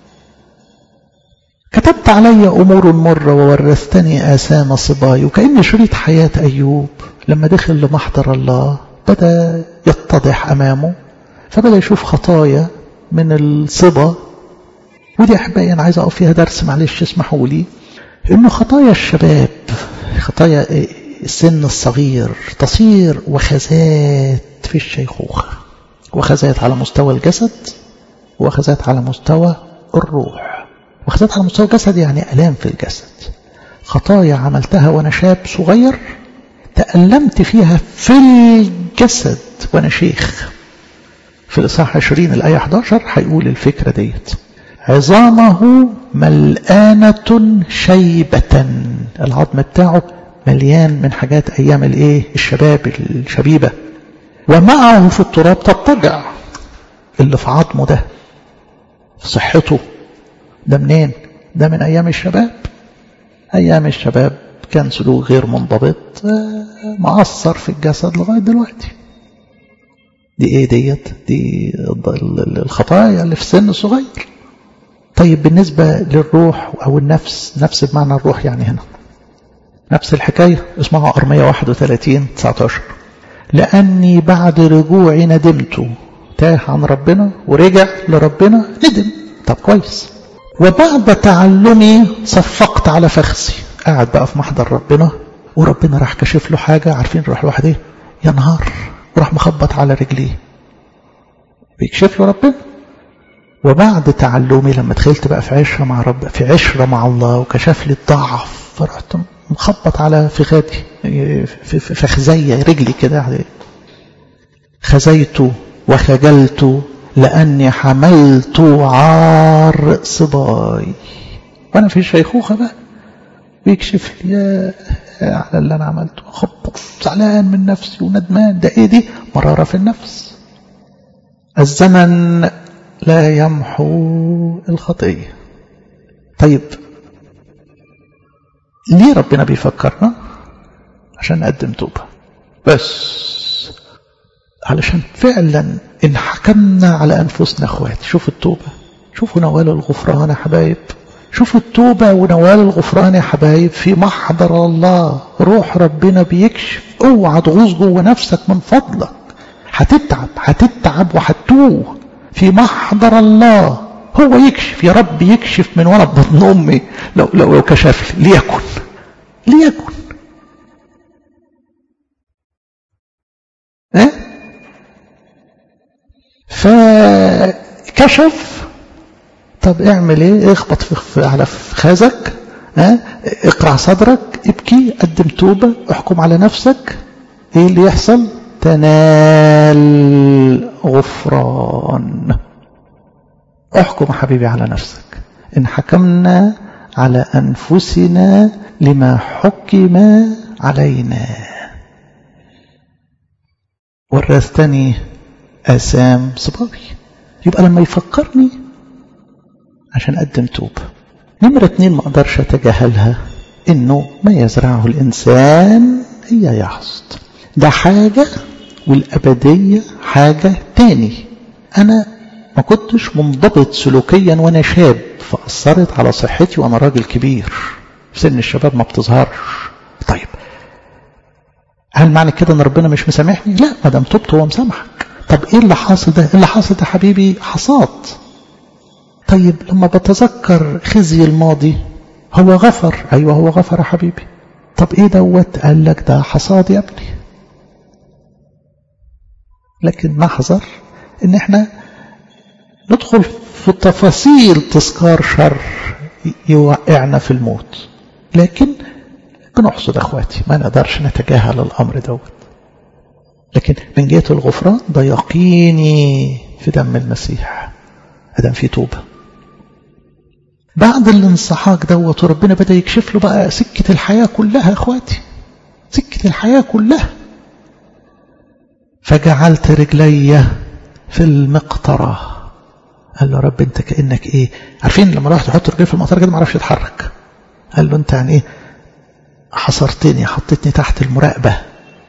كتبت علي امور مرة وورثتني آثام صباي وكأن شريط حياة ايوب لما دخل لمحضر الله بدأ يتضح امامه فبدأ يشوف خطايا من الصبا ودي احبائي انا عايز اقف فيها درس معلش اسمحوا لي انه خطايا الشباب خطايا السن الصغير تصير وخزات في الشيخوخة وخزات على مستوى الجسد وخزات على مستوى الروح وخزات على مستوى الجسد يعني ألام في الجسد خطايا عملتها وأنا شاب صغير تألمت فيها في الجسد وأنا شيخ في الإصحاح 20 الآية 11 هيقول الفكرة ديت عظامه ملآنة شيبة العظم بتاعه مليان من حاجات أيام الإيه الشباب الشبيبة ومعه في التراب تضطجع اللي في عظمه ده في صحته ده منين ده من أيام الشباب أيام الشباب كان سلوك غير منضبط مأثر في الجسد لغاية دلوقتي دي ايه ديت دي الخطايا اللي في السن الصغير طيب بالنسبة للروح أو النفس نفس بمعنى الروح يعني هنا نفس الحكاية اسمها أرمية 31 19 لأني بعد رجوعي ندمت تاه عن ربنا ورجع لربنا ندم طب كويس وبعد تعلمي صفقت على فخذي قاعد بقى في محضر ربنا وربنا راح كشف له حاجة عارفين راح الواحد ايه ينهار وراح مخبط على رجليه بيكشف له ربنا وبعد تعلمي لما دخلت بقى في عشرة مع رب في عشرة مع الله وكشف لي الضعف فرحت مخبط على فخادي في فخزية رجلي كده خزيت وخجلت لأني حملت عار صباي وأنا في الشيخوخة بقى بيكشف لي يا على اللي أنا عملته خبط زعلان من نفسي وندمان ده إيه دي مرارة في النفس الزمن لا يمحو الخطية طيب ليه ربنا بيفكرنا عشان نقدم توبة بس علشان فعلا إن حكمنا على أنفسنا أخوات شوفوا التوبة شوفوا نوال الغفران يا حبايب شوفوا التوبة ونوال الغفران يا حبايب في محضر الله روح ربنا بيكشف اوعى تغوص جوه نفسك من فضلك هتتعب هتتعب وهتتوه في محضر الله هو يكشف يا رب يكشف من ورا بطن امي لو لو لو كشف لي ليكن ليكن ها فكشف طب اعمل ايه اخبط في على فخازك ها اقرع صدرك ابكي قدم توبة احكم على نفسك ايه اللي يحصل تنال غفران احكم حبيبي على نفسك إن حكمنا على أنفسنا لما حكم علينا ورثتني آثام صبابي يبقى لما يفكرني عشان أقدم توب نمرة اتنين ما أقدرش أتجاهلها إنه ما يزرعه الإنسان هي يحصد ده حاجة والأبدية حاجة تاني أنا ما كنتش منضبط سلوكيا وأنا شاب فأثرت على صحتي وأنا راجل كبير سن الشباب ما بتظهرش طيب هل معنى كده ان ربنا مش مسامحني لا ما دام تبت هو مسامحك طب ايه اللي حاصل ده اللي حاصل ده حبيبي حصاد طيب لما بتذكر خزي الماضي هو غفر ايوه هو غفر يا حبيبي طب ايه دوت قال لك ده حصاد يا ابني لكن نحذر ان احنا ندخل في تفاصيل تذكار شر يوقعنا في الموت لكن بنحصد اخواتي ما نقدرش نتجاهل الامر دوت لكن من جهه الغفران ده يقيني في دم المسيح ادم في توبه بعد الانصحاك دوت وربنا بدا يكشف له بقى سكه الحياه كلها اخواتي سكه الحياه كلها فجعلت رجلي في المقطره قال له رب انت كانك ايه عارفين لما رحت تحط رجلي في المقطره كده ما عرفش يتحرك قال له انت يعني ايه حصرتني حطيتني تحت المراقبة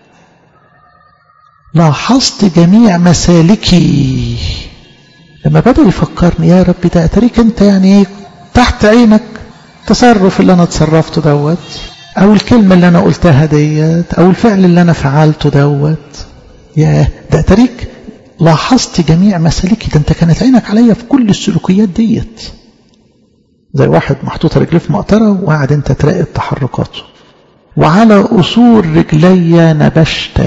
لاحظت جميع مسالكي لما بدأ يفكرني يا رب ده أتريك أنت يعني تحت عينك تصرف اللي أنا تصرفته دوت أو الكلمة اللي أنا قلتها ديت أو الفعل اللي أنا فعلته دوت يا ده أتريك لاحظت جميع مسالكي ده أنت كانت عينك عليا في كل السلوكيات ديت زي واحد محطوط رجليه في مقطرة وقاعد أنت تراقب تحركاته وعلى أصول رجلي نبشت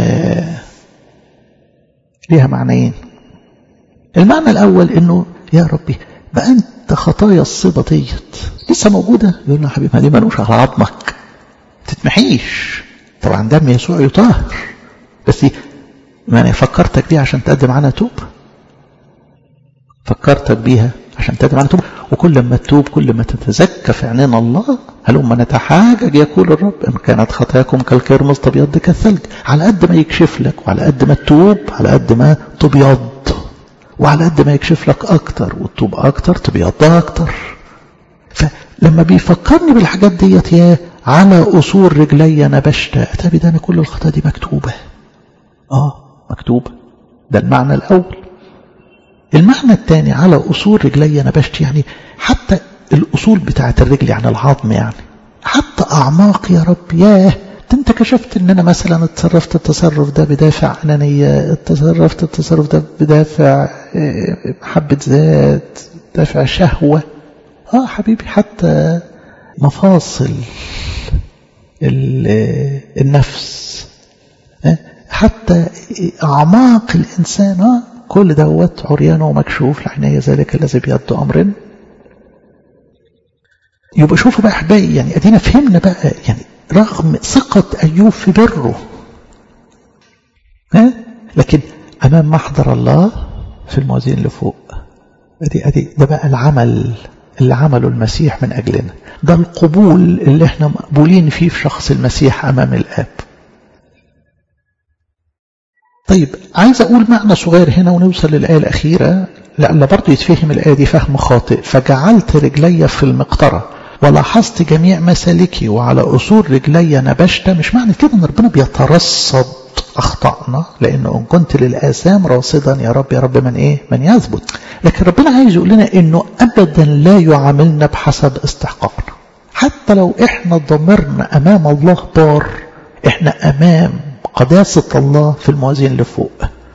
ليها معنيين المعنى الأول إنه يا ربي بقى أنت خطايا الصبا ديت لسه موجودة يقول له يا حبيبي ما دي ملوش على عظمك تتمحيش طبعا دم يسوع يطهر بس ما أنا فكرتك دي عشان تقدم عنها توب فكرتك بيها عشان تدعو على توب وكل ما تتوب كل ما تتزكى في عينين الله هلما نتحاجج يقول الرب إن كانت خطاياكم كالكرمز تبيض كالثلج على قد ما يكشف لك وعلى قد ما تتوب على قد ما تبيض وعلى قد ما يكشف لك أكتر وتتوب أكتر تبيض أكتر فلما بيفكرني بالحاجات ديت يا على أصول رجلي نبشت أتابي ده أنا كل الخطايا دي مكتوبة آه مكتوبة ده المعنى الأول المعنى الثاني على أصول رجلي نبشت يعني حتى الأصول بتاعة الرجل يعني العظم يعني حتى أعماق يا رب ياه انت كشفت ان انا مثلا اتصرفت التصرف ده بدافع انانية اتصرفت التصرف ده بدافع محبة ذات دافع شهوة اه حبيبي حتى مفاصل النفس حتى اعماق الانسان اه كل دوت عريان ومكشوف لعناية ذلك الذي بيد امر يبقى شوفوا بقى احبائي يعني ادينا فهمنا بقى يعني رغم ثقة أيوب في بره ها؟ لكن أمام محضر الله في الموازين اللي فوق أدي أدي ده بقى العمل اللي عمله المسيح من أجلنا ده القبول اللي احنا مقبولين فيه في شخص المسيح أمام الآب طيب عايز أقول معنى صغير هنا ونوصل للآية الأخيرة لأن برضه يتفهم الآية دي فهم خاطئ فجعلت رجلي في المقطرة ولاحظت جميع مسالكي وعلى أصول رجلي نبشت مش معنى كده ان ربنا بيترصد أخطأنا لأنه إن كنت للآثام راصدا يا رب يا رب من إيه من يثبت لكن ربنا عايز يقول لنا إنه أبدا لا يعاملنا بحسب استحقاقنا حتى لو إحنا ضمرنا أمام الله بار إحنا أمام قداسة الله في الموازين اللي فوق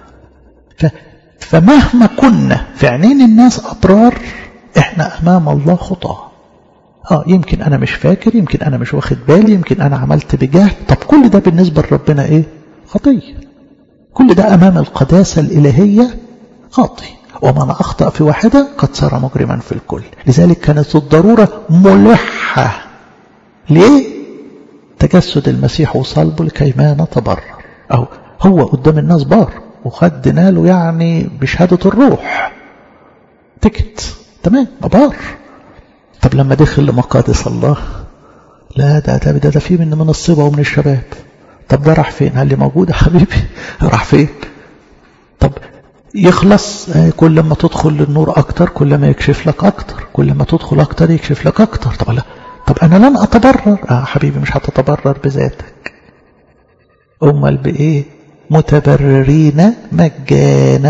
فمهما كنا في عينين الناس أبرار إحنا أمام الله خطاه اه يمكن انا مش فاكر يمكن انا مش واخد بالي يمكن انا عملت بجهل طب كل ده بالنسبة لربنا ايه خطية كل ده امام القداسة الالهية خاطي ومن اخطأ في واحدة قد صار مجرما في الكل لذلك كانت الضرورة ملحة ليه تجسد المسيح وصلبه لكي ما نتبرر او هو قدام الناس بار وخد ناله يعني بشهادة الروح تكت تمام بار طب لما دخل لمقادس الله لا ده ده ده, ده في من من الصبا ومن الشباب طب ده راح فين قال لي موجود يا حبيبي راح فين طب يخلص كل ما تدخل للنور اكتر كل ما يكشف لك اكتر كل ما تدخل اكتر يكشف لك اكتر طب لا طب انا لن اتبرر اه حبيبي مش هتتبرر بذاتك امال بايه متبررين مجانا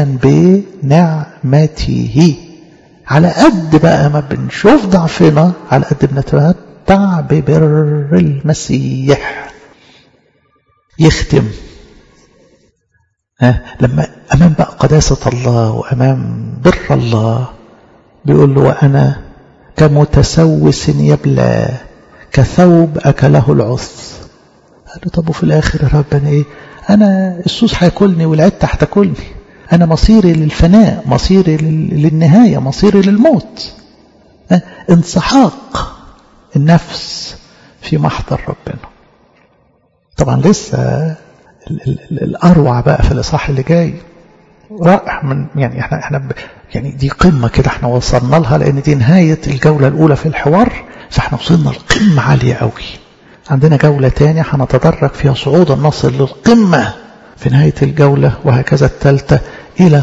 بنعمته على قد بقى ما بنشوف ضعفنا على قد بنتمتع ببر المسيح يختم ها لما أمام بقى قداسة الله وأمام بر الله بيقول له وأنا كمتسوس يبلى كثوب أكله العث قال له طب وفي الآخر يا رب أنا إيه أنا السوس هياكلني والعدة هتاكلني أنا مصيري للفناء مصيري للنهاية مصيري للموت انسحاق النفس في محضر ربنا طبعا لسه الأروع بقى في الإصحاح اللي جاي رائع من يعني احنا احنا ب يعني دي قمة كده احنا وصلنا لها لأن دي نهاية الجولة الأولى في الحوار فاحنا وصلنا لقمة عالية قوي عندنا جولة تانية هنتدرج فيها صعودا نصل للقمة في نهاية الجولة وهكذا الثالثة إلى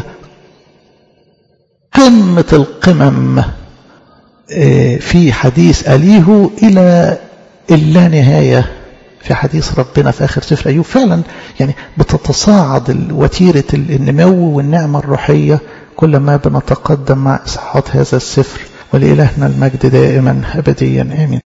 قمة القمم في حديث أليه إلى اللانهاية في حديث ربنا في آخر سفر أيوب فعلا يعني بتتصاعد وتيرة النمو والنعمة الروحية كلما بنتقدم مع إصحاحات هذا السفر ولإلهنا المجد دائما أبديا آمين